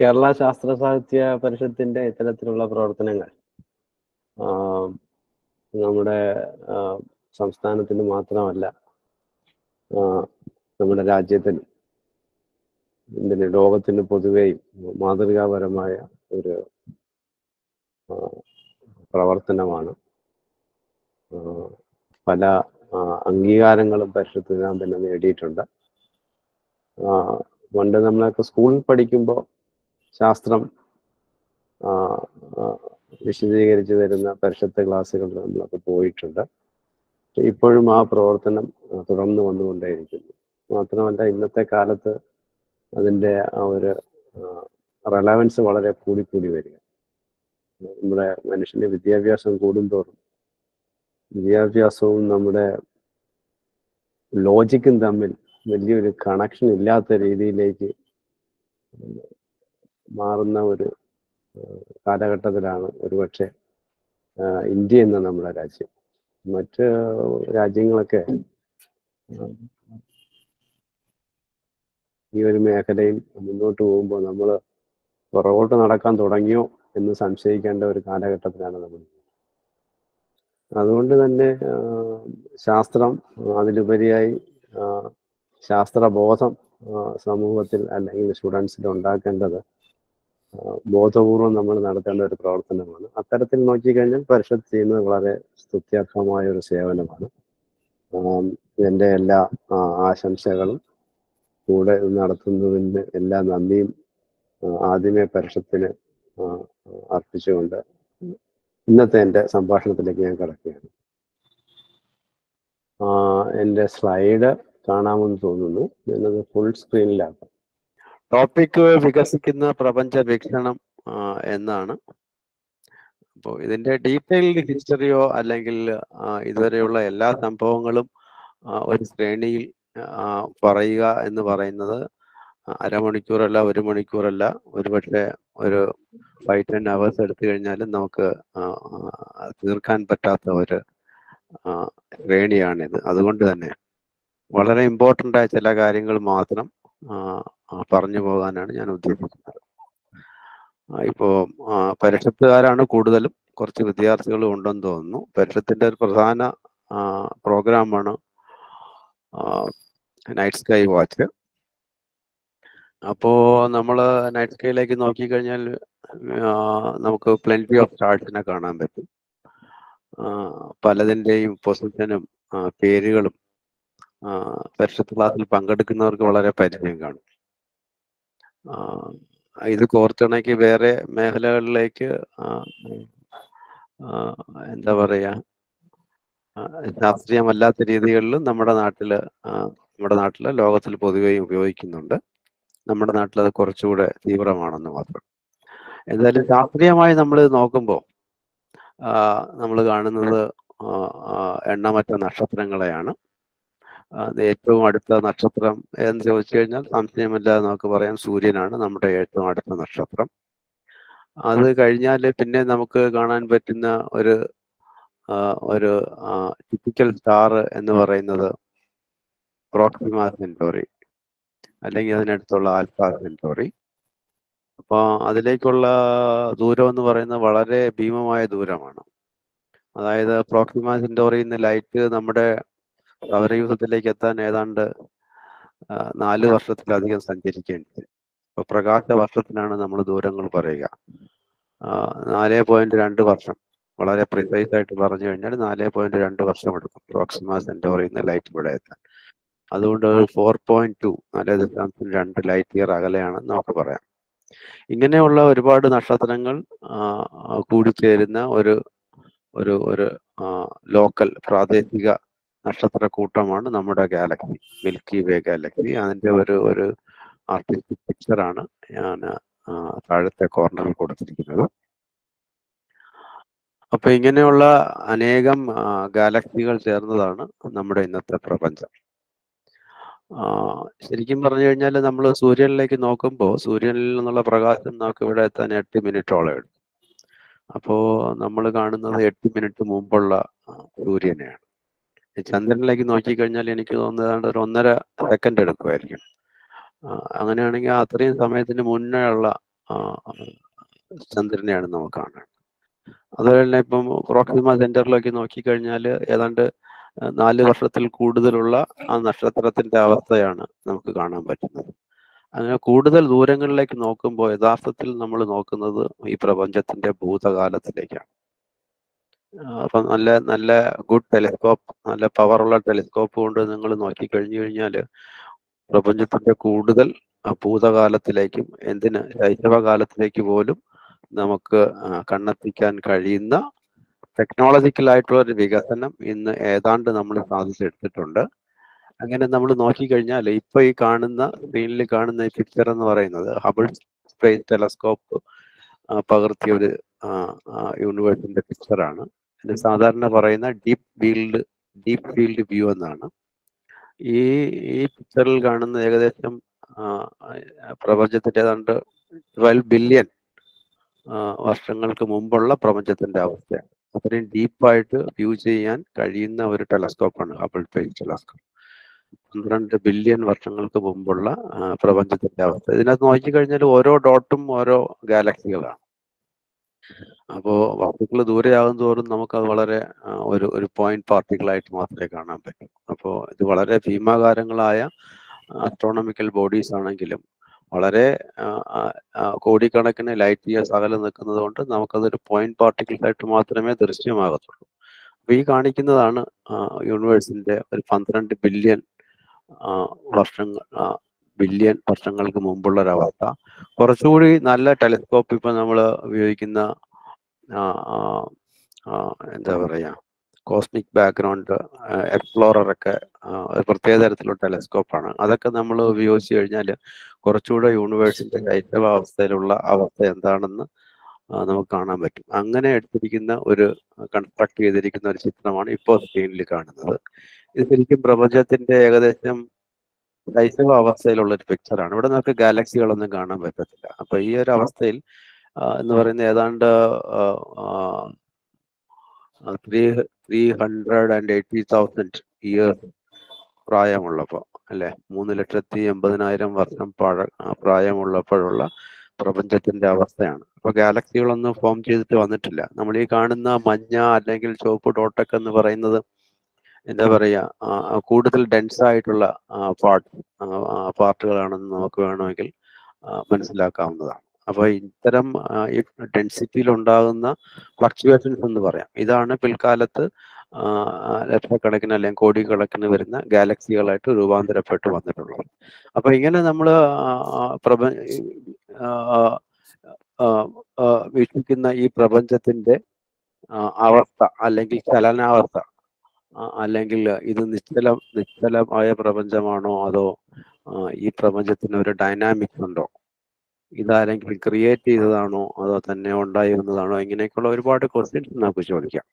കേരള ശാസ്ത്ര സാഹിത്യ പരിഷത്തിന്റെ ഇത്തരത്തിലുള്ള പ്രവർത്തനങ്ങൾ ആ, നമ്മുടെ ആ, സംസ്ഥാനത്തിന് മാത്രമല്ല ആ, നമ്മുടെ രാജ്യത്തിനും ഇതിന് ലോകത്തിന് പൊതുവെയും മാതൃകാപരമായ ഒരു ആ, പ്രവർത്തനമാണ് ആ, പല ആ, അംഗീകാരങ്ങളും പരിഷത്ത് ഞാൻ തന്നെ നേടിയിട്ടുണ്ട് ആ, പണ്ട് നമ്മളൊക്കെ സ്കൂളിൽ പഠിക്കുമ്പോൾ ശാസ്ത്രം ആ, ആ, വിശദീകരിച്ചു തരുന്ന പരിഷത്ത് ക്ലാസ്സുകളിൽ നമ്മളൊക്കെ പോയിട്ടുണ്ട് പക്ഷെ ഇപ്പോഴും ആ പ്രവർത്തനം ആ, തുടർന്ന് വന്നുകൊണ്ടേയിരിക്കുന്നു മാത്രമല്ല ഇന്നത്തെ കാലത്ത് അതിൻ്റെ ആ ഒരു റെലവൻസ് വളരെ കൂടിക്കൂടി വരിക നമ്മുടെ മനുഷ്യന്റെ വിദ്യാഭ്യാസം കൂടുന്തോറും വിദ്യാഭ്യാസവും നമ്മുടെ ലോജിക്കും തമ്മിൽ വലിയൊരു കണക്ഷൻ ഇല്ലാത്ത രീതിയിലേക്ക് മാറുന്ന ഒരു ആ, കാലഘട്ടത്തിലാണ് ഒരുപക്ഷെ ആ, ഇന്ത്യ എന്ന നമ്മുടെ രാജ്യം മറ്റ് രാജ്യങ്ങളൊക്കെ ആ, ഈ ഒരു മേഖലയിൽ മുന്നോട്ട് പോകുമ്പോൾ നമ്മൾ പുറകോട്ട് നടക്കാൻ തുടങ്ങിയോ എന്ന് സംശയിക്കേണ്ട ഒരു കാലഘട്ടത്തിലാണ് നമ്മൾ അതുകൊണ്ട് തന്നെ ആ, ശാസ്ത്രം അതിലുപരിയായി ആ, ശാസ്ത്രബോധം ആ, സമൂഹത്തിൽ അല്ലെങ്കിൽ സ്റ്റുഡൻസിൽ ഉണ്ടാക്കേണ്ടത് ആ, ബോധപൂർവം നമ്മൾ നടത്തേണ്ട ഒരു പ്രവർത്തനമാണ് അത്തരത്തിൽ നോക്കിക്കഴിഞ്ഞാൽ പരിഷത്ത് ചെയ്യുന്നത് വളരെ സ്തുത്യർഹമായ ഒരു സേവനമാണ് ആം, എൻ്റെ എല്ലാ ആ, ആശംസകളും കൂടെ ഇത് നടത്തുന്നതിന് എല്ലാ നന്ദിയും ആ, ആദ്യമേ പരിഷത്തിന് ആ, അർപ്പിച്ചുകൊണ്ട് ഇന്നത്തെ എൻ്റെ സംഭാഷണത്തിലേക്ക് ഞാൻ കിടക്കുകയാണ് ആ, എൻ്റെ സ്ലൈഡ് കാണാമെന്ന് തോന്നുന്നു ഞാനത് ഫുൾ സ്ക്രീനിലാക്കാം ടോപ്പിക് വികസിക്കുന്ന പ്രപഞ്ച വീക്ഷണം ആ, എന്നാണ് അപ്പോൾ ഇതിന്റെ ഡീറ്റെയിൽഡ് ഹിസ്റ്ററിയോ അല്ലെങ്കിൽ ആ, ഇതുവരെയുള്ള എല്ലാ സംഭവങ്ങളും ആ, ഒരു ശ്രേണിയിൽ ആ, പറയുക എന്ന് പറയുന്നത് അരമണിക്കൂറല്ല ഒരു മണിക്കൂറല്ല ഒരുപക്ഷെ ഒരു ഫൈവ് ടെൻ അവേഴ്സ് എടുത്തു കഴിഞ്ഞാലും നമുക്ക് ആ, ആ, തീർക്കാൻ പറ്റാത്ത ഒരു ആ, ശ്രേണിയാണിത് അതുകൊണ്ട് തന്നെ വളരെ ഇമ്പോർട്ടൻ്റ് ആയ ചില കാര്യങ്ങൾ മാത്രം ആ, ആ, പറഞ്ഞു പോകാനാണ് ഞാൻ ഉദ്ദേശിക്കുന്നത് ആ, ഇപ്പോ ആ, പരിഷത്തുകാരാണ് കൂടുതലും കുറച്ച് വിദ്യാർത്ഥികളും ഉണ്ടെന്ന് തോന്നുന്നു പരിഷത്തിന്റെ ഒരു പ്രധാന പ്രോഗ്രാമാണ് നൈറ്റ് സ്കൈ വാച്ച് അപ്പോ നമ്മൾ നൈറ്റ് സ്കൈയിലേക്ക് നോക്കിക്കഴിഞ്ഞാൽ ആ, നമുക്ക് പ്ലെന്റി ഓഫ് സ്റ്റാർസിനെ കാണാൻ പറ്റും ആ, പലതിൻ്റെയും പൊസിഷനും ആ, പേരുകളും ആ, പരിഷത്ത് ക്ലാസ്സിൽ പങ്കെടുക്കുന്നവർക്ക് വളരെ പരിചയം കാണും ആ, ഇത് കോർത്തിണക്കി വേറെ മേഖലകളിലേക്ക് ആ, ആ, എന്താ പറയാ ആ, ശാസ്ത്രീയമല്ലാത്ത രീതികളിലും നമ്മുടെ നാട്ടില് ആ, നമ്മുടെ നാട്ടില് ലോകത്തിൽ പൊതുവെയും ഉപയോഗിക്കുന്നുണ്ട് നമ്മുടെ നാട്ടിൽ അത് കുറച്ചുകൂടെ തീവ്രമാണെന്ന് മാത്രം എന്തായാലും ശാസ്ത്രീയമായി നമ്മൾ നോക്കുമ്പോൾ നമ്മൾ കാണുന്നത് ആ, ആ, എണ്ണമറ്റ നക്ഷത്രങ്ങളെയാണ് അത് ഏറ്റവും അടുത്ത നക്ഷത്രം എന്ന് ചോദിച്ചു കഴിഞ്ഞാൽ സംശയമില്ലാതെ നമുക്ക് പറയാം സൂര്യനാണ് നമ്മുടെ ഏറ്റവും അടുത്ത നക്ഷത്രം അത് കഴിഞ്ഞാൽ പിന്നെ നമുക്ക് കാണാൻ പറ്റുന്ന ഒരു ആ, ഒരു ടിപ്പിക്കൽ സ്റ്റാർ എന്ന് പറയുന്നത് പ്രോക്സിമ സെന്റോറി അല്ലെങ്കിൽ അതിനടുത്തുള്ള ആൽഫ സെന്റോറി അപ്പോൾ അതിലേക്കുള്ള ദൂരം എന്ന് പറയുന്നത് വളരെ ഭീമമായ ദൂരമാണ് അതായത് പ്രോക്സിമ സെന്റോറിയിൽ നിന്ന് ലൈറ്റ് നമ്മുടെ സൗരയൂഥത്തിലേക്ക് എത്താൻ ഏതാണ്ട് ആ, നാല് വർഷത്തിലധികം സഞ്ചരിക്കേണ്ടി വരും അപ്പൊ പ്രകാശ വർഷത്തിനാണ് നമ്മൾ ദൂരങ്ങൾ പറയുക നാല് പോയിന്റ് രണ്ട് വർഷം വളരെ പ്രിസൈസ് ആയിട്ട് പറഞ്ഞു കഴിഞ്ഞാൽ നാല് പോയിന്റ് രണ്ട് വർഷം എടുക്കും പ്രോക്സിമ സെന്റോറിയിൽ നിന്ന് ലൈറ്റ് ഇവിടെ എത്താൻ അതുകൊണ്ട് ഫോർ പോയിന്റ് ടു നാല് ദശാംശം രണ്ട് ലൈറ്റ് ഇയർ അകലെയാണെന്ന് നമുക്ക് പറയാം ഇങ്ങനെയുള്ള ഒരുപാട് നക്ഷത്രങ്ങൾ ആ, ആ, കൂടിച്ചേരുന്ന ഒരു ഒരു ഒരു ലോക്കൽ പ്രാദേശിക നക്ഷത്ര കൂട്ടമാണ് നമ്മുടെ ഗാലക്സി മിൽക്കി വേ ഗാലക്സി അതിന്റെ ഒരു ഒരു ആർട്ടിസ്റ്റിക് പിക്ചറാണ് ഞാൻ ആ, താഴത്തെ കോർണറിൽ കൊടുത്തിരിക്കുന്നത് അപ്പൊ ഇങ്ങനെയുള്ള അനേകം ആ, ഗാലക്സികൾ ചേർന്നതാണ് നമ്മുടെ ഇന്നത്തെ പ്രപഞ്ചം ആ, ശരിക്കും പറഞ്ഞു കഴിഞ്ഞാൽ നമ്മൾ സൂര്യനിലേക്ക് നോക്കുമ്പോൾ സൂര്യനിൽ നിന്നുള്ള പ്രകാശം നമുക്ക് ഇവിടെ എത്താൻ എട്ട് മിനിറ്റോളം എടുക്കും അപ്പോ നമ്മൾ കാണുന്നത് എട്ട് മിനിറ്റ് മുമ്പുള്ള ആ, സൂര്യനെയാണ് ഈ ചന്ദ്രനിലേക്ക് നോക്കിക്കഴിഞ്ഞാൽ എനിക്ക് തോന്നുന്നത് ഏതാണ്ട് ഒരു ഒന്നര സെക്കൻഡ് എടുക്കുമായിരിക്കും ആ, അങ്ങനെയാണെങ്കിൽ അത്രയും സമയത്തിന് മുന്നേ ഉള്ള ആ, ചന്ദ്രനെയാണ് നമുക്ക് കാണുന്നത് അതുപോലെ തന്നെ ഇപ്പം പ്രോക്സിമ സെന്ററിലേക്ക് നോക്കിക്കഴിഞ്ഞാൽ ഏതാണ്ട് ആ, നാല് വർഷത്തിൽ കൂടുതലുള്ള ആ നക്ഷത്രത്തിന്റെ അവസ്ഥയാണ് നമുക്ക് കാണാൻ പറ്റുന്നത് അങ്ങനെ കൂടുതൽ ദൂരങ്ങളിലേക്ക് നോക്കുമ്പോൾ യഥാർത്ഥത്തിൽ നമ്മൾ നോക്കുന്നത് ഈ പ്രപഞ്ചത്തിന്റെ ഭൂതകാലത്തിലേക്കാണ് ആ, അപ്പം നല്ല നല്ല ഗുഡ് ടെലിസ്കോപ്പ് നല്ല പവറുള്ള ടെലിസ്കോപ്പ് കൊണ്ട് നിങ്ങൾ നോക്കിക്കഴിഞ്ഞു കഴിഞ്ഞാൽ പ്രപഞ്ചത്തിന്റെ കൂടുതൽ ആ, ഭൂതകാലത്തിലേക്കും എന്തിന് ശൈശവകാലത്തിലേക്ക് പോലും നമുക്ക് ആ, കണ്ണെത്തിക്കാൻ കഴിയുന്ന ടെക്നോളജിക്കൽ ആയിട്ടുള്ള ഒരു വികസനം ഇന്ന് ഏതാണ്ട് നമ്മൾ സാധിച്ചെടുത്തിട്ടുണ്ട് അങ്ങനെ നമ്മൾ നോക്കിക്കഴിഞ്ഞാൽ ഇപ്പൊ ഈ കാണുന്ന സ്ക്രീനിൽ കാണുന്ന ഈ പിക്ചർ എന്ന് പറയുന്നത് ഹബിൾ സ്പേസ് ടെലസ്കോപ്പ് പകർത്തിയ ഒരു യൂണിവേഴ്സിന്റെ പിക്ചറാണ് ഇത് സാധാരണ പറയുന്ന deep field deep field view എന്നാണ് ഈ ഈ പിക്ചറിൽ കാണുന്ന ഏകദേശം ആ, പ്രപഞ്ചത്തിന്റെ ഏതാണ്ട് ട്വൽവ് ബില്യൺ വർഷങ്ങൾക്ക് മുമ്പുള്ള പ്രപഞ്ചത്തിന്റെ അവസ്ഥയാണ് അത്രയും ഡീപ്പായിട്ട് വ്യൂ ചെയ്യാൻ കഴിയുന്ന ഒരു ടെലസ്കോപ്പാണ് ഹബിൾ സ്പേസ് ടെലസ്കോപ്പ് പന്ത്രണ്ട് ബില്യൺ വർഷങ്ങൾക്ക് മുമ്പുള്ള ആ, പ്രപഞ്ചത്തിന്റെ അവസ്ഥ ഇതിനകത്ത് നോക്കിക്കഴിഞ്ഞാൽ ഓരോ ഡോട്ടും ഓരോ ഗാലക്സികളാണ് അപ്പോൾ വസ്തുക്കൾ ദൂരെയാകും തോറും നമുക്കത് വളരെ ആ, ഒരു ഒരു പോയിന്റ് പാർട്ടിക്കിളായിട്ട് മാത്രമേ കാണാൻ പറ്റൂ അപ്പോൾ ഇത് വളരെ ഭീമാകാരങ്ങളായ ആസ്ട്രോണമിക്കൽ ബോഡീസ് ആണെങ്കിലും വളരെ ആ, ആ, ആ, കോടിക്കണക്കിന് ലൈറ്റ് ഇയേഴ്സ് അകലെ നിൽക്കുന്നത് കൊണ്ട് നമുക്കതൊരു പോയിന്റ് പാർട്ടിക്കിൾസ് ആയിട്ട് മാത്രമേ ദൃശ്യമാകത്തുള്ളൂ അപ്പൊ ഈ കാണിക്കുന്നതാണ് യൂണിവേഴ്സിന്റെ ഒരു പന്ത്രണ്ട് ബില്യൺ വർഷങ്ങൾ ബില്യൺ വർഷങ്ങൾക്ക് മുമ്പുള്ള ഒരവസ്ഥ കുറച്ചുകൂടി നല്ല ടെലിസ്കോപ്പ് ഇപ്പൊ നമ്മൾ ഉപയോഗിക്കുന്ന ആ, ആ, ആ, എന്താ പറയാ കോസ്മിക് ബാക്ക്ഗ്രൗണ്ട് എക്സ്പ്ലോറർ ഒക്കെ ആ, ഒരു പ്രത്യേക തരത്തിലുള്ള ടെലിസ്കോപ്പാണ് അതൊക്കെ നമ്മൾ ഉപയോഗിച്ച് കഴിഞ്ഞാൽ കുറച്ചുകൂടെ യൂണിവേഴ്സിന്റെ ശൈശവാവസ്ഥയിലുള്ള അവസ്ഥ എന്താണെന്ന് ആ, നമുക്ക് കാണാൻ പറ്റും അങ്ങനെ എടുത്തിരിക്കുന്ന ഒരു കൺസ്ട്രക്ട് ചെയ്തിരിക്കുന്ന ഒരു ചിത്രമാണ് ഇപ്പോൾ സ്ക്രീനിൽ കാണുന്നത് ഇത് ശരിക്കും പ്രപഞ്ചത്തിന്റെ ഏകദേശം ശൈശവ അവസ്ഥയിലുള്ള ഒരു പിക്ചറാണ് ഇവിടെ നമുക്ക് ഗാലക്സികളൊന്നും കാണാൻ പറ്റത്തില്ല അപ്പൊ ഈ ഒരു അവസ്ഥയിൽ ആ, എന്ന് പറയുന്ന ഏതാണ്ട് three three hundred and eighty thousand years പ്രായമുള്ളപ്പോൾ അല്ലെ മൂന്ന് ലക്ഷത്തി എൺപതിനായിരം വർഷം പഴ ആ, പ്രായമുള്ളപ്പോഴുള്ള പ്രപഞ്ചത്തിന്റെ അവസ്ഥയാണ് അപ്പൊ ഗാലക്സികളൊന്നും ഫോം ചെയ്തിട്ട് വന്നിട്ടില്ല നമ്മൾ ഈ കാണുന്ന മഞ്ഞ അല്ലെങ്കിൽ ചുവപ്പ് ഡോട്ടൊക്കെ എന്ന് പറയുന്നത് എന്താ പറയാ ആ, ആ, കൂടുതൽ ഡെൻസ് ആയിട്ടുള്ള പാർട്ട് പാർട്ടുകളാണെന്ന് നമുക്ക് വേണമെങ്കിൽ ആ, മനസ്സിലാക്കാവുന്നതാണ് അപ്പൊ ഇത്തരം ആ, ഈ ഡെൻസിറ്റിയിൽ ഉണ്ടാകുന്ന ഫ്ലക്ച്വേഷൻസ് എന്ന് പറയാം ഇതാണ് പിൽക്കാലത്ത് ആ, ആ, ലക്ഷക്കണക്കിന് അല്ലെങ്കിൽ കോടിക്കണക്കിന് വരുന്ന ഗാലക്സികളായിട്ട് രൂപാന്തരപ്പെട്ട് വന്നിട്ടുള്ളത് അപ്പൊ ഇങ്ങനെ നമ്മൾ പ്രപ ആ, ആ, ആ, വീക്ഷിക്കുന്ന ഈ പ്രപഞ്ചത്തിന്റെ ആ, അവസ്ഥ അല്ലെങ്കിൽ ചലനാവസ്ഥ ആ, അല്ലെങ്കിൽ ഇത് നിശ്ചലം നിശ്ചലമായ പ്രപഞ്ചമാണോ അതോ ആ, ഈ പ്രപഞ്ചത്തിന് ഒരു ഡൈനാമിക്സ് ഉണ്ടോ ഇതാരെങ്കിലും ക്രിയേറ്റ് ചെയ്തതാണോ അതോ തന്നെ ഉണ്ടായിരുന്നതാണോ ഇങ്ങനെയൊക്കെയുള്ള ഒരുപാട് ക്വസ്റ്റ്യൻസ് നമുക്ക് ചോദിക്കാം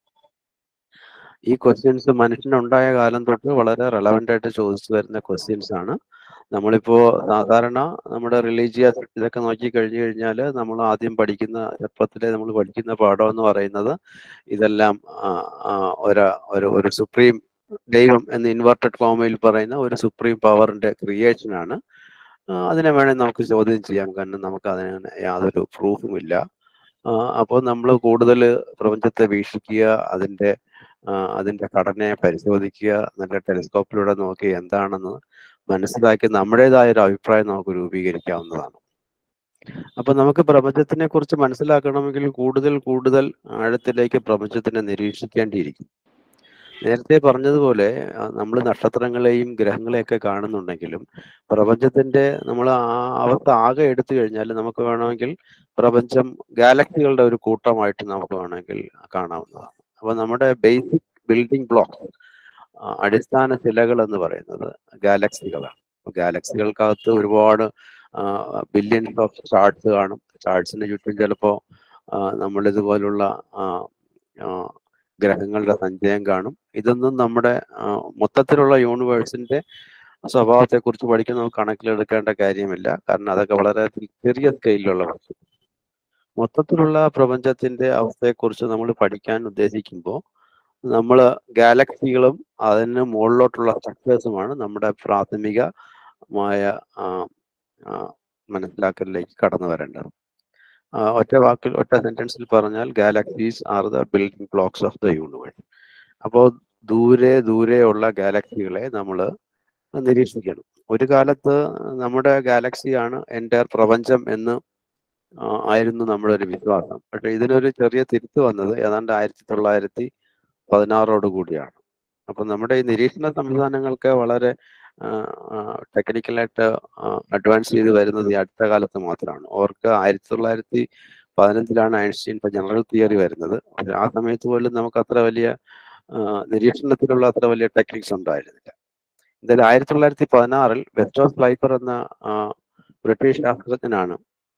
ഈ ക്വസ്റ്റ്യൻസ് മനുഷ്യനുണ്ടായ കാലം തൊട്ട് വളരെ റെലവെന്റ് ആയിട്ട് ചോദിച്ചു വരുന്ന ക്വസ്റ്റ്യൻസ് ആണ് നമ്മളിപ്പോ സാധാരണ നമ്മുടെ റിലീജിയസ് ഇതൊക്കെ നോക്കി കഴിഞ്ഞു കഴിഞ്ഞാൽ നമ്മൾ ആദ്യം പഠിക്കുന്ന ചെറുപ്പത്തിലെ നമ്മൾ പഠിക്കുന്ന പാഠം എന്ന് പറയുന്നത് ഇതെല്ലാം ആ, ആ, ഒരു ഒരു ഒരു സുപ്രീം ദൈവം എന്ന് ഇൻവെർട്ടഡ് ഫോമയിൽ പറയുന്ന ഒരു സുപ്രീം പവറിന്റെ ക്രിയേഷൻ ആണ് ആ, അതിനെ വേണമെങ്കിൽ നമുക്ക് ചോദ്യം ചെയ്യാം കാരണം നമുക്ക് അതിന് യാതൊരു പ്രൂഫും ഇല്ല അപ്പോൾ നമ്മൾ കൂടുതൽ പ്രപഞ്ചത്തെ വീക്ഷിക്കുക അതിന്റെ ആ, അതിന്റെ ഘടനയെ പരിശോധിക്കുക നല്ല ടെലിസ്കോപ്പിലൂടെ നോക്കി എന്താണെന്ന് മനസ്സിലാക്കി നമ്മുടേതായ ഒരു അഭിപ്രായം നമുക്ക് രൂപീകരിക്കാവുന്നതാണ് അപ്പൊ നമുക്ക് പ്രപഞ്ചത്തിനെ കുറിച്ച് മനസ്സിലാക്കണമെങ്കിൽ കൂടുതൽ കൂടുതൽ ആഴത്തിലേക്ക് പ്രപഞ്ചത്തിനെ നിരീക്ഷിക്കേണ്ടിയിരിക്കും നേരത്തെ പറഞ്ഞതുപോലെ നമ്മൾ നക്ഷത്രങ്ങളെയും ഗ്രഹങ്ങളെയൊക്കെ കാണുന്നുണ്ടെങ്കിലും പ്രപഞ്ചത്തിന്റെ നമ്മൾ ആ അവസ്ഥ ആകെ എടുത്തു കഴിഞ്ഞാൽ നമുക്ക് വേണമെങ്കിൽ പ്രപഞ്ചം ഗാലക്സികളുടെ ഒരു കൂട്ടമായിട്ട് നമുക്ക് വേണമെങ്കിൽ കാണാവുന്നതാണ് അപ്പൊ നമ്മുടെ ബേസിക് ബിൽഡിംഗ് ബ്ലോക്ക് അടിസ്ഥാന ശിലകൾ എന്ന് പറയുന്നത് ഗാലക്സികളാണ് ഗാലക്സികൾക്കകത്ത് ഒരുപാട് ബില്യൺസ് ഓഫ് സ്റ്റാർട്സ് കാണും സ്റ്റാർട്സിന് ചുറ്റും ചിലപ്പോൾ നമ്മളിതുപോലുള്ള ആ, ആ, ഗ്രഹങ്ങളുടെ സഞ്ചയം കാണും ഇതൊന്നും നമ്മുടെ ആ, മൊത്തത്തിലുള്ള യൂണിവേഴ്സിന്റെ സ്വഭാവത്തെക്കുറിച്ച് പഠിക്കുന്ന നമുക്ക് കണക്കിലെടുക്കേണ്ട കാര്യമില്ല കാരണം അതൊക്കെ വളരെ ചെറിയ സ്കെയിലുള്ള വസ്തു മൊത്തത്തിലുള്ള പ്രപഞ്ചത്തിന്റെ അവസ്ഥയെക്കുറിച്ച് നമ്മൾ പഠിക്കാൻ ഉദ്ദേശിക്കുമ്പോൾ നമ്മൾ ഗാലക്സികളും അതിന് മുകളിലോട്ടുള്ള സ്ട്രക്ചേഴ്സുമാണ് നമ്മുടെ പ്രാഥമികമായ ആ, ആ, മനസ്സിലാക്കലിലേക്ക് കടന്നു വരേണ്ടത് ആ, ഒറ്റ വാക്കിൽ ഒറ്റ സെന്റൻസിൽ പറഞ്ഞാൽ galaxies are the building blocks of the universe അപ്പോൾ ദൂരെ ദൂരെയുള്ള ഗാലക്സികളെ നമ്മൾ നിരീക്ഷിക്കണം ഒരു കാലത്ത് നമ്മുടെ ഗാലക്സിയാണ് എൻ്റെ പ്രപഞ്ചം എന്ന് ആ, ആയിരുന്നു നമ്മുടെ ഒരു വിശ്വാസം പക്ഷെ ഇതിനൊരു ചെറിയ തിരുത്ത് വന്നത് ഏതാണ്ട് ആയിരത്തി തൊള്ളായിരത്തി പതിനാറോട് കൂടിയാണ് അപ്പൊ നമ്മുടെ ഈ നിരീക്ഷണ സംവിധാനങ്ങൾക്ക് വളരെ ടെക്നിക്കലായിട്ട് അഡ്വാൻസ് ചെയ്ത് വരുന്നത് ഈ അടുത്ത കാലത്ത് മാത്രമാണ് അവർക്ക് ആയിരത്തി തൊള്ളായിരത്തി പതിനഞ്ചിലാണ് ഐൻസ്റ്റീൻ ജനറൽ തിയറി വരുന്നത് പക്ഷെ ആ സമയത്ത് പോലും നമുക്ക് അത്ര വലിയ ആ, നിരീക്ഷണത്തിലുള്ള അത്ര വലിയ ടെക്നിക്സ് ഉണ്ടായിരുന്നില്ല എന്തായാലും ആയിരത്തി തൊള്ളായിരത്തി പതിനാറിൽ വെസ്റ്റോസ് ഫ്ലൈപ്പർ എന്ന ആ, ബ്രിട്ടീഷ് ശാസ്ത്രജ്ഞനാണ്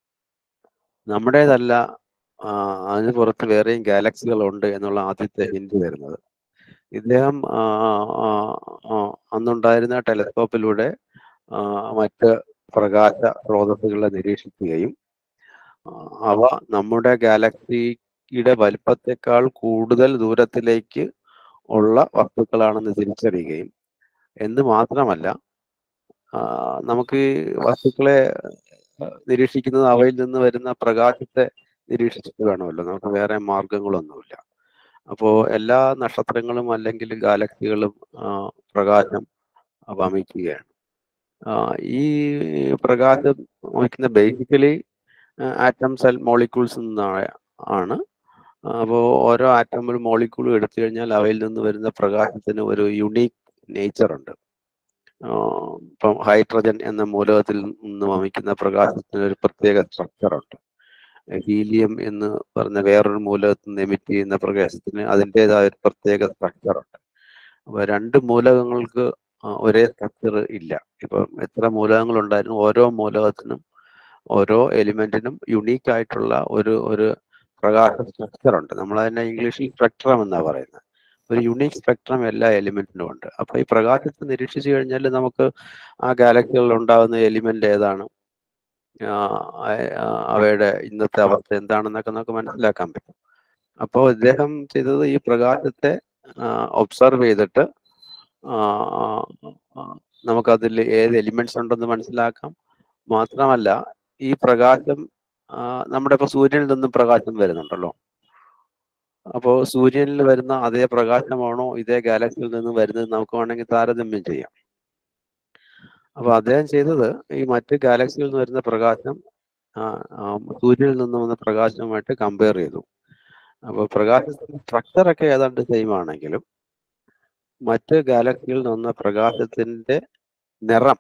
നമ്മുടേതല്ല ആ, അതിന് പുറത്ത് വേറെയും ഗാലക്സികൾ ഉണ്ട് എന്നുള്ള ആദ്യത്തെ ഹിന്റ് വരുന്നത് ഇദ്ദേഹം ആ, ആ, ആ, അന്നുണ്ടായിരുന്ന ടെലസ്കോപ്പിലൂടെ ആ, മറ്റ് പ്രകാശ സ്രോതസ്സുകളെ നിരീക്ഷിക്കുകയും ആ, അവ നമ്മുടെ ഗാലക്സിയുടെ വലിപ്പത്തെക്കാൾ കൂടുതൽ ദൂരത്തിലേക്ക് ഉള്ള വസ്തുക്കളാണെന്ന് തിരിച്ചറിയുകയും എന്ന് മാത്രമല്ല ആ, നമുക്ക് ഈ വസ്തുക്കളെ ആ, നിരീക്ഷിക്കുന്നത് അവയിൽ നിന്ന് വരുന്ന പ്രകാശത്തെ നിരീക്ഷിച്ചിട്ട് വേണമല്ലോ നമുക്ക് വേറെ മാർഗങ്ങളൊന്നുമില്ല അപ്പോൾ എല്ലാ നക്ഷത്രങ്ങളും അല്ലെങ്കിൽ ഗാലക്സികളും ആ, പ്രകാശം വമിക്കുകയാണ് ആ, ഈ പ്രകാശം വമിക്കുന്ന ബേസിക്കലി ആറ്റം സെൽ മോളിക്യൂൾസ് നിന്നാണ് ആണ് അപ്പോൾ ഓരോ ആറ്റമിലും മോളിക്യൂളും എടുത്തു കഴിഞ്ഞാൽ അവയിൽ നിന്ന് വരുന്ന പ്രകാശത്തിന് ഒരു യുണീക്ക് നേച്ചർ ഉണ്ട് ആ, ഇപ്പം ഹൈഡ്രജൻ എന്ന മൂലകത്തിൽ നിന്ന് വമിക്കുന്ന പ്രകാശത്തിന് ഒരു പ്രത്യേക സ്ട്രക്ചർ ഉണ്ട് ഹീലിയം എന്ന് പറഞ്ഞ വേറൊരു മൂലകത്തിൽ നിന്ന് എമിറ്റ് ചെയ്യുന്ന പ്രകാശത്തിന് അതിൻ്റെതായ ഒരു പ്രത്യേക സ്ട്രക്ചർ ഉണ്ട് അപ്പൊ രണ്ട് മൂലകങ്ങൾക്ക് ആ, ഒരേ സ്ട്രക്ചർ ഇല്ല ഇപ്പം എത്ര മൂലകങ്ങൾ ഉണ്ടായിരുന്നു ഓരോ മൂലകത്തിനും ഓരോ എലിമെന്റിനും യുണീക്ക് ആയിട്ടുള്ള ഒരു ഒരു പ്രകാശ സ്ട്രക്ചർ ഉണ്ട് നമ്മൾ അതിനെ ഇംഗ്ലീഷിൽ സ്പെക്ട്രം എന്നാ പറയുന്നത് ഒരു യുണീക്ക് സ്പെക്ട്രം എല്ലാ എലിമെന്റിനും ഉണ്ട് അപ്പൊ ഈ പ്രകാശത്തെ നിരീക്ഷിച്ചു കഴിഞ്ഞാൽ നമുക്ക് ആ ഗാലക്സികളിൽ ഉണ്ടാകുന്ന എലിമെന്റ് ഏതാണ് ആ, ആ, അവയുടെ ഇന്നത്തെ അവസ്ഥ എന്താണെന്നൊക്കെ നമുക്ക് മനസ്സിലാക്കാൻ പറ്റും അപ്പോൾ ഇദ്ദേഹം ചെയ്തത് ഈ പ്രകാശത്തെ ഒബ്സർവ് ചെയ്തിട്ട് ആ, ആ, നമുക്കതിൽ ഏത് എലിമെന്റ്സ് ഉണ്ടെന്ന് മനസ്സിലാക്കാം മാത്രമല്ല ഈ പ്രകാശം ആ, നമ്മുടെ ഇപ്പൊ സൂര്യനിൽ നിന്നും പ്രകാശം വരുന്നുണ്ടല്ലോ അപ്പോൾ സൂര്യനിൽ വരുന്ന അതേ പ്രകാശമാണോ ഇതേ ഗാലക്സിയിൽ നിന്നും വരുന്നത് നമുക്ക് വേണമെങ്കിൽ താരതമ്യം ചെയ്യാം അപ്പൊ അദ്ദേഹം ചെയ്തത് ഈ മറ്റ് ഗാലക്സികളിൽ നിന്ന് വരുന്ന പ്രകാശം ആ, ആ, സൂര്യനിൽ നിന്ന് വന്ന പ്രകാശവുമായിട്ട് കമ്പയർ ചെയ്തു അപ്പോൾ പ്രകാശത്തിന്റെ സ്ട്രക്ചർ ഒക്കെ ഏതാണ്ട് സെയിം ആണെങ്കിലും മറ്റ് ഗാലക്സികളിൽ നിന്ന് പ്രകാശത്തിന്റെ നിറം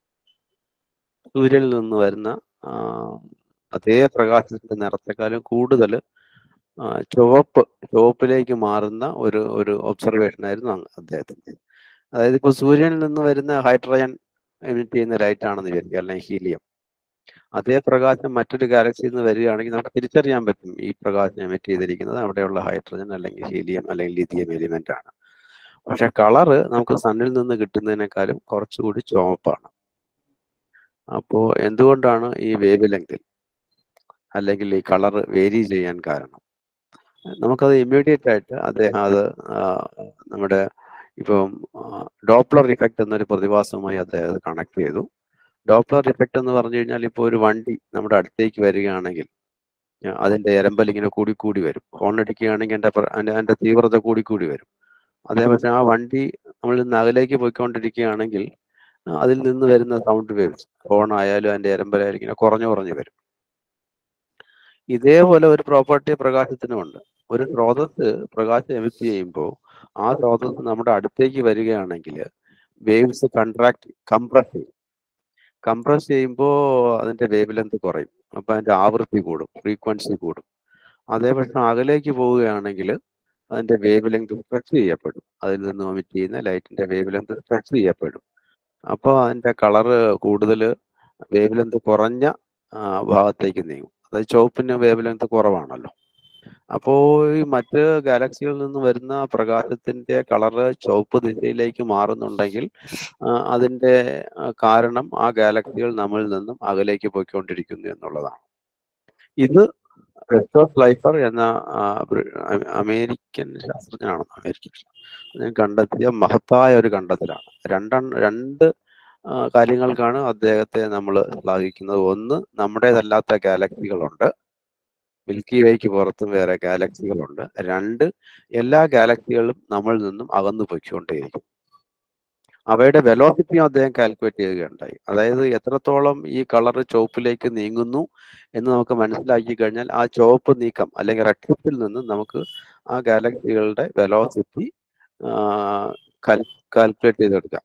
സൂര്യനിൽ നിന്ന് വരുന്ന ആ, അതേ പ്രകാശത്തിന്റെ നിറത്തെക്കാളും കൂടുതൽ ചുവപ്പ് ചുവപ്പിലേക്ക് മാറുന്ന ഒരു ഒരു ഒബ്സർവേഷൻ ആയിരുന്നു അങ് അദ്ദേഹത്തിന്റെ അതായത് ഇപ്പൊ സൂര്യനിൽ നിന്ന് വരുന്ന ഹൈഡ്രജൻ എമിറ്റ് ചെയ്യുന്ന ലൈറ്റ് ആണെന്ന് വിചാരിക്കുക അല്ലെങ്കിൽ ഹീലിയം അതേ പ്രകാശം മറ്റൊരു ഗാലക്സിയിൽ നിന്ന് വരികയാണെങ്കിൽ നമുക്ക് തിരിച്ചറിയാൻ പറ്റും ഈ പ്രകാശം എമിറ്റ് ചെയ്തിരിക്കുന്നത് അവിടെയുള്ള ഹൈഡ്രജൻ അല്ലെങ്കിൽ ഹീലിയം അല്ലെങ്കിൽ ലിഥിയം എലിമെന്റ് ആണ് പക്ഷെ കളറ് നമുക്ക് സണ്ണിൽ നിന്ന് കിട്ടുന്നതിനേക്കാളും കുറച്ചുകൂടി ചുവപ്പാണ് അപ്പോൾ എന്തുകൊണ്ടാണ് ഈ വേവ് ലെങ്തിൽ അല്ലെങ്കിൽ ഈ കളർ വേരി ചെയ്യാൻ കാരണം നമുക്കത് ഇമ്മീഡിയറ്റ് ആയിട്ട് അദ്ദേഹം അത് ആ, നമ്മുടെ ഇപ്പം ഡോപ്ലർ ഇഫക്റ്റ് എന്നൊരു പ്രതിഭാസവുമായി അദ്ദേഹം അത് കണക്ട് ചെയ്തു ഡോപ്ലർ ഇഫക്റ്റ് എന്ന് പറഞ്ഞു കഴിഞ്ഞാൽ ഇപ്പോൾ ഒരു വണ്ടി നമ്മുടെ അടുത്തേക്ക് വരികയാണെങ്കിൽ ആ, അതിന്റെ എരമ്പൽ ഇങ്ങനെ കൂടി കൂടി വരും ഹോൺ അടിക്കുകയാണെങ്കിൽ എൻ്റെ പ്ര- അതിന്റെ അതിന്റെ തീവ്രത കൂടി കൂടി വരും അതേപോലെ ആ വണ്ടി നമ്മളിൽ നിന്ന് അകലേക്ക് പോയിക്കൊണ്ടിരിക്കുകയാണെങ്കിൽ ആ, അതിൽ നിന്ന് വരുന്ന സൗണ്ട് വേവ്സ് ഹോൺ ആയാലും അതിന്റെ എരമ്പലായാലും ഇങ്ങനെ കുറഞ്ഞു കുറഞ്ഞു വരും ഇതേപോലെ ഒരു പ്രോപ്പർട്ടി പ്രകാശത്തിനുമുണ്ട് ഒരു സ്രോതസ് പ്രകാശം എമിറ്റ് ചെയ്യുമ്പോൾ ആ സ്രോതസ് നമ്മുടെ അടുത്തേക്ക് വരികയാണെങ്കിൽ വേവ്സ് കൺട്രാക്ട് കംപ്രസ് ചെയ്യും കംപ്രസ് ചെയ്യുമ്പോൾ അതിന്റെ വേവ് ലെങ്ത് കുറയും അപ്പൊ അതിന്റെ ആവൃത്തി കൂടും ഫ്രീക്വൻസി കൂടും അതേപക്ഷെ അകലേക്ക് പോവുകയാണെങ്കിൽ അതിന്റെ വേവ് ലെങ്ത് സ്ട്രെച്ച് ചെയ്യപ്പെടും അതിൽ നിന്ന് എമിറ്റ് ചെയ്യുന്ന ലൈറ്റിന്റെ വേവ് ലെങ്ത് സ്ട്രെച്ച് ചെയ്യപ്പെടും അപ്പോൾ അതിന്റെ കളറ് കൂടുതൽ വേവ് ലെങ്ത് കുറഞ്ഞ ആ, ഭാഗത്തേക്ക് നീങ്ങും അതായത് ചുവപ്പിന് വേവ് ലെങ്ത് കുറവാണല്ലോ അപ്പോൾ ഈ മറ്റ് ഗാലക്സികളിൽ നിന്ന് വരുന്ന പ്രകാശത്തിന്റെ കളറ് ചുവപ്പ് ദിശയിലേക്ക് മാറുന്നുണ്ടെങ്കിൽ ആ, അതിന്റെ ആ, കാരണം ആ ഗാലക്സികൾ നമ്മളിൽ നിന്നും അകലേക്ക് പോയിക്കൊണ്ടിരിക്കുന്നു എന്നുള്ളതാണ് ഇത് ക്രിസ്റ്റോഫ് ലൈഫർ എന്ന ആ, ബ്രി- അ- അമേരിക്കൻ ശാസ്ത്രജ്ഞനാണ് അമേരിക്കൻ ശാസ്ത്രജ്ഞൻ കണ്ടെത്തിയ മഹത്തായ ഒരു കണ്ടെത്തലാണ് രണ്ടെണ്ണം രണ്ട് ആ, കാര്യങ്ങൾക്കാണ് അദ്ദേഹത്തെ നമ്മൾ ശ്ലാഘിക്കുന്നത് ഒന്ന് നമ്മുടേതല്ലാത്ത ഗാലക്സികളുണ്ട് മിൽക്കി വേക്ക് പുറത്തും വേറെ ഗാലക്സികളുണ്ട് രണ്ട് എല്ലാ ഗാലക്സികളും നമ്മളിൽ നിന്നും അകന്നു പൊയ്ക്കൊണ്ടേയിരിക്കും അവയുടെ വെലോസിറ്റിയും അദ്ദേഹം കാൽക്കുലേറ്റ് ചെയ്യുകയുണ്ടായി അതായത് എത്രത്തോളം ഈ കളർ ചുവപ്പിലേക്ക് നീങ്ങുന്നു എന്ന് നമുക്ക് മനസ്സിലാക്കി കഴിഞ്ഞാൽ ആ ചുവപ്പ് നീക്കം അല്ലെങ്കിൽ റെഡ് നിന്ന് നമുക്ക് ആ ഗാലക്സികളുടെ വെലോസിറ്റി കാൽക്കുലേറ്റ് ചെയ്തെടുക്കാം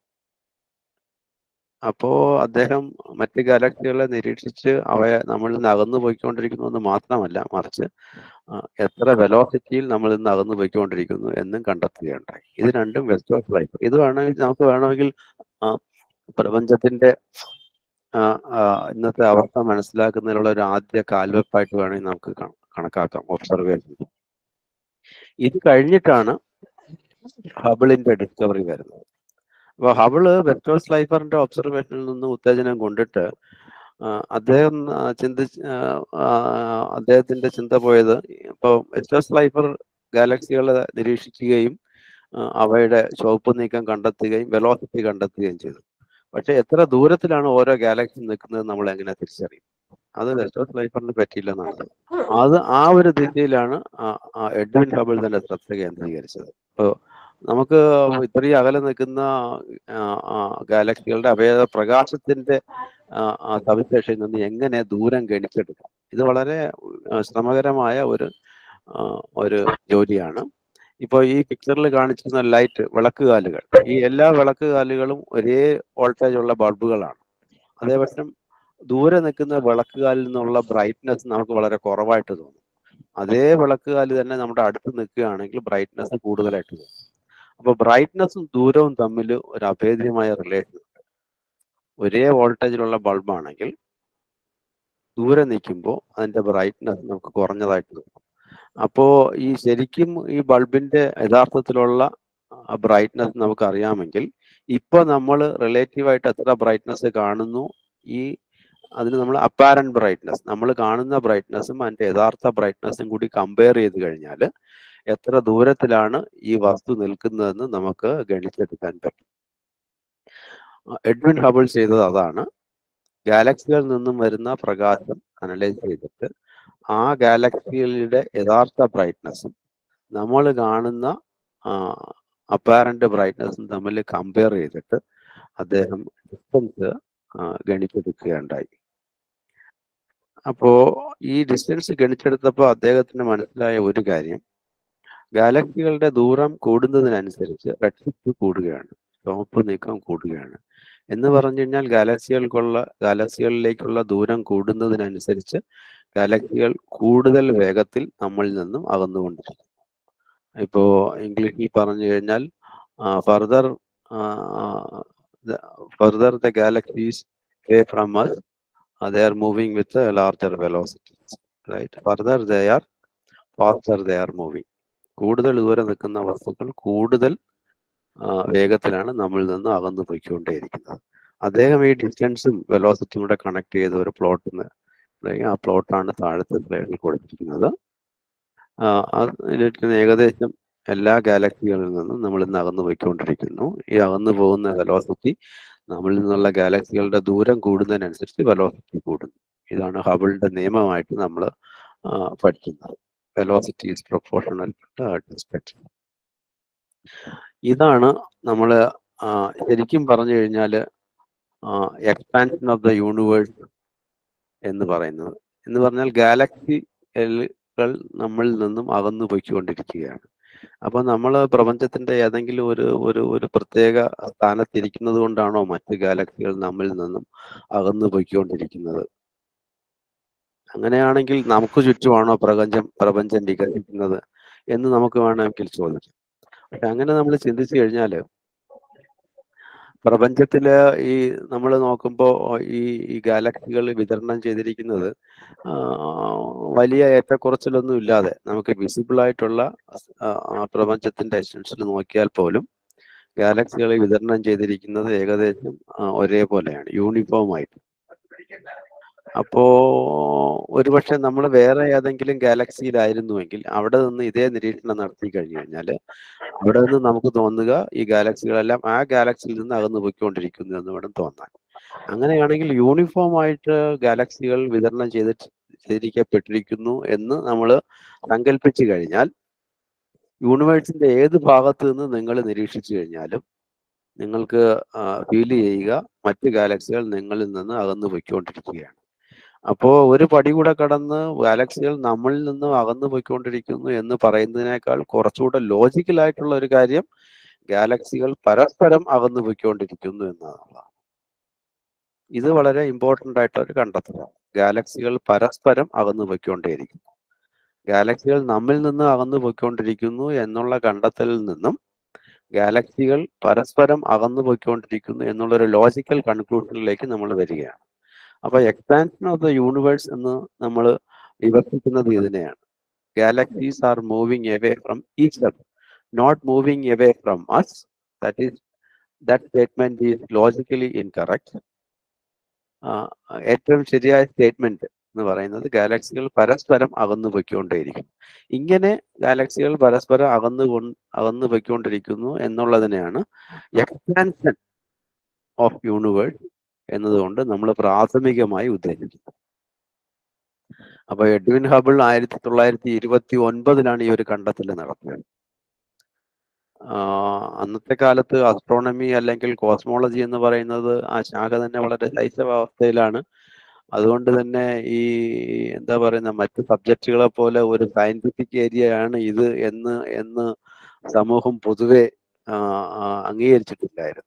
അപ്പോ അദ്ദേഹം മറ്റ് ഗാലക്സികളെ നിരീക്ഷിച്ച് അവയെ നമ്മളിൽ നിന്ന് അകന്നു പോയിക്കൊണ്ടിരിക്കുന്നു എന്ന് മാത്രമല്ല മറിച്ച് ആ, എത്ര വെലോസിറ്റിയിൽ നമ്മളിൽ നിന്ന് അകന്നു പോയിക്കൊണ്ടിരിക്കുന്നു എന്നും കണ്ടെത്തുകയുണ്ടായി ഇത് രണ്ടും വെസ്റ്റ് ഓഫ് ലൈഫ് ഇത് വേണമെങ്കിൽ നമുക്ക് വേണമെങ്കിൽ ആ, പ്രപഞ്ചത്തിന്റെ ആ, ആ, ഇന്നത്തെ അവസ്ഥ മനസ്സിലാക്കുന്നതിനുള്ള ഒരു ആദ്യ കാൽവെപ്പായിട്ട് വേണമെങ്കിൽ നമുക്ക് കണ- കണക്കാക്കാം ഒബ്സർവേഷൻ ഇത് കഴിഞ്ഞിട്ടാണ് ഹബിളിന്റെ ഡിസ്കവറി വരുന്നത് അപ്പൊ ഹബിള് വെക്ടോസ് ലൈഫറിന്റെ ഒബ്സർവേഷനിൽ നിന്ന് ഉത്തേജനം കൊണ്ടിട്ട് ആ, അദ്ദേഹം ആ, ചിന്തിച്ച് ആ, ആ, അദ്ദേഹത്തിന്റെ ചിന്ത പോയത് ഇപ്പോൾ വെക്ടോസ് ലൈഫർ ഗാലക്സികളെ നിരീക്ഷിക്കുകയും ആ, അവയുടെ ചുവപ്പ് നീക്കം കണ്ടെത്തുകയും വെലോസിറ്റി കണ്ടെത്തുകയും ചെയ്തു പക്ഷെ എത്ര ദൂരത്തിലാണ് ഓരോ ഗാലക്സി നിൽക്കുന്നത് നമ്മൾ എങ്ങനെ തിരിച്ചറിയും അത് വെക്ടോസ് ലൈഫറിന് പറ്റിയില്ലെന്നാണ് അത് ആ ഒരു ദിശയിലാണ് ആ- ആ എഡ്വിൻ ഹബിൾ തന്നെ ശ്രദ്ധ കേന്ദ്രീകരിച്ചത് ഇപ്പോൾ നമുക്ക് ഇത്രയും അകലെ നിൽക്കുന്ന ഗാലക്സികളുടെ അവയവ പ്രകാശത്തിന്റെ ആ, ആ സവിശേഷതയിൽ നിന്ന് എങ്ങനെ ദൂരം ഗണിച്ചെടുക്കാം ഇത് വളരെ ആ, ശ്രമകരമായ ഒരു ആ, ഒരു ജോലിയാണ് ഇപ്പോൾ ഈ പിക്ചറിൽ കാണിച്ചിരുന്ന ലൈറ്റ് വിളക്കുകാലുകൾ ഈ എല്ലാ വിളക്കുകാലുകളും ഒരേ വോൾട്ടേജ് ഉള്ള ബൾബുകളാണ് അതേപക്ഷം ദൂരെ നിൽക്കുന്ന വിളക്കുകാലിൽ നിന്നുള്ള ബ്രൈറ്റ്നസ് നമുക്ക് വളരെ കുറവായിട്ട് തോന്നും അതേ വിളക്കുകാല് തന്നെ നമ്മുടെ അടുത്ത് നിൽക്കുകയാണെങ്കിൽ ബ്രൈറ്റ്നസ് കൂടുതലായിട്ട് തോന്നും അപ്പൊ ബ്രൈറ്റ്നസും ദൂരവും തമ്മിൽ ഒരു അഭേദ്യമായ റിലേഷൻ ഉണ്ട് ഒരേ വോൾട്ടേജിലുള്ള ബൾബാണെങ്കിൽ ദൂരെ നിൽക്കുമ്പോൾ അതിന്റെ ബ്രൈറ്റ്നസ് നമുക്ക് കുറഞ്ഞതായിട്ട് തോന്നും അപ്പോ ഈ ശരിക്കും ഈ ബൾബിന്റെ യഥാർത്ഥത്തിലുള്ള ബ്രൈറ്റ്നസ് നമുക്ക് അറിയാമെങ്കിൽ ഇപ്പൊ നമ്മൾ റിലേറ്റീവായിട്ട് എത്ര ബ്രൈറ്റ്നസ് കാണുന്നു ഈ അതിന് നമ്മൾ അപ്പാരന്റ് ബ്രൈറ്റ്നസ് നമ്മൾ കാണുന്ന ബ്രൈറ്റ്നസും അതിന്റെ യഥാർത്ഥ ബ്രൈറ്റ്നസും കൂടി കമ്പയർ ചെയ്ത് കഴിഞ്ഞാൽ എത്ര ദൂരത്തിലാണ് ഈ വസ്തു നിൽക്കുന്നതെന്ന് നമുക്ക് ഗണിച്ചെടുക്കാൻ പറ്റും എഡ്വിൻ ഹബിൾ ചെയ്തത് അതാണ് ഗാലക്സികളിൽ നിന്നും വരുന്ന പ്രകാശം അനലൈസ് ചെയ്തിട്ട് ആ ഗാലക്സികളുടെ യഥാർത്ഥ ബ്രൈറ്റ്നസും നമ്മൾ കാണുന്ന അപ്പാരന്റ് ബ്രൈറ്റ്നസും തമ്മിൽ കമ്പയർ ചെയ്തിട്ട് അദ്ദേഹം ഡിസ്റ്റൻസ് ഗണിച്ചെടുക്കുകയുണ്ടായി അപ്പോ ഈ ഡിസ്റ്റൻസ് ഗണിച്ചെടുത്തപ്പോൾ അദ്ദേഹത്തിന് മനസ്സിലായ ഒരു കാര്യം ഗാലക്സികളുടെ ദൂരം കൂടുന്നതിനനുസരിച്ച് റെഡ്ഷിഫ്റ്റ് കൂടുകയാണ് ചുവപ്പ് നീക്കം കൂടുകയാണ് എന്ന് പറഞ്ഞു കഴിഞ്ഞാൽ ഗാലക്സികൾക്കുള്ള ഗാലക്സികളിലേക്കുള്ള ദൂരം കൂടുന്നതിനനുസരിച്ച് ഗാലക്സികൾ കൂടുതൽ വേഗത്തിൽ നമ്മളിൽ നിന്നും അകന്നുകൊണ്ടിരിക്കുന്നു ഇപ്പോ ഇംഗ്ലീഷിൽ പറഞ്ഞു കഴിഞ്ഞാൽ further further the galaxies from us they are moving with a larger velocity right further they are faster they are moving കൂടുതൽ ദൂരെ നിൽക്കുന്ന വസ്തുക്കൾ കൂടുതൽ ആ, വേഗത്തിലാണ് നമ്മളിൽ നിന്ന് അകന്നു പോയിക്കൊണ്ടേയിരിക്കുന്നത് അദ്ദേഹം ഈ ഡിസ്റ്റൻസും വെലോസിറ്റിയും കൂടെ കണക്ട് ചെയ്ത ഒരു പ്ലോട്ടിന് ആ പ്ലോട്ടാണ് താഴത്തെ സ്ലൈഡിൽ കൊടുത്തിരിക്കുന്നത് ആ, അതിലിരിക്കുന്ന ഏകദേശം എല്ലാ ഗാലക്സികളിൽ നിന്നും നമ്മൾ ഇന്ന് അകന്നു പോയിക്കൊണ്ടിരിക്കുന്നു ഈ അകന്നു പോകുന്ന വെലോസിറ്റി നമ്മളിൽ നിന്നുള്ള ഗാലക്സികളുടെ ദൂരം കൂടുന്നതിനനുസരിച്ച് വെലോസിറ്റി കൂടുന്നു ഇതാണ് ഹബിളിന്റെ നിയമമായിട്ട് നമ്മൾ പഠിക്കുന്നത് വെലോസിറ്റി ഈസ് പ്രൊപ്പോർഷണൽ ഡിസ്റ്റൻസ് ഇതാണ് നമ്മൾ ശരിക്കും പറഞ്ഞു കഴിഞ്ഞാൽ എക്സ്പാൻഷൻ ഓഫ് ദ യൂണിവേഴ്സ് എന്ന് പറയുന്നത് എന്ന് പറഞ്ഞാൽ ഗാലക്സികൾ നമ്മളിൽ നിന്നും അകന്നു പോയിക്കൊണ്ടിരിക്കുകയാണ് അപ്പൊ നമ്മൾ പ്രപഞ്ചത്തിന്റെ ഏതെങ്കിലും ഒരു ഒരു ഒരു പ്രത്യേക സ്ഥാനത്തിരിക്കുന്നത് കൊണ്ടാണോ മറ്റ് ഗാലക്സികൾ നമ്മളിൽ നിന്നും അകന്നു പോയിക്കൊണ്ടിരിക്കുന്നത് അങ്ങനെയാണെങ്കിൽ നമുക്ക് ചുറ്റുമാണോ പ്രപഞ്ചം പ്രപഞ്ചം വികസിക്കുന്നത് എന്ന് നമുക്ക് വേണമെങ്കിൽ ചോദിക്കാം പക്ഷെ അങ്ങനെ നമ്മൾ ചിന്തിച്ചു കഴിഞ്ഞാൽ പ്രപഞ്ചത്തില് ഈ നമ്മൾ നോക്കുമ്പോൾ ഈ ഈ ഗാലക്സികൾ വിതരണം ചെയ്തിരിക്കുന്നത് ആ, വലിയ ഏറ്റക്കുറച്ചിലൊന്നും ഇല്ലാതെ നമുക്ക് വിസിബിൾ ആയിട്ടുള്ള ആ, ആ പ്രപഞ്ചത്തിന്റെ എസൻസിൽ നോക്കിയാൽ പോലും ഗാലക്സികളെ വിതരണം ചെയ്തിരിക്കുന്നത് ഏകദേശം ആ, ഒരേപോലെയാണ് യൂണിഫോം ആയിട്ട് അപ്പോ ഒരുപക്ഷെ നമ്മൾ വേറെ ഏതെങ്കിലും ഗാലക്സിയിലായിരുന്നുവെങ്കിൽ അവിടെ നിന്ന് ഇതേ നിരീക്ഷണം നടത്തി കഴിഞ്ഞു കഴിഞ്ഞാൽ അവിടെ നിന്ന് നമുക്ക് തോന്നുക ഈ ഗാലക്സികളെല്ലാം ആ ഗാലക്സിയിൽ നിന്ന് അകന്നു പോയിക്കൊണ്ടിരിക്കുന്നു എന്ന് വേണം തോന്നാൻ അങ്ങനെയാണെങ്കിൽ യൂണിഫോം ആയിട്ട് ഗാലക്സികൾ വിതരണം ചെയ്ത് ചെയ്തിരിക്കപ്പെട്ടിരിക്കുന്നു എന്ന് നമ്മൾ സങ്കല്പിച്ചു കഴിഞ്ഞാൽ യൂണിവേഴ്സിന്റെ ഏത് ഭാഗത്ത് നിന്ന് നിങ്ങൾ നിരീക്ഷിച്ചു കഴിഞ്ഞാലും നിങ്ങൾക്ക് ഫീൽ ചെയ്യുക മറ്റ് ഗാലക്സികൾ നിങ്ങളിൽ നിന്ന് അകന്നു പോയിക്കൊണ്ടിരിക്കുകയാണ് അപ്പോൾ ഒരു പടി കൂടെ കടന്ന് ഗാലക്സികൾ നമ്മളിൽ നിന്ന് അകന്നു പോയിക്കൊണ്ടിരിക്കുന്നു എന്ന് പറയുന്നതിനേക്കാൾ കുറച്ചുകൂടെ ലോജിക്കൽ ആയിട്ടുള്ള ഒരു കാര്യം ഗാലക്സികൾ പരസ്പരം അകന്നു പോയിക്കൊണ്ടിരിക്കുന്നു എന്നതാണ് ഇത് വളരെ ഇമ്പോർട്ടൻ്റ് ആയിട്ടുള്ള ഒരു കണ്ടെത്തലാണ് ഗാലക്സികൾ പരസ്പരം അകന്നു പോയിക്കൊണ്ടേയിരിക്കുന്നു ഗാലക്സികൾ നമ്മിൽ നിന്ന് അകന്നു പോയിക്കൊണ്ടിരിക്കുന്നു എന്നുള്ള കണ്ടെത്തലിൽ നിന്നും ഗാലക്സികൾ പരസ്പരം അകന്നു പോയിക്കൊണ്ടിരിക്കുന്നു എന്നുള്ള ഒരു ലോജിക്കൽ കൺക്ലൂഷനിലേക്ക് നമ്മൾ വരികയാണ് അപ്പൊ എക്സ്പാൻഷൻ ഓഫ് ദ യൂണിവേഴ്സ് എന്ന് നമ്മൾ വിവർത്തിക്കുന്നത് ഇതിനെയാണ് galaxies are moving away from each other not moving away from us that is that statement is logically incorrect ഏറ്റവും ശരിയായ സ്റ്റേറ്റ്മെന്റ് എന്ന് പറയുന്നത് ഗാലക്സികൾ പരസ്പരം അകന്നു പൊയ്ക്കൊണ്ടേയിരിക്കും ഇങ്ങനെ ഗാലക്സികൾ പരസ്പരം അകന്നു കൊ അകന്നു പൊയ്ക്കൊണ്ടിരിക്കുന്നു എന്നുള്ളതിനെയാണ് എക്സ്പാൻഷൻ ഓഫ് യൂണിവേഴ്സ് എന്നതുകൊണ്ട് നമ്മൾ പ്രാഥമികമായി ഉദ്ദേശിക്കുന്നത് അപ്പൊ എഡ്വിൻ ഹബിൾ ആയിരത്തി തൊള്ളായിരത്തി ഇരുപത്തി ഒൻപതിലാണ് ഈ ഒരു കണ്ടെത്തൽ നടത്തിയത് അന്നത്തെ കാലത്ത് അസ്ട്രോണമി അല്ലെങ്കിൽ കോസ്മോളജി എന്ന് പറയുന്നത് ആ ശാഖ തന്നെ വളരെ ശൈശവാവസ്ഥയിലാണ് അതുകൊണ്ട് തന്നെ ഈ എന്താ പറയുന്ന മറ്റ് സബ്ജക്റ്റുകളെ പോലെ ഒരു സയന്റിഫിക് ഏരിയ ആണ് ഇത് എന്ന് എന്ന് സമൂഹം പൊതുവെ അംഗീകരിച്ചിട്ടില്ലായിരുന്നു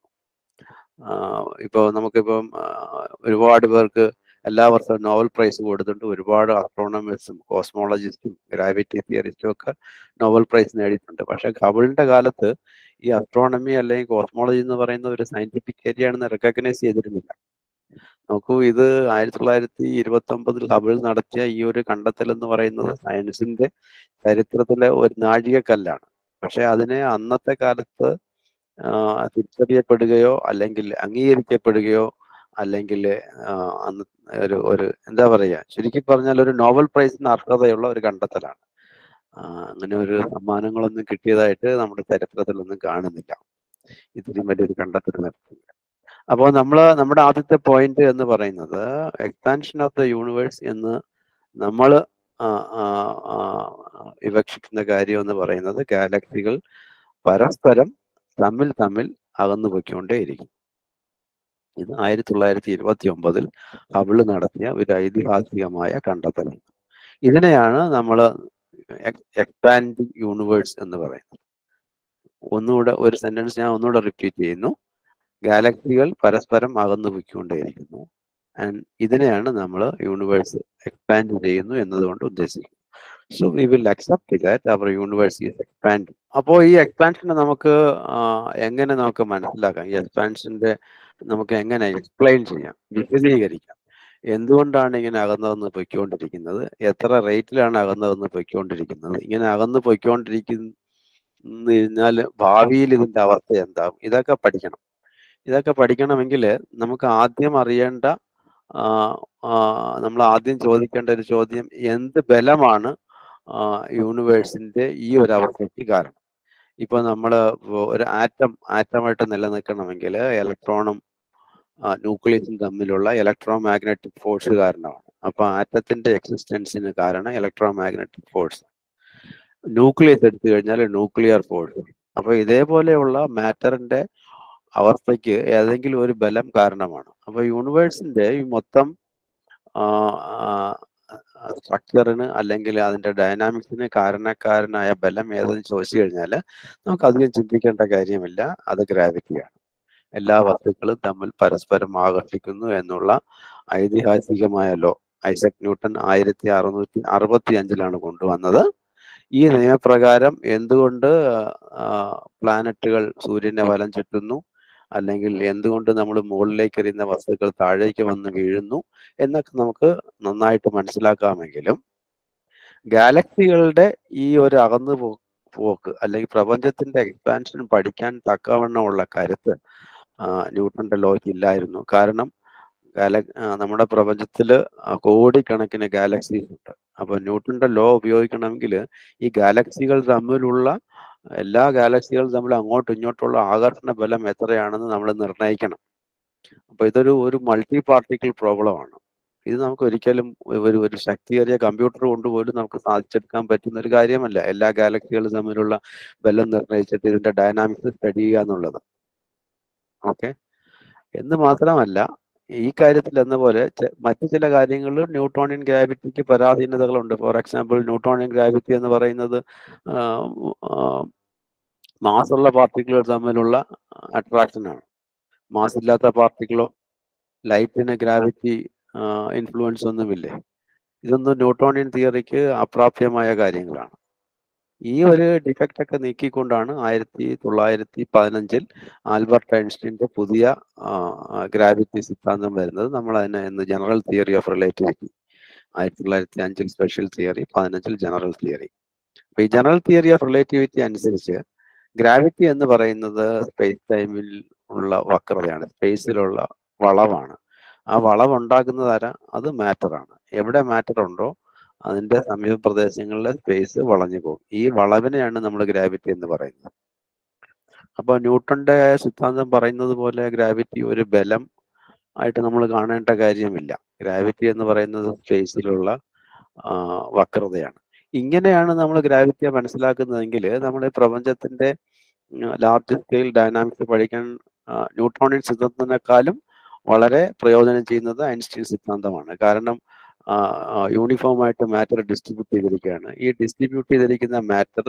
ഇപ്പോൾ നമുക്കിപ്പം ഒരുപാട് പേർക്ക് എല്ലാ വർഷവും നോവൽ പ്രൈസ് കൊടുത്തിട്ടുണ്ട് ഒരുപാട് അസ്ട്രോണമേഴ്സും കോസ്മോളജിസ്റ്റും ഗ്രാവിറ്റി തിയറിസ്റ്റും ഒക്കെ നോവൽ പ്രൈസ് നേടിയിട്ടുണ്ട് പക്ഷെ ഹബിളിന്റെ കാലത്ത് ഈ അസ്ട്രോണമി അല്ലെങ്കിൽ കോസ്മോളജി എന്ന് പറയുന്ന ഒരു സയന്റിഫിക് ഏരിയ ആണെന്ന് റെക്കഗ്നൈസ് ചെയ്തിരുന്നില്ല നോക്കൂ ഇത് ആയിരത്തി തൊള്ളായിരത്തി ഇരുപത്തി ഒമ്പതിൽ ഹബിൾ നടത്തിയ ഈ ഒരു കണ്ടെത്തൽ എന്ന് പറയുന്നത് സയൻസിന്റെ ചരിത്രത്തിലെ ഒരു നാഴികക്കല്ലാണ് പക്ഷെ അതിനെ അന്നത്തെ കാലത്ത് തിരിച്ചറിയപ്പെടുകയോ അല്ലെങ്കിൽ അംഗീകരിക്കപ്പെടുകയോ അല്ലെങ്കിൽ അന്ന് ഒരു ഒരു എന്താ പറയുക ചുരുക്കി പറഞ്ഞാൽ ഒരു നോവൽ പ്രൈസിന് അർഹതയുള്ള ഒരു കണ്ടെത്തലാണ് അങ്ങനെ ഒരു സമ്മാനങ്ങളൊന്നും കിട്ടിയതായിട്ട് നമ്മുടെ ചരിത്രത്തിലൊന്നും കാണുന്നില്ല ഇത്രയും വലിയൊരു കണ്ടെത്തൽ നടത്തില്ല അപ്പോൾ നമ്മൾ നമ്മുടെ ആദ്യത്തെ പോയിന്റ് എന്ന് പറയുന്നത് എക്സ്പാൻഷൻ ഓഫ് ദ യൂണിവേഴ്സ് എന്ന് നമ്മൾ വിവക്ഷിക്കുന്ന കാര്യം എന്ന് പറയുന്നത് ഗാലക്സികൾ പരസ്പരം തമ്മിൽ തമ്മിൽ അകന്നു പൊയ്ക്കൊണ്ടേയിരിക്കും ഇത് ആയിരത്തി തൊള്ളായിരത്തി ഇരുപത്തി ഒമ്പതിൽ ഹബിള് നടത്തിയ ഒരു ഐതിഹാസികമായ കണ്ടെത്തലാണ് ഇതിനെയാണ് നമ്മൾ എക്സ്പാൻഡിങ് യൂണിവേഴ്സ് എന്ന് പറയുന്നത് ഒന്നുകൂടെ ഒരു സെന്റൻസ് ഞാൻ ഒന്നുകൂടെ റിപ്പീറ്റ് ചെയ്യുന്നു ഗാലക്സികൾ പരസ്പരം അകന്നു പൊയ്ക്കൊണ്ടേയിരിക്കുന്നു ആൻഡ് ഇതിനെയാണ് നമ്മൾ യൂണിവേഴ്സ് എക്സ്പാൻഡ് ചെയ്യുന്നു എന്നതുകൊണ്ട് ഉദ്ദേശിക്കുന്നത് so we will accept that our universe is expand അപ്പോൾ ഈ എക്സ്പാൻഷനെ നമുക്ക് എങ്ങനെ നമുക്ക് മനസ്സിലാക്കാം ഈ എക്സ്പാൻഷന്റെ നമുക്ക് എങ്ങനെ എക്സ്പ്ലെയിൻ ചെയ്യാം വിശദീകരിക്കാം എന്തുകൊണ്ടാണ് ഇങ്ങനെ അകന്നതെന്ന് പൊയ്ക്കൊണ്ടിരിക്കുന്നത് എത്ര റേറ്റിലാണ് അകന്നതെന്ന് പൊയ്ക്കൊണ്ടിരിക്കുന്നത് ഇങ്ങനെ അകന്ന് പൊയ്ക്കൊണ്ടിരിക്കുന്നതിനാൽ ഭാവിയിൽ ഇതിന്റെ അവസ്ഥ എന്താകും ഇതൊക്കെ പഠിക്കണം ഇതൊക്കെ പഠിക്കണമെങ്കിൽ നമുക്ക് ആദ്യം അറിയേണ്ട നമ്മൾ ആദ്യം ചോദിക്കേണ്ട ഒരു ചോദ്യം എന്ത് ബലമാണ് യൂണിവേഴ്സിന്റെ ഈ ഒരു അവസ്ഥയ്ക്ക് കാരണം ഇപ്പൊ നമ്മൾ ഒരു ആറ്റം ആറ്റമായിട്ട് നിലനിൽക്കണമെങ്കിൽ ഇലക്ട്രോണും ന്യൂക്ലിയസും തമ്മിലുള്ള ഇലക്ട്രോ മാഗ്നറ്റിക് ഫോഴ്സ് കാരണമാണ് അപ്പൊ ആറ്റത്തിന്റെ എക്സിസ്റ്റൻസിന് കാരണം ഇലക്ട്രോ മാഗ്നറ്റിക് ഫോഴ്സ് ന്യൂക്ലിയസ് എടുത്തു കഴിഞ്ഞാൽ ന്യൂക്ലിയർ ഫോഴ്സ് അപ്പൊ ഇതേപോലെയുള്ള മാറ്ററിന്റെ അവസ്ഥയ്ക്ക് ഏതെങ്കിലും ഒരു ബലം കാരണമാണ് അപ്പൊ യൂണിവേഴ്സിന്റെ ഈ മൊത്തം സ്ട്രക്ചറിന് അല്ലെങ്കിൽ അതിന്റെ ഡൈനാമിക്സിന് കാരണക്കാരനായ ബലം ഏതെന്ന് ചോദിച്ചു കഴിഞ്ഞാൽ നമുക്ക് അധികം ചിന്തിക്കേണ്ട കാര്യമില്ല അത് ഗ്രാവിറ്റിയാണ് എല്ലാ വസ്തുക്കളും തമ്മിൽ പരസ്പരം ആകർഷിക്കുന്നു എന്നുള്ള ഐതിഹാസികമായ ലോ ഐസക് ന്യൂട്ടൺ ആയിരത്തി അറുന്നൂറ്റി അറുപത്തി അഞ്ചിലാണ് കൊണ്ടുവന്നത് ഈ നിയമപ്രകാരം എന്തുകൊണ്ട് പ്ലാനറ്റുകൾ സൂര്യനെ വലം ചുറ്റുന്നു അല്ലെങ്കിൽ എന്തുകൊണ്ട് നമ്മൾ മുകളിലേക്ക് എറിയുന്ന വസ്തുക്കൾ താഴേക്ക് വന്ന് വീഴുന്നു എന്നൊക്കെ നമുക്ക് നന്നായിട്ട് മനസ്സിലാക്കാമെങ്കിലും ഗാലക്സികളുടെ ഈ ഒരു അകന്നു പോ പോക്ക് അല്ലെങ്കിൽ പ്രപഞ്ചത്തിന്റെ എക്സ്പാൻഷൻ പഠിക്കാൻ തക്കവണ്ണമുള്ള കരുത്ത് ന്യൂട്ടന്റെ ലോയ്ക്ക് ഇല്ലായിരുന്നു കാരണം ഗാല നമ്മുടെ പ്രപഞ്ചത്തിൽ കോടിക്കണക്കിന് ഗാലക്സീസ് ഉണ്ട് അപ്പൊ ന്യൂട്ടന്റെ ലോ ഉപയോഗിക്കണമെങ്കിൽ ഈ ഗാലക്സികൾ തമ്മിലുള്ള എല്ലാ ഗാലക്സികളും തമ്മിൽ അങ്ങോട്ടും ഇങ്ങോട്ടുള്ള ആകർഷണ ബലം എത്രയാണെന്ന് നമ്മൾ നിർണ്ണയിക്കണം അപ്പൊ ഇതൊരു ഒരു മൾട്ടി പാർട്ടിക്കിൾ പ്രോബ്ലം ആണ് ഇത് നമുക്ക് ഒരിക്കലും ഒരു ഒരു ശക്തിയേറിയ കമ്പ്യൂട്ടർ കൊണ്ടുപോലും നമുക്ക് സാധിച്ചെടുക്കാൻ പറ്റുന്ന ഒരു കാര്യമല്ല എല്ലാ ഗാലക്സികളും തമ്മിലുള്ള ബലം നിർണ്ണയിച്ചിട്ട് ഇതിന്റെ ഡൈനാമിക്സ് സ്റ്റഡി ചെയ്യുക എന്നുള്ളത് ഓക്കെ എന്ന് മാത്രമല്ല ഈ കാര്യത്തിൽ എന്ന പോലെ ചെ- മറ്റു ചില കാര്യങ്ങളിൽ ന്യൂട്ടോണിയൻ ഗ്രാവിറ്റിക്ക് പരാധീനതകളുണ്ട് ഫോർ എക്സാമ്പിൾ ന്യൂട്ടോണിയൻ ഗ്രാവിറ്റി എന്ന് പറയുന്നത് മാസുള്ള പാർട്ടിക്കിളുകൾ തമ്മിലുള്ള അട്രാക്ഷൻ ആണ് മാസ് ഇല്ലാത്ത പാർട്ടിക്കിളോ ലൈറ്റിന് ഗ്രാവിറ്റി ഇൻഫ്ലുവൻസ് ഒന്നുമില്ലേ ഇതൊന്നും ന്യൂട്ടോണിയൻ തിയറിക്ക് അപ്രാപ്യമായ കാര്യങ്ങളാണ് ഈ ഒരു ഡിഫക്റ്റ് ഒക്കെ നീക്കിക്കൊണ്ടാണ് ആയിരത്തി തൊള്ളായിരത്തി പതിനഞ്ചിൽ ആൽബർട്ട് ഐൻസ്റ്റീൻ്റെ പുതിയ ഗ്രാവിറ്റി സിദ്ധാന്തം വരുന്നത് നമ്മൾ അതിനെ ഇന്ന് ജനറൽ തിയറി ഓഫ് റിലേറ്റിവിറ്റി ആയിരത്തി തൊള്ളായിരത്തി അഞ്ചിൽ സ്പെഷ്യൽ തിയറി പതിനഞ്ചിൽ ജനറൽ തിയറി അപ്പൊ ഈ ജനറൽ തിയറി ഓഫ് റിലേറ്റിവിറ്റി അനുസരിച്ച് ഗ്രാവിറ്റി എന്ന് പറയുന്നത് സ്പേസ് ടൈമിൽ ഉള്ള വക്രതയാണ് സ്പേസിലുള്ള വളവാണ് ആ വളവ് ഉണ്ടാക്കുന്നത് ആരാ അത് മാറ്റർ ആണ് എവിടെ മാറ്റർ ഉണ്ടോ അതിന്റെ സമീപ പ്രദേശങ്ങളിലെ സ്പേസ് വളഞ്ഞു പോകും ഈ വളവിനെയാണ് നമ്മൾ ഗ്രാവിറ്റി എന്ന് പറയുന്നത് അപ്പൊ ന്യൂട്ടന്റെ സിദ്ധാന്തം പറയുന്നത് പോലെ ഗ്രാവിറ്റി ഒരു ബലം ആയിട്ട് നമ്മൾ കാണേണ്ട കാര്യമില്ല ഗ്രാവിറ്റി എന്ന് പറയുന്നത് സ്പേസിലുള്ള ആ, വക്രതയാണ് ഇങ്ങനെയാണ് നമ്മൾ ഗ്രാവിറ്റിയെ മനസ്സിലാക്കുന്നതെങ്കിൽ നമ്മുടെ പ്രപഞ്ചത്തിന്റെ ലാർജ് സ്കെയിൽ ഡൈനാമിക്സ് പഠിക്കാൻ ആ, ന്യൂട്ടോണിയൻ സിദ്ധാന്തത്തിനേക്കാളും വളരെ പ്രയോജനം ചെയ്യുന്നത് ഐൻസ്റ്റീൻ സിദ്ധാന്തമാണ് കാരണം യൂണിഫോം ആയിട്ട് മാറ്റർ ഡിസ്ട്രിബ്യൂട്ട് ചെയ്തിരിക്കുകയാണ് ഈ ഡിസ്ട്രിബ്യൂട്ട് ചെയ്തിരിക്കുന്ന മാറ്റർ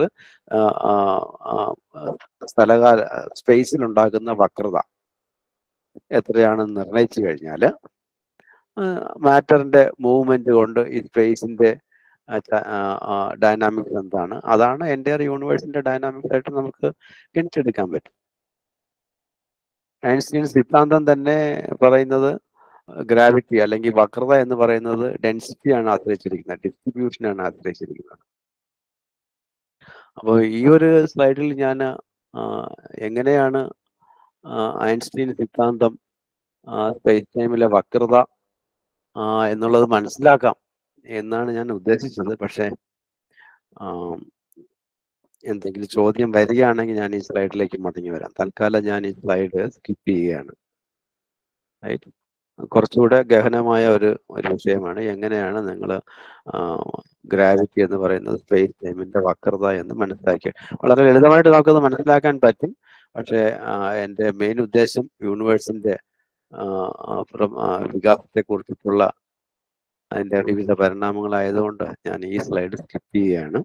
സ്ഥലകാല സ്പേസിൽ ഉണ്ടാകുന്ന വക്രത എത്രയാണെന്ന് നിർണയിച്ചു കഴിഞ്ഞാൽ മാറ്ററിന്റെ മൂവ്മെന്റ് കൊണ്ട് ഈ സ്പേസിന്റെ ഡൈനാമിക്സ് എന്താണ് അതാണ് എൻ്റെ യൂണിവേഴ്സിന്റെ ഡൈനാമിക്സ് ആയിട്ട് നമുക്ക് ഗണിച്ചെടുക്കാൻ പറ്റും ഐൻസ്റ്റീൻ സിദ്ധാന്തം തന്നെ പറയുന്നത് ഗ്രാവിറ്റി അല്ലെങ്കിൽ വക്രത എന്ന് പറയുന്നത് ഡെൻസിറ്റിയാണ് ആശ്രയിച്ചിരിക്കുന്നത് ഡിസ്ട്രിബ്യൂഷനാണ് ആശ്രയിച്ചിരിക്കുന്നത് അപ്പോൾ ഈ ഒരു സ്ലൈഡിൽ ഞാൻ എങ്ങനെയാണ് ഐൻസ്റ്റീൻ സിദ്ധാന്തം സ്പേസ് ടൈമിലെ വക്രത ആ, എന്നുള്ളത് മനസ്സിലാക്കാം എന്നാണ് ഞാൻ ഉദ്ദേശിച്ചത് പക്ഷേ ആം, എന്തെങ്കിലും ചോദ്യം വരികയാണെങ്കിൽ ഞാൻ ഈ സ്ലൈഡിലേക്ക് മടങ്ങി വരാം തൽക്കാലം ഞാൻ ഈ സ്ലൈഡ് സ്കിപ്പ് ചെയ്യുകയാണ് റൈറ്റ് കുറച്ചുകൂടെ ഗഹനമായ ഒരു ഒരു വിഷയമാണ് എങ്ങനെയാണ് നിങ്ങൾ ഗ്രാവിറ്റി എന്ന് പറയുന്നത് സ്പേസ് ടൈമിന്റെ വക്രത എന്ന് മനസ്സിലാക്കിയ വളരെ ലളിതമായിട്ട് നമുക്കത് മനസ്സിലാക്കാൻ പറ്റും പക്ഷേ എൻ്റെ മെയിൻ ഉദ്ദേശം യൂണിവേഴ്സിന്റെ വികാസത്തെ കുറിച്ചിട്ടുള്ള അതിന്റെ വിവിധ പരിണാമങ്ങളായതുകൊണ്ട് ഞാൻ ഈ സ്ലൈഡ് സ്കിപ്പ് ചെയ്യുകയാണ്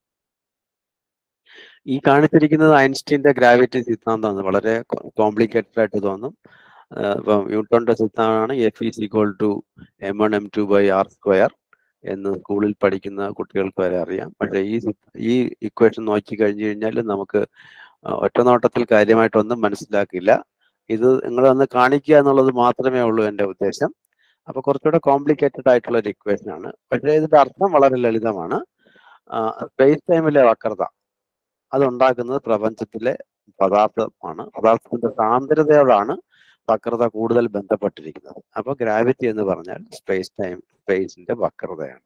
ഈ കാണിച്ചിരിക്കുന്നത് ഐൻസ്റ്റീന്റെ ഗ്രാവിറ്റി സിദ്ധാന്തമാണ് വളരെ കോംപ്ലിക്കേറ്റഡ് ആയിട്ട് തോന്നും ആഹ് ഇപ്പം ന്യൂട്ടന്റെ സിദ്ധാന്തമാണ് F is equal to M one M two by R square എന്ന് സ്കൂളിൽ പഠിക്കുന്ന കുട്ടികൾക്ക് വരെ അറിയാം പക്ഷേ ഈ സിദ്ധ- ഈ ഇക്വേഷൻ നോക്കി കഴിഞ്ഞു കഴിഞ്ഞാൽ നമുക്ക് ആഹ് ഒറ്റ നോട്ടത്തിൽ കാര്യമായിട്ടൊന്നും മനസ്സിലാക്കില്ല ഇത് നിങ്ങളൊന്ന് കാണിക്കുക എന്നുള്ളത് മാത്രമേ ഉള്ളൂ എൻ്റെ ഉദ്ദേശം അപ്പൊ കുറച്ചുകൂടെ കോംപ്ലിക്കേറ്റഡ് ആയിട്ടുള്ള ഒരു ഇക്വേഷൻ ആണ് പക്ഷേ ഇതിന്റെ അർത്ഥം വളരെ ലളിതമാണ് സ്പേസ് ടൈമിലെ വക്രത അതുണ്ടാക്കുന്നത് പ്രപഞ്ചത്തിലെ പദാർത്ഥമാണ് പദാർത്ഥത്തിന്റെ സാന്ദ്രതയോടാണ് വക്രത കൂടുതൽ ബന്ധപ്പെട്ടിരിക്കുന്നത് അപ്പൊ ഗ്രാവിറ്റി എന്ന് പറഞ്ഞാൽ സ്പേസ് ടൈം സ്പേസിന്റെ വക്രതയാണ്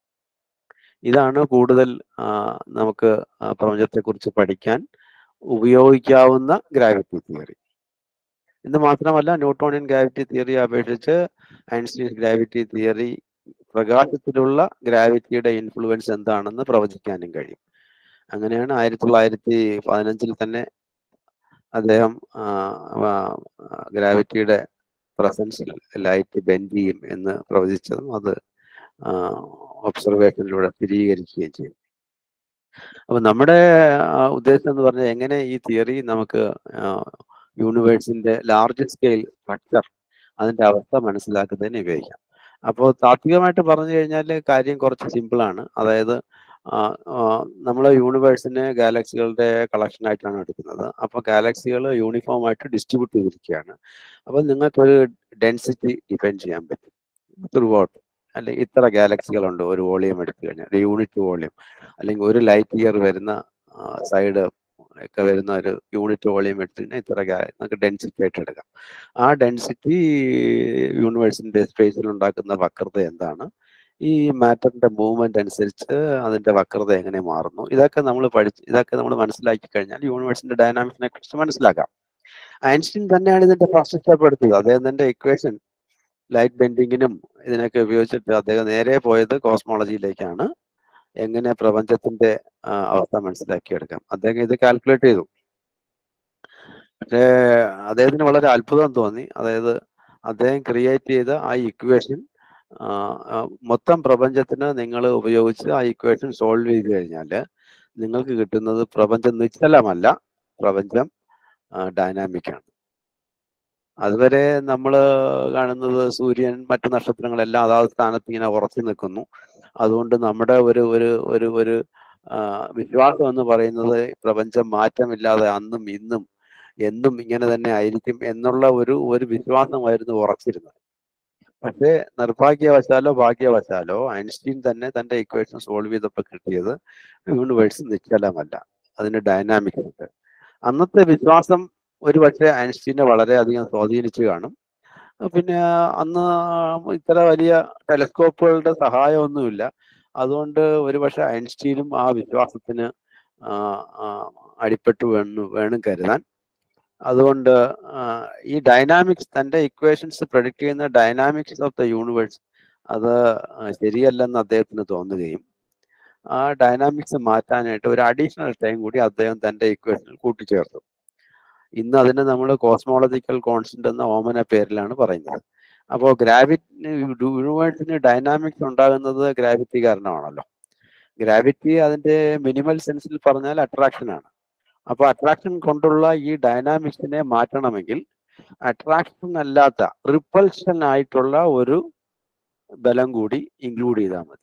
ഇതാണ് കൂടുതൽ ആ, നമുക്ക് പ്രപഞ്ചത്തെ കുറിച്ച് പഠിക്കാൻ ഉപയോഗിക്കാവുന്ന ഗ്രാവിറ്റി തിയറി ഇത് മാത്രമല്ല ന്യൂട്ടോണിയൻ ഗ്രാവിറ്റി തിയറി അപേക്ഷിച്ച് ഐൻസ്റ്റീൻ ഗ്രാവിറ്റി തിയറി പ്രകാശത്തിലുള്ള ഗ്രാവിറ്റിയുടെ ഇൻഫ്ലുവൻസ് എന്താണെന്ന് പ്രവചിക്കാനും കഴിയും അങ്ങനെയാണ് ആയിരത്തി തൊള്ളായിരത്തി പതിനഞ്ചിൽ തന്നെ അദ്ദേഹം ഗ്രാവിറ്റിയുടെ പ്രസൻസിൽ ലൈറ്റ് ബെൻഡ് ചെയ്യും എന്ന് പ്രവചിച്ചതും അത് ഒബ്സർവേഷനിലൂടെ സ്ഥിരീകരിക്കുകയും ചെയ്യും അപ്പൊ നമ്മുടെ ആ, ഉദ്ദേശം എന്ന് പറഞ്ഞാൽ എങ്ങനെ ഈ തിയറി നമുക്ക് യൂണിവേഴ്സിന്റെ ലാർജ് സ്കെയിൽ സ്ട്രക്ചർ അതിന്റെ അവസ്ഥ മനസ്സിലാക്കുന്നതിന് ഉപയോഗിക്കാം അപ്പോൾ താത്വികമായിട്ട് പറഞ്ഞു കഴിഞ്ഞാൽ കാര്യം കുറച്ച് സിമ്പിൾ ആണ് അതായത് നമ്മൾ യൂണിവേഴ്സിനെ ഗാലക്സികളുടെ കളക്ഷൻ ആയിട്ടാണ് എടുക്കുന്നത് അപ്പോൾ ഗാലക്സികൾ യൂണിഫോം ആയിട്ട് ഡിസ്ട്രിബ്യൂട്ട് ചെയ്തിരിക്കുകയാണ് അപ്പോൾ നിങ്ങൾക്കൊരു ഡെൻസിറ്റി ഡിഫൈൻ ചെയ്യാൻ പറ്റും ത്രൂ ഔട്ട് അല്ലെങ്കിൽ ഇത്ര ഗാലക്സികളുണ്ട് ഒരു വോളിയം എടുത്തു കഴിഞ്ഞാൽ ഒരു യൂണിറ്റ് വോളിയം അല്ലെങ്കിൽ ഒരു ലൈറ്റ് ഇയർ വരുന്ന സൈഡ് ഒക്കെ വരുന്ന ഒരു യൂണിറ്റ് വോളിയം എടുത്തു കഴിഞ്ഞാൽ ഇത്ര ga- നമുക്ക് ഡെൻസിറ്റി ആയിട്ട് എടുക്കാം ആ ഡെൻസിറ്റി യൂണിവേഴ്സിന്റെ സ്പേസിൽ ഉണ്ടാക്കുന്ന വക്രത എന്താണ് ഈ മാറ്ററിന്റെ മൂവ്മെന്റ് അനുസരിച്ച് അതിന്റെ വക്രത എങ്ങനെ മാറുന്നു ഇതൊക്കെ നമ്മൾ പഠിച്ച് ഇതൊക്കെ നമ്മൾ മനസ്സിലാക്കി കഴിഞ്ഞാൽ യൂണിവേഴ്സിന്റെ ഡൈനാമിക്സിനെ കുറിച്ച് മനസ്സിലാക്കാം ഐൻസ്റ്റീൻ തന്നെയാണ് ഇതിന്റെ ഫസ്റ്റ് സ്റ്റെപ്പ് എടുത്തത് അദ്ദേഹം തന്റെ ഇക്വേഷൻ ലൈറ്റ് ബെൻഡിങ്ങിനും ഇതിനൊക്കെ ഉപയോഗിച്ചിട്ട് അദ്ദേഹം നേരെ പോയത് കോസ്മോളജിയിലേക്കാണ് എങ്ങനെ പ്രപഞ്ചത്തിന്റെ ആ, അവസ്ഥ മനസ്സിലാക്കിയെടുക്കാം അദ്ദേഹം ഇത് കാൽക്കുലേറ്റ് ചെയ്തു പക്ഷേ അദ്ദേഹത്തിന് വളരെ അത്ഭുതം തോന്നി അതായത് അദ്ദേഹം ക്രിയേറ്റ് ചെയ്ത ആ ഇക്വേഷൻ മൊത്തം പ്രപഞ്ചത്തിന് നിങ്ങൾ ഉപയോഗിച്ച് ആ ഇക്വേഷൻ സോൾവ് ചെയ്ത് കഴിഞ്ഞാൽ നിങ്ങൾക്ക് കിട്ടുന്നത് പ്രപഞ്ചം നിശ്ചലമല്ല പ്രപഞ്ചം ഡൈനാമിക് ആണ് അതുവരെ നമ്മൾ കാണുന്നത് സൂര്യൻ മറ്റു നക്ഷത്രങ്ങളെല്ലാം അതാത് സ്ഥാനത്ത് ഇങ്ങനെ ഉറച്ചു നിൽക്കുന്നു അതുകൊണ്ട് നമ്മുടെ ഒരു ഒരു ഒരു ഒരു ആ, വിശ്വാസം എന്ന് പറയുന്നത് പ്രപഞ്ചം മാറ്റമില്ലാതെ അന്നും ഇന്നും എന്നും ഇങ്ങനെ തന്നെ ആയിരിക്കും എന്നുള്ള ഒരു ഒരു വിശ്വാസമായിരുന്നു ഉറച്ചിരുന്നത് പക്ഷേ നിർഭാഗ്യവശാലോ ഭാഗ്യവശാലോ ഐൻസ്റ്റീൻ തന്നെ തന്റെ ഇക്വേഷൻ സോൾവ് ചെയ്തപ്പോൾ കിട്ടിയത് യൂണിവേഴ്സ് നിശ്ചലമല്ല അതിന് ഡൈനാമിക്സ് ഉണ്ട് അന്നത്തെ വിശ്വാസം ഒരു പക്ഷേ ഐൻസ്റ്റീനെ വളരെയധികം സ്വാധീനിച്ചു കാണും പിന്നെ അന്ന് ഇത്ര വലിയ ടെലസ്കോപ്പുകളുടെ സഹായമൊന്നുമില്ല അതുകൊണ്ട് ഒരുപക്ഷെ ഐൻസ്റ്റീനും ആ വിശ്വാസത്തിന് ആ, ആ, അടിപ്പെട്ടു വേണം വേണം കരുതാൻ അതുകൊണ്ട് ആ, ഈ ഡൈനാമിക്സ് തന്റെ ഇക്വേഷൻസ് പ്രൊഡിക്റ്റ് ചെയ്യുന്ന ഡൈനാമിക്സ് ഓഫ് ദ യൂണിവേഴ്സ് അത് ആ, ശരിയല്ലെന്ന് അദ്ദേഹത്തിന് തോന്നുകയും ആ ഡൈനാമിക്സ് മാറ്റാനായിട്ട് ഒരു അഡീഷണൽ ടൈം കൂടി അദ്ദേഹം തന്റെ ഇക്വേഷനിൽ കൂട്ടിച്ചേർത്തു ഇന്ന് അതിന് നമ്മൾ കോസ്മോളജിക്കൽ കോൺസ്റ്റന്റ് എന്ന ഓമന പേരിലാണ് പറയുന്നത് അപ്പോൾ ഗ്രാവിറ്റി യൂണിവേഴ്സിന് ഡൈനാമിക്സ് ഉണ്ടാകുന്നത് ഗ്രാവിറ്റി കാരണമാണല്ലോ ഗ്രാവിറ്റി അതിന്റെ മിനിമൽ സെൻസിൽ പറഞ്ഞാൽ അട്രാക്ഷൻ ആണ് അപ്പോൾ അട്രാക്ഷൻ കൊണ്ടുള്ള ഈ ഡൈനാമിക്സിനെ മാറ്റണമെങ്കിൽ അട്രാക്ഷൻ അല്ലാത്ത റിപ്പൾഷൻ ആയിട്ടുള്ള ഒരു ബലം കൂടി ഇൻക്ലൂഡ് ചെയ്താൽ മതി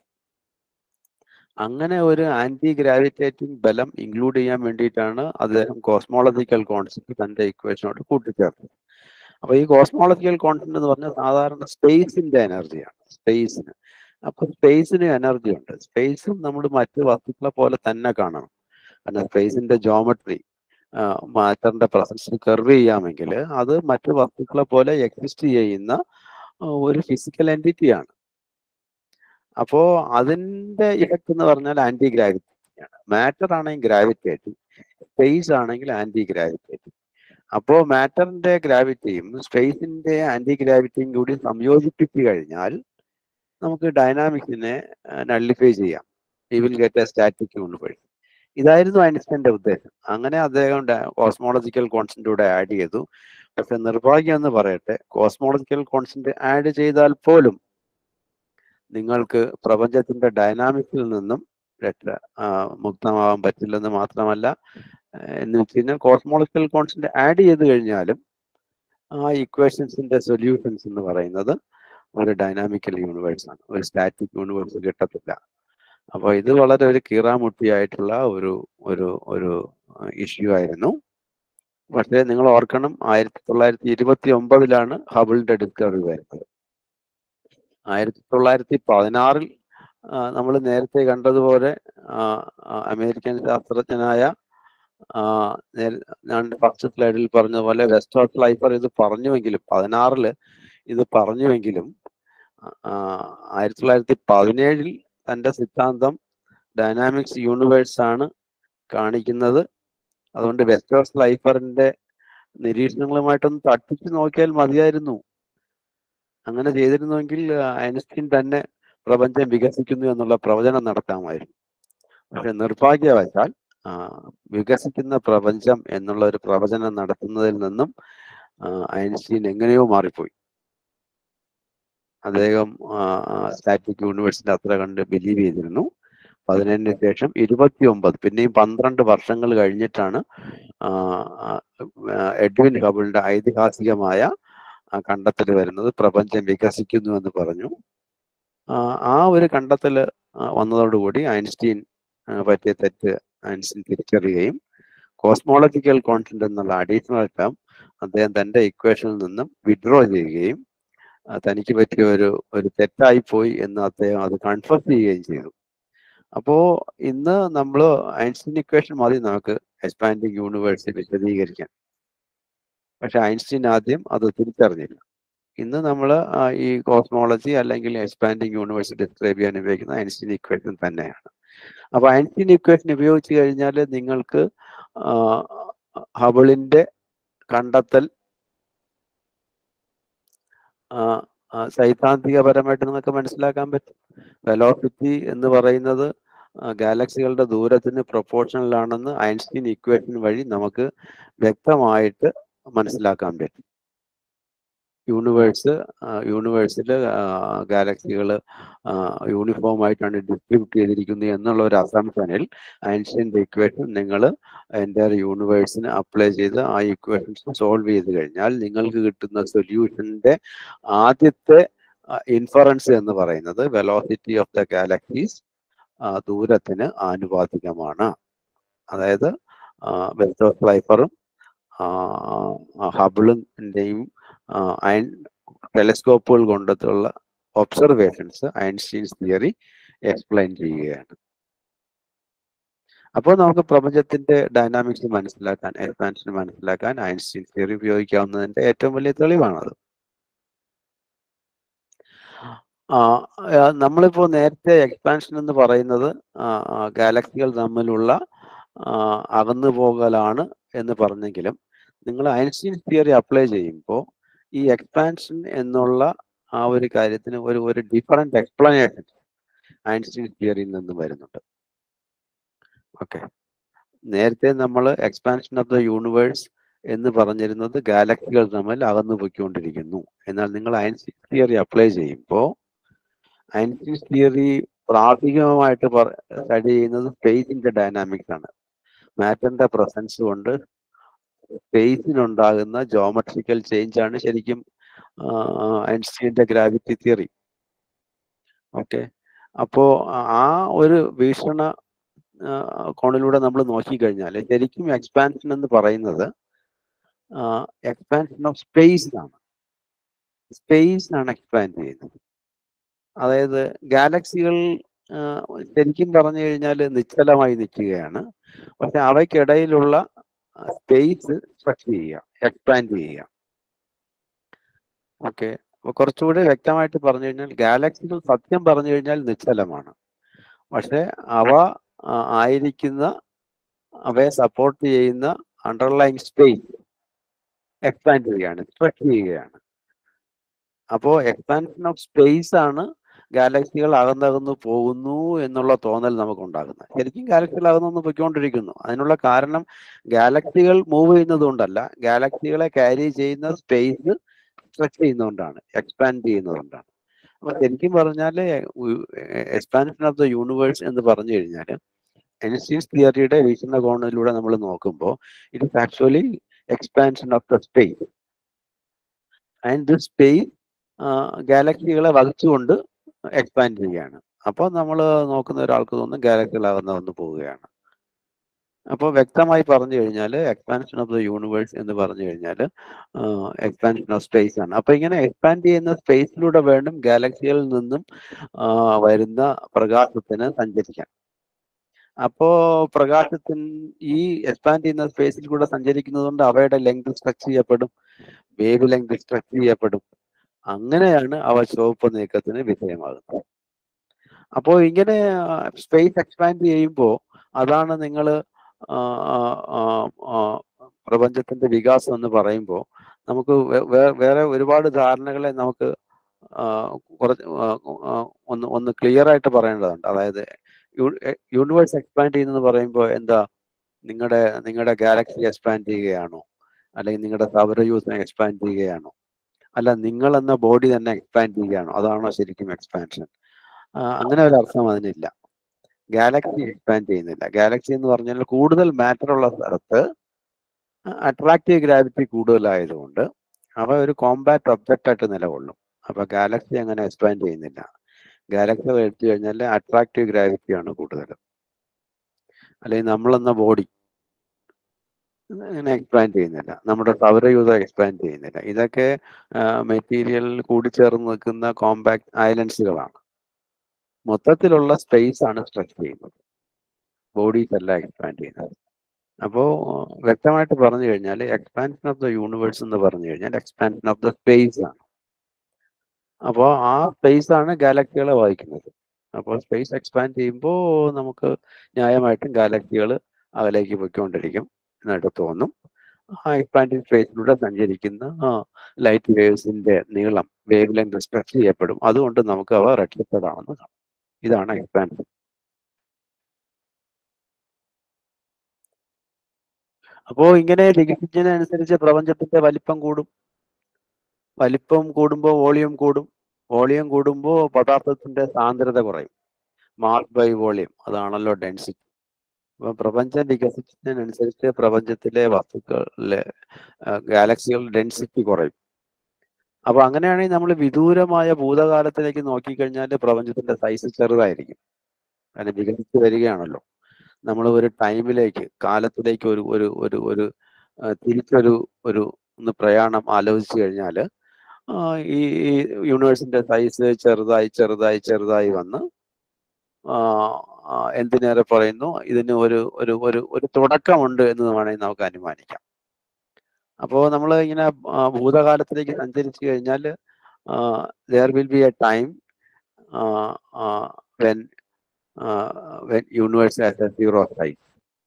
അങ്ങനെ ഒരു ആന്റി ഗ്രാവിറ്റേറ്റിംഗ് ബലം ഇൻക്ലൂഡ് ചെയ്യാൻ വേണ്ടിയിട്ടാണ് അദ്ദേഹം കോസ്മോളജിക്കൽ കോൺസെപ്റ്റ് തന്റെ ഇക്വേഷനോട് കൂട്ടിച്ചേർത്തത് അപ്പൊ ഈ കോസ്മോളജിക്കൽ കോൺസെപ്റ്റ് എന്ന് പറഞ്ഞാൽ സാധാരണ സ്പേസിന്റെ എനർജിയാണ് സ്പേസിന് അപ്പൊ സ്പേസിന് എനർജി ഉണ്ട് സ്പേസും നമ്മൾ മറ്റു വസ്തുക്കളെ പോലെ തന്നെ കാണണം കാരണം സ്പേസിന്റെ ജോമെട്രി മാറ്ററിന്റെ പ്രസൻസിൽ കർവ് ചെയ്യാമെങ്കിൽ അത് മറ്റു വസ്തുക്കളെ പോലെ എക്സിസ്റ്റ് ചെയ്യുന്ന ആ, ഒരു ഫിസിക്കൽ എൻറ്റിറ്റിയാണ് അപ്പോ അതിന്റെ ഇഫക്റ്റ് എന്ന് പറഞ്ഞാൽ ആന്റി ഗ്രാവിറ്റി ആണ് മാറ്റർ ആണെങ്കിൽ ഗ്രാവിറ്റേറ്റിംഗ് സ്പേസ് ആണെങ്കിൽ ആന്റി ഗ്രാവിറ്റേറ്റിംഗ് അപ്പോ മാറ്ററിന്റെ ഗ്രാവിറ്റിയും സ്പേസിന്റെ ആന്റി ഗ്രാവിറ്റിയും കൂടി സംയോജിപ്പിച്ചു കഴിഞ്ഞാൽ നമുക്ക് ഡൈനാമിക്സിനെ നള്ളിഫൈ ചെയ്യാം we will get a static universe ഇതായിരുന്നു ഐൻസ്റ്റൈന്റെ ഉദ്ദേശം അങ്ങനെ അദ്ദേഹം കോസ്മോളജിക്കൽ കോൺസെന്റ് കൂടെ ആഡ് ചെയ്തു പക്ഷെ നിർഭാഗ്യം എന്ന് പറയട്ടെ കോസ്മോളജിക്കൽ കോൺസെന്റ് ആഡ് ചെയ്താൽ പോലും നിങ്ങൾക്ക് പ്രപഞ്ചത്തിന്റെ ഡൈനാമിക്സിൽ നിന്നും രക്ഷ ആ, മുക്തമാവാൻ പറ്റില്ലെന്ന് മാത്രമല്ല ആ, എന്ന് വെച്ച് കഴിഞ്ഞാൽ കോസ്മോളജിക്കൽ കോൺസെന്റ് ആഡ് ചെയ്ത് കഴിഞ്ഞാലും ആ ഇക്വേഷൻസിന്റെ സൊല്യൂഷൻസ് എന്ന് പറയുന്നത് ഒരു ഡൈനാമിക്കൽ യൂണിവേഴ്സ് ആണ് ഒരു സ്റ്റാറ്റിക് യൂണിവേഴ്സ് കിട്ടത്തില്ല അപ്പോൾ ഇത് വളരെ ഒരു കീറാമുട്ടിയായിട്ടുള്ള ഒരു ഒരു ഒരു ഇഷ്യൂ ആയിരുന്നു പക്ഷേ നിങ്ങൾ ഓർക്കണം ആയിരത്തി തൊള്ളായിരത്തി ഇരുപത്തി ഒമ്പതിലാണ് ഹബിളിന്റെ ഡിസ്കവറി വരുന്നത് ആയിരത്തി തൊള്ളായിരത്തി പതിനാറിൽ നമ്മൾ നേരത്തെ കണ്ടതുപോലെ ആ, ആ, അമേരിക്കൻ ശാസ്ത്രജ്ഞനായ ആ, നേര- ഞാൻ ഫസ്റ്റ് സ്ലൈഡിൽ പറഞ്ഞതുപോലെ വെസ്റ്റോട്ട് ലൈഫർ ഇത് പറഞ്ഞുവെങ്കിലും പതിനാറില് ഇത് പറഞ്ഞുവെങ്കിലും ആ, ആയിരത്തി തൊള്ളായിരത്തി പതിനേഴിൽ തന്റെ സിദ്ധാന്തം ഡൈനാമിക്സ് യൂണിവേഴ്സ് ആണ് കാണിക്കുന്നത് അതുകൊണ്ട് വെസ്റ്റോസ് ലൈഫറിന്റെ നിരീക്ഷണങ്ങളുമായിട്ടൊന്ന് തട്ടിച്ചു നോക്കിയാൽ മതിയായിരുന്നു അങ്ങനെ ചെയ്തിരുന്നുവെങ്കിൽ ഐൻസ്റ്റീൻ തന്നെ പ്രപഞ്ചം വികസിക്കുന്നു എന്നുള്ള പ്രവചനം നടത്താമായിരുന്നു പക്ഷെ നിർഭാഗ്യവശാൽ ആ, വികസിക്കുന്ന പ്രപഞ്ചം എന്നുള്ള ഒരു പ്രവചനം നടത്തുന്നതിൽ നിന്നും ആ, ഐൻസ്റ്റീൻ എങ്ങനെയോ മാറിപ്പോയി അദ്ദേഹം സ്റ്റാറ്റിക് യൂണിവേഴ്സിന്റെ അത്ര കണ്ട് ബിലീവ് ചെയ്തിരുന്നു പതിനേഴിന് ശേഷം ഇരുപത്തി ഒമ്പത് പിന്നെയും പന്ത്രണ്ട് വർഷങ്ങൾ കഴിഞ്ഞിട്ടാണ് ആ, ആ, എഡ്വിൻ ഹബിളിന്റെ ഐതിഹാസികമായ കണ്ടെത്തൽ വരുന്നത് പ്രപഞ്ചം വികസിക്കുന്നു എന്ന് പറഞ്ഞു ആ, ആ ഒരു കണ്ടെത്തൽ വന്നതോടുകൂടി ഐൻസ്റ്റീൻ ആ, പറ്റിയ തെറ്റ് ഐൻസ്റ്റീൻ തിരിച്ചറിയുകയും കോസ്മോളജിക്കൽ കോൺസെന്റ് എന്നുള്ള അഡീഷണൽ ടേം അദ്ദേഹം തന്റെ ഇക്വേഷനിൽ നിന്നും വിഡ്രോ ചെയ്യുകയും ആ, തനിക്ക് പറ്റിയ ഒരു ഒരു തെറ്റായി പോയി എന്ന് അദ്ദേഹം അത് കൺഫേം ചെയ്യുകയും ചെയ്തു അപ്പോ ഇന്ന് നമ്മൾ ഐൻസ്റ്റീൻ ഇക്വേഷൻ മതി നമുക്ക് എക്സ്പാൻഡിങ് യൂണിവേഴ്സ് വിശദീകരിക്കാൻ പക്ഷെ ഐൻസ്റ്റീൻ ആദ്യം അത് തിരിച്ചറിഞ്ഞില്ല ഇന്ന് നമ്മൾ ഈ കോസ്മോളജി അല്ലെങ്കിൽ എക്സ്പാൻഡിങ് യൂണിവേഴ്സ് ഡിസ്ക്രൈബ് ചെയ്യാൻ ഉപയോഗിക്കുന്ന ഐൻസ്റ്റീൻ ഇക്വേഷൻ തന്നെയാണ് അപ്പൊ ഐൻസ്റ്റീൻ ഇക്വേഷൻ ഉപയോഗിച്ച് കഴിഞ്ഞാൽ നിങ്ങൾക്ക് ആ, ഹബിളിന്റെ കണ്ടെത്തൽ ആ, ആ, സൈദ്ധാന്തികപരമായിട്ട് നിങ്ങൾക്ക് മനസ്സിലാക്കാൻ പറ്റും വെലോസിറ്റി എന്ന് പറയുന്നത് ഗാലക്സികളുടെ ദൂരത്തിന് പ്രൊപ്പോർഷണൽ ആണെന്ന് ഐൻസ്റ്റീൻ ഇക്വേഷൻ വഴി നമുക്ക് വ്യക്തമായിട്ട് മനസ്സിലാക്കാൻ പറ്റും യൂണിവേഴ്സ് യൂണിവേഴ്സിൽ ഗാലക്സികൾ യൂണിഫോം ആയിട്ടാണ് ഡിസ്ട്രിബ്യൂട്ട് ചെയ്തിരിക്കുന്നത് എന്നുള്ള ഒരു അസംഷനിൽ ഐൻസ്റ്റീൻ്റെ ഇക്വേഷൻ നിങ്ങൾ എൻ്റെ യൂണിവേഴ്സിന് അപ്ലൈ ചെയ്ത് ആ ഇക്വേഷൻസ് സോൾവ് ചെയ്ത് കഴിഞ്ഞാൽ നിങ്ങൾക്ക് കിട്ടുന്ന സൊല്യൂഷൻ്റെ ആദ്യത്തെ ഇൻഫറൻസ് എന്ന് പറയുന്നത് വെലോസിറ്റി ഓഫ് ദ ഗാലക്സീസ് ദൂരത്തിന് ആനുപാതികമാണ് അതായത് ബെൽറ്റോ ഫ്ലൈഫറും ഹബിളിൻ്റെയും അയൺ ടെലസ്കോപ്പുകൾ കൊണ്ടുള്ള ഒബ്സർവേഷൻസ് ഐൻസ്റ്റീൻസ് തിയറി എക്സ്പ്ലെയിൻ ചെയ്യുകയാണ് അപ്പോൾ നമുക്ക് പ്രപഞ്ചത്തിന്റെ ഡൈനാമിക്സ് മനസ്സിലാക്കാൻ എക്സ്പാൻഷൻ മനസ്സിലാക്കാൻ ഐൻസ്റ്റീൻ തിയറി ഉപയോഗിക്കാവുന്നതിന്റെ ഏറ്റവും വലിയ തെളിവാണത് നമ്മളിപ്പോൾ നേരത്തെ എക്സ്പാൻഷൻ എന്ന് പറയുന്നത് ഗാലക്സികൾ തമ്മിലുള്ള അകന്നു പോകലാണ് എന്ന് പറഞ്ഞെങ്കിലും നിങ്ങൾ ഐൻസ്റ്റീൻ തിയറി അപ്ലൈ ചെയ്യുമ്പോൾ ഈ എക്സ്പാൻഷൻ എന്നുള്ള ആ ഒരു കാര്യത്തിന് ഒരു ഒരു ഡിഫറെന്റ് എക്സ്പ്ലനേഷൻ ഐൻസ്റ്റീൻ തിയറിയിൽ നിന്ന് വരുന്നുണ്ട് ഓക്കെ നേരത്തെ നമ്മൾ എക്സ്പാൻഷൻ ഓഫ് ദ യൂണിവേഴ്സ് എന്ന് പറഞ്ഞിരുന്നത് ഗാലക്സികൾ തമ്മിൽ അകന്നു പോയിക്കൊണ്ടിരിക്കുന്നു എന്നാൽ നിങ്ങൾ ഐൻസ്റ്റീൻ തിയറി അപ്ലൈ ചെയ്യുമ്പോൾ ഐൻസ്റ്റീൻ തിയറി പ്രാഥമികമായിട്ട് സ്റ്റഡി ചെയ്യുന്നത് സ്പേസിന്റെ ഡൈനാമിക്സ് ആണ് മാറ്ററിന്റെ പ്രസൻസ് കൊണ്ട് സ്പേസിനുണ്ടാകുന്ന ജോമെട്രിക്കൽ ചേഞ്ച് ആണ് ശരിക്കും ഐൻസ്റ്റീന്റെ ഗ്രാവിറ്റി തിയറി ഓക്കെ അപ്പോ ആ ഒരു വീക്ഷണ കോണിലൂടെ നമ്മൾ നോക്കിക്കഴിഞ്ഞാൽ ശരിക്കും എക്സ്പാൻഷൻ എന്ന് പറയുന്നത് എക്സ്പാൻഷൻ ഓഫ് സ്പേസ് ആണ് സ്പേസ് ആണ് എക്സ്പാൻഡ് ചെയ്യുന്നത് അതായത് ഗാലക്സികൾ ശരിക്കും പറഞ്ഞു കഴിഞ്ഞാൽ നിശ്ചലമായി നിൽക്കുകയാണ് പക്ഷെ അവയ്ക്കിടയിലുള്ള സ്പേസ് സ്ട്രെച്ച് ചെയ്യുക എക്സ്പാൻഡ് ചെയ്യുക ഓക്കെ അപ്പൊ കുറച്ചുകൂടി വ്യക്തമായിട്ട് പറഞ്ഞു കഴിഞ്ഞാൽ ഗാലക്സികൾ സത്യം പറഞ്ഞു കഴിഞ്ഞാൽ നിശ്ചലമാണ് പക്ഷെ അവ ആയിരിക്കുന്ന അവയെ സപ്പോർട്ട് ചെയ്യുന്ന അണ്ടർലൈൻ സ്പേസ് എക്സ്പാൻഡ് ചെയ്യുകയാണ് സ്ട്രെച്ച് ചെയ്യുകയാണ് അപ്പോൾ എക്സ്പാൻഷൻ ഓഫ് സ്പേസ് ആണ് ഗാലക്സികൾ അകന്നകന്നു പോകുന്നു എന്നുള്ള തോന്നൽ നമുക്ക് ഉണ്ടാകുന്നത് ശരിക്കും ഗാലക്സികൾ അകന്നു പൊയ്ക്കൊണ്ടിരിക്കുന്നു അതിനുള്ള കാരണം ഗാലക്സികൾ മൂവ് ചെയ്യുന്നത് കൊണ്ടല്ല ഗാലക്സികളെ ക്യാരി ചെയ്യുന്ന സ്പേസ് സ്ട്രെച്ച് ചെയ്യുന്നതുകൊണ്ടാണ് എക്സ്പാൻഡ് ചെയ്യുന്നതുകൊണ്ടാണ് അപ്പൊ ശരിക്കും പറഞ്ഞാൽ എക്സ്പാൻഷൻ ഓഫ് ദ യൂണിവേഴ്സ് എന്ന് പറഞ്ഞു കഴിഞ്ഞാൽ ഐൻസ്റ്റീൻസ് തിയറിയുടെ വീക്ഷണകോണിലൂടെ നമ്മൾ നോക്കുമ്പോൾ it is actually expansion of the space and the space ഗാലക്സികളെ വഹിച്ചുകൊണ്ട് എക്സ്പാൻഡ് ചെയ്യുകയാണ് അപ്പോൾ നമ്മൾ നോക്കുന്ന ഒരാൾക്ക് തോന്നും ഗാലക്സികളാകുന്ന വന്ന് പോവുകയാണ് അപ്പോൾ വ്യക്തമായി പറഞ്ഞു കഴിഞ്ഞാൽ എക്സ്പാൻഷൻ ഓഫ് ദ യൂണിവേഴ്സ് എന്ന് പറഞ്ഞു കഴിഞ്ഞാൽ എക്സ്പാൻഷൻ ഓഫ് സ്പേസ് ആണ് അപ്പൊ ഇങ്ങനെ എക്സ്പാൻഡ് ചെയ്യുന്ന സ്പേസിലൂടെ വേണം ഗാലക്സികളിൽ നിന്നും വരുന്ന പ്രകാശത്തിന് സഞ്ചരിക്കാൻ അപ്പോ പ്രകാശത്തിന് ഈ എക്സ്പാൻഡ് ചെയ്യുന്ന സ്പേസിൽ കൂടെ സഞ്ചരിക്കുന്നത് കൊണ്ട് അവയുടെ ലെങ്ത് സ്ട്രെച്ച് ചെയ്യപ്പെടും വേവ് ലെങ്ത് സ്ട്രെച്ച് ചെയ്യപ്പെടും അങ്ങനെയാണ് അവ ചുവപ്പ് നീക്കത്തിന് വിധേയമാകുന്നത് അപ്പോൾ ഇങ്ങനെ സ്പേസ് എക്സ്പാൻഡ് ചെയ്യുമ്പോൾ അതാണ് നിങ്ങൾ പ്രപഞ്ചത്തിന്റെ വികാസം എന്ന് പറയുമ്പോൾ നമുക്ക് വേറെ ഒരുപാട് ധാരണകളെ നമുക്ക് കുറച്ച് ഒന്ന് ഒന്ന് ക്ലിയർ ആയിട്ട് പറയേണ്ടതുണ്ട് അതായത് യൂണിവേഴ്സ് എക്സ്പാൻഡ് ചെയ്യുന്നത് പറയുമ്പോൾ എന്താ നിങ്ങളുടെ നിങ്ങളുടെ ഗാലക്സി എക്സ്പാൻഡ് ചെയ്യുകയാണോ അല്ലെങ്കിൽ നിങ്ങളുടെ സൗരയൂഥം എക്സ്പാൻഡ് ചെയ്യുകയാണോ അല്ല നിങ്ങൾ എന്ന ബോഡി തന്നെ എക്സ്പാൻഡ് ചെയ്യുകയാണോ അതാണോ ശരിക്കും എക്സ്പാൻഷൻ അങ്ങനെ ഒരു അർത്ഥം അതിനില്ല ഗാലക്സി എക്സ്പാൻഡ് ചെയ്യുന്നില്ല ഗാലക്സി എന്ന് പറഞ്ഞാൽ കൂടുതൽ മാറ്റർ ഉള്ള സ്ഥലത്ത് അട്രാക്റ്റീവ് ഗ്രാവിറ്റി കൂടുതലായതുകൊണ്ട് അവ ഒരു കോമ്പാക്ട് ഒബ്ജക്റ്റ് ആയിട്ട് നിലകൊള്ളും അപ്പൊ ഗാലക്സി അങ്ങനെ എക്സ്പാൻഡ് ചെയ്യുന്നില്ല ഗാലക്സി എടുത്തു കഴിഞ്ഞാൽ അട്രാക്റ്റീവ് ഗ്രാവിറ്റിയാണ് കൂടുതൽ അല്ലെങ്കിൽ നമ്മളെന്ന ബോഡി ഇങ്ങനെ എക്സ്പാൻഡ് ചെയ്യുന്നില്ല നമ്മുടെ സൗരയൂഥം എക്സ്പാൻഡ് ചെയ്യുന്നില്ല ഇതൊക്കെ മെറ്റീരിയലിൽ കൂടിച്ചേർന്ന് നിൽക്കുന്ന കോമ്പാക്ട് ഐലൻഡ്സുകളാണ് മൊത്തത്തിലുള്ള സ്പേസ് ആണ് സ്ട്രെച്ച് ചെയ്യുന്നത് ബോഡീസ് അല്ല എക്സ്പാൻഡ് ചെയ്യുന്നത് അപ്പോൾ വ്യക്തമായിട്ട് പറഞ്ഞു കഴിഞ്ഞാൽ എക്സ്പാൻഷൻ ഓഫ് ദ യൂണിവേഴ്സ് എന്ന് പറഞ്ഞു കഴിഞ്ഞാൽ എക്സ്പാൻഷൻ ഓഫ് ദ സ്പേസ് ആണ് അപ്പോൾ ആ സ്പേസ് ആണ് ഗാലക്സികളെ വഹിക്കുന്നത് അപ്പോൾ സ്പേസ് എക്സ്പാൻഡ് ചെയ്യുമ്പോൾ നമുക്ക് ന്യായമായിട്ടും ഗാലക്സികൾ അകലേക്ക് പോയിക്കൊണ്ടിരിക്കും എന്നായിട്ട് തോന്നും ആ എക്സ്പാൻഡിങ് സ്പേസിലൂടെ സഞ്ചരിക്കുന്ന ലൈറ്റ് വേവ്സിന്റെ നീളം വേവ് ലെങ്ത് സ്ട്രെച്ച് ചെയ്യപ്പെടും അതുകൊണ്ട് നമുക്ക് അവ റെട്രിഫൈഡ് ആണെന്ന് കാണാം ഇതാണ് എക്സ്പാൻഷൻ അപ്പോ ഇങ്ങനെ വികസിച്ചതിനനുസരിച്ച് പ്രപഞ്ചത്തിന്റെ വലിപ്പം കൂടും വലിപ്പം കൂടുമ്പോൾ വോളിയം കൂടും വോളിയം കൂടുമ്പോൾ പദാർത്ഥത്തിന്റെ സാന്ദ്രത കുറയും മാസ് ബൈ വോളിയം അതാണല്ലോ ഡെൻസിറ്റി അപ്പൊ പ്രപഞ്ചം വികസിച്ചതിനനുസരിച്ച് പ്രപഞ്ചത്തിലെ വസ്തുക്കളിലെ ഗാലക്സികളുടെ ഡെൻസിറ്റി കുറയും അപ്പൊ അങ്ങനെയാണെങ്കിൽ നമ്മൾ വിദൂരമായ ഭൂതകാലത്തിലേക്ക് നോക്കിക്കഴിഞ്ഞാൽ പ്രപഞ്ചത്തിന്റെ സൈസ് ചെറുതായിരിക്കും കാരണം വികസിച്ച് വരികയാണല്ലോ നമ്മൾ ഒരു ടൈമിലേക്ക് കാലത്തിലേക്ക് ഒരു ഒരു ഒരു ഒരു ആ, തിരിച്ചൊരു ഒരു ഒന്ന് പ്രയാണം ആലോചിച്ചു കഴിഞ്ഞാൽ ഈ ഈ യൂണിവേഴ്സിന്റെ സൈസ് ചെറുതായി ചെറുതായി ചെറുതായി വന്ന് ആ, ആ, എന്തിനേറെ പറയുന്നു ഇതിന് ഒരു ഒരു ഒരു ഒരു തുടക്കമുണ്ട് എന്ന് വേണമെങ്കിൽ നമുക്ക് അനുമാനിക്കാം അപ്പോൾ നമ്മൾ ഇങ്ങനെ ആ, ഭൂതകാലത്തിലേക്ക് സഞ്ചരിച്ചു കഴിഞ്ഞാൽ there will be a time when when universe was a zero size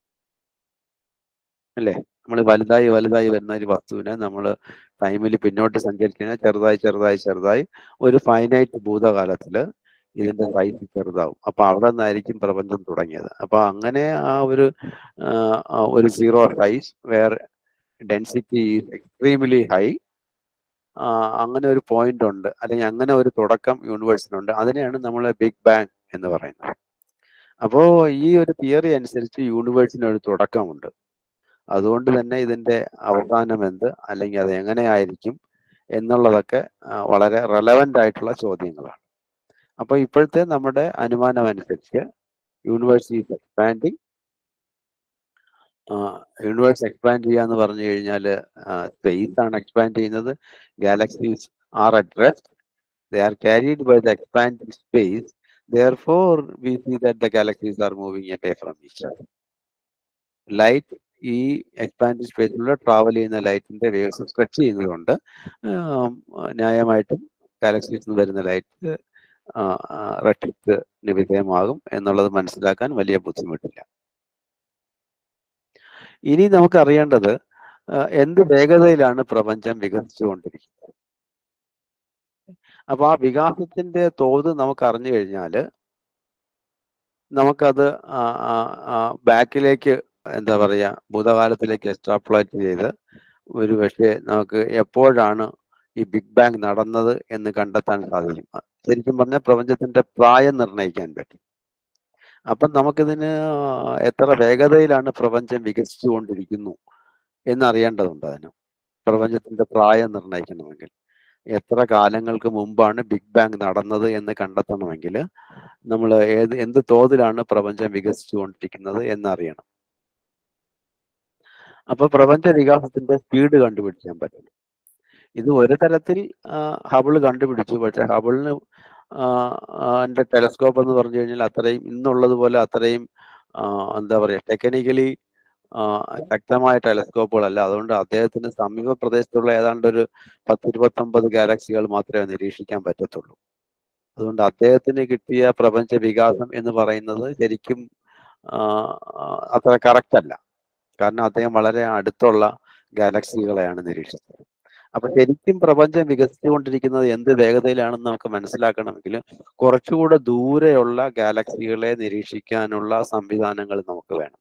അല്ലേ നമ്മൾ വലുതായി വലുതായി വരുന്ന ഒരു വസ്തുവിനെ നമ്മൾ ടൈമിൽ പിന്നോട്ട് സഞ്ചരിച്ചു കഴിഞ്ഞാൽ ചെറുതായി ചെറുതായി ചെറുതായി ഒരു ഫൈനൈറ്റ് ഭൂതകാലത്തില് ഇതിന്റെ സൈസ് ചെറുതാവും അപ്പൊ അവിടെ നിന്നായിരിക്കും പ്രപഞ്ചം തുടങ്ങിയത് അപ്പൊ അങ്ങനെ ആ ഒരു ആ, ആ ഒരു zero size where density is extremely high അങ്ങനെ ഒരു പോയിന്റ് ഉണ്ട് അല്ലെങ്കിൽ അങ്ങനെ ഒരു തുടക്കം യൂണിവേഴ്സിനുണ്ട് അതിനെയാണ് നമ്മൾ ബിഗ് ബാങ് എന്ന് പറയുന്നത് അപ്പോ ഈ ഒരു തിയറി അനുസരിച്ച് യൂണിവേഴ്സിന് ഒരു തുടക്കമുണ്ട് അതുകൊണ്ട് തന്നെ ഇതിന്റെ അവസാനം എന്ത് അല്ലെങ്കിൽ അത് എങ്ങനെയായിരിക്കും എന്നുള്ളതൊക്കെ ആ, വളരെ റെലവെന്റ് ആയിട്ടുള്ള ചോദ്യങ്ങളാണ് അപ്പൊ ഇപ്പോഴത്തെ നമ്മുടെ അനുമാനം അനുസരിച്ച് universe is expanding universe expand ചെയ്യുക എന്ന് പറഞ്ഞു കഴിഞ്ഞാൽ സ്പേസ് ആണ് എക്സ്പാൻഡ് ചെയ്യുന്നത് galaxies are at rest they are carried by the expanding space therefore we see that the galaxies are moving away from each other light ഈ expand സ്പേസിലൂടെ travel ചെയ്യുന്ന ലൈറ്റിന്റെ വേവ്സ് സ്ട്രെച്ച് ചെയ്യുന്നതുകൊണ്ട് ആം, ന്യായമായിട്ടും ഗാലക്സീസ് നിന്ന് വരുന്ന light റെട്ടിക്സിന് വിധേയമാകും എന്നുള്ളത് മനസ്സിലാക്കാൻ വലിയ ബുദ്ധിമുട്ടില്ല ഇനി നമുക്ക് അറിയേണ്ടത് ആ, എന്ത് വേഗതയിലാണ് പ്രപഞ്ചം വികസിച്ചുകൊണ്ടിരിക്കുന്നത് അപ്പൊ ആ വികാസത്തിന്റെ തോത് നമുക്ക് അറിഞ്ഞു കഴിഞ്ഞാൽ നമുക്കത് ബാക്കിലേക്ക് എന്താ പറയാ ഭൂതകാലത്തിലേക്ക് എക്സ്ട്രാപ്ലേറ്റ് ചെയ്ത് ഒരു പക്ഷേ നമുക്ക് എപ്പോഴാണ് ഈ ബിഗ് ബാങ് നടന്നത് എന്ന് കണ്ടെത്താൻ സാധിക്കും അ- ശരിക്കും പറഞ്ഞാൽ പ്രപഞ്ചത്തിന്റെ പ്രായം നിർണ്ണയിക്കാൻ പറ്റും അപ്പം നമുക്കിതിന് എത്ര വേഗതയിലാണ് പ്രപഞ്ചം വികസിച്ചുകൊണ്ടിരിക്കുന്നു എന്നറിയേണ്ടതുണ്ട് അതിന് പ്രപഞ്ചത്തിന്റെ പ്രായം നിർണ്ണയിക്കണമെങ്കിൽ എത്ര കാലങ്ങൾക്ക് മുമ്പാണ് ബിഗ് ബാങ് നടന്നത് എന്ന് കണ്ടെത്തണമെങ്കിൽ നമ്മൾ ഏത് എന്ത് തോതിലാണ് പ്രപഞ്ചം വികസിച്ചുകൊണ്ടിരിക്കുന്നത് എന്നറിയണം അപ്പൊ പ്രപഞ്ച വികാസത്തിന്റെ സ്പീഡ് കണ്ടുപിടിക്കാൻ പറ്റും ഇത് ഒരു തരത്തിൽ ഹബിൾ കണ്ടുപിടിച്ചു പക്ഷെ ഹബിളിന് എൻ്റെ ടെലസ്കോപ്പ് എന്ന് പറഞ്ഞു കഴിഞ്ഞാൽ അത്രയും ഇന്നുള്ളത് പോലെ അത്രയും ആ, എന്താ പറയുക ടെക്നിക്കലി ശക്തമായ ടെലസ്കോപ്പുകളല്ല അതുകൊണ്ട് അദ്ദേഹത്തിന് സമീപ പ്രദേശത്തുള്ള ഏതാണ്ട് ഒരു പത്ത് ഇരുപത്തൊമ്പത് ഗാലക്സികൾ മാത്രമേ നിരീക്ഷിക്കാൻ പറ്റത്തുള്ളൂ അതുകൊണ്ട് അദ്ദേഹത്തിന് കിട്ടിയ പ്രപഞ്ച വികാസം എന്ന് പറയുന്നത് ശരിക്കും ആ, ആ, അത്ര കറക്റ്റ് അല്ല കാരണം അദ്ദേഹം വളരെ അടുത്തുള്ള ഗാലക്സികളെയാണ് നിരീക്ഷിച്ചത് അപ്പൊ ശരിക്കും പ്രപഞ്ചം വികസിച്ചുകൊണ്ടിരിക്കുന്നത് എന്ത് വേഗതയിലാണെന്ന് നമുക്ക് മനസ്സിലാക്കണമെങ്കിൽ കുറച്ചുകൂടെ ദൂരെയുള്ള ഗാലക്സികളെ നിരീക്ഷിക്കാനുള്ള സംവിധാനങ്ങൾ നമുക്ക് വേണം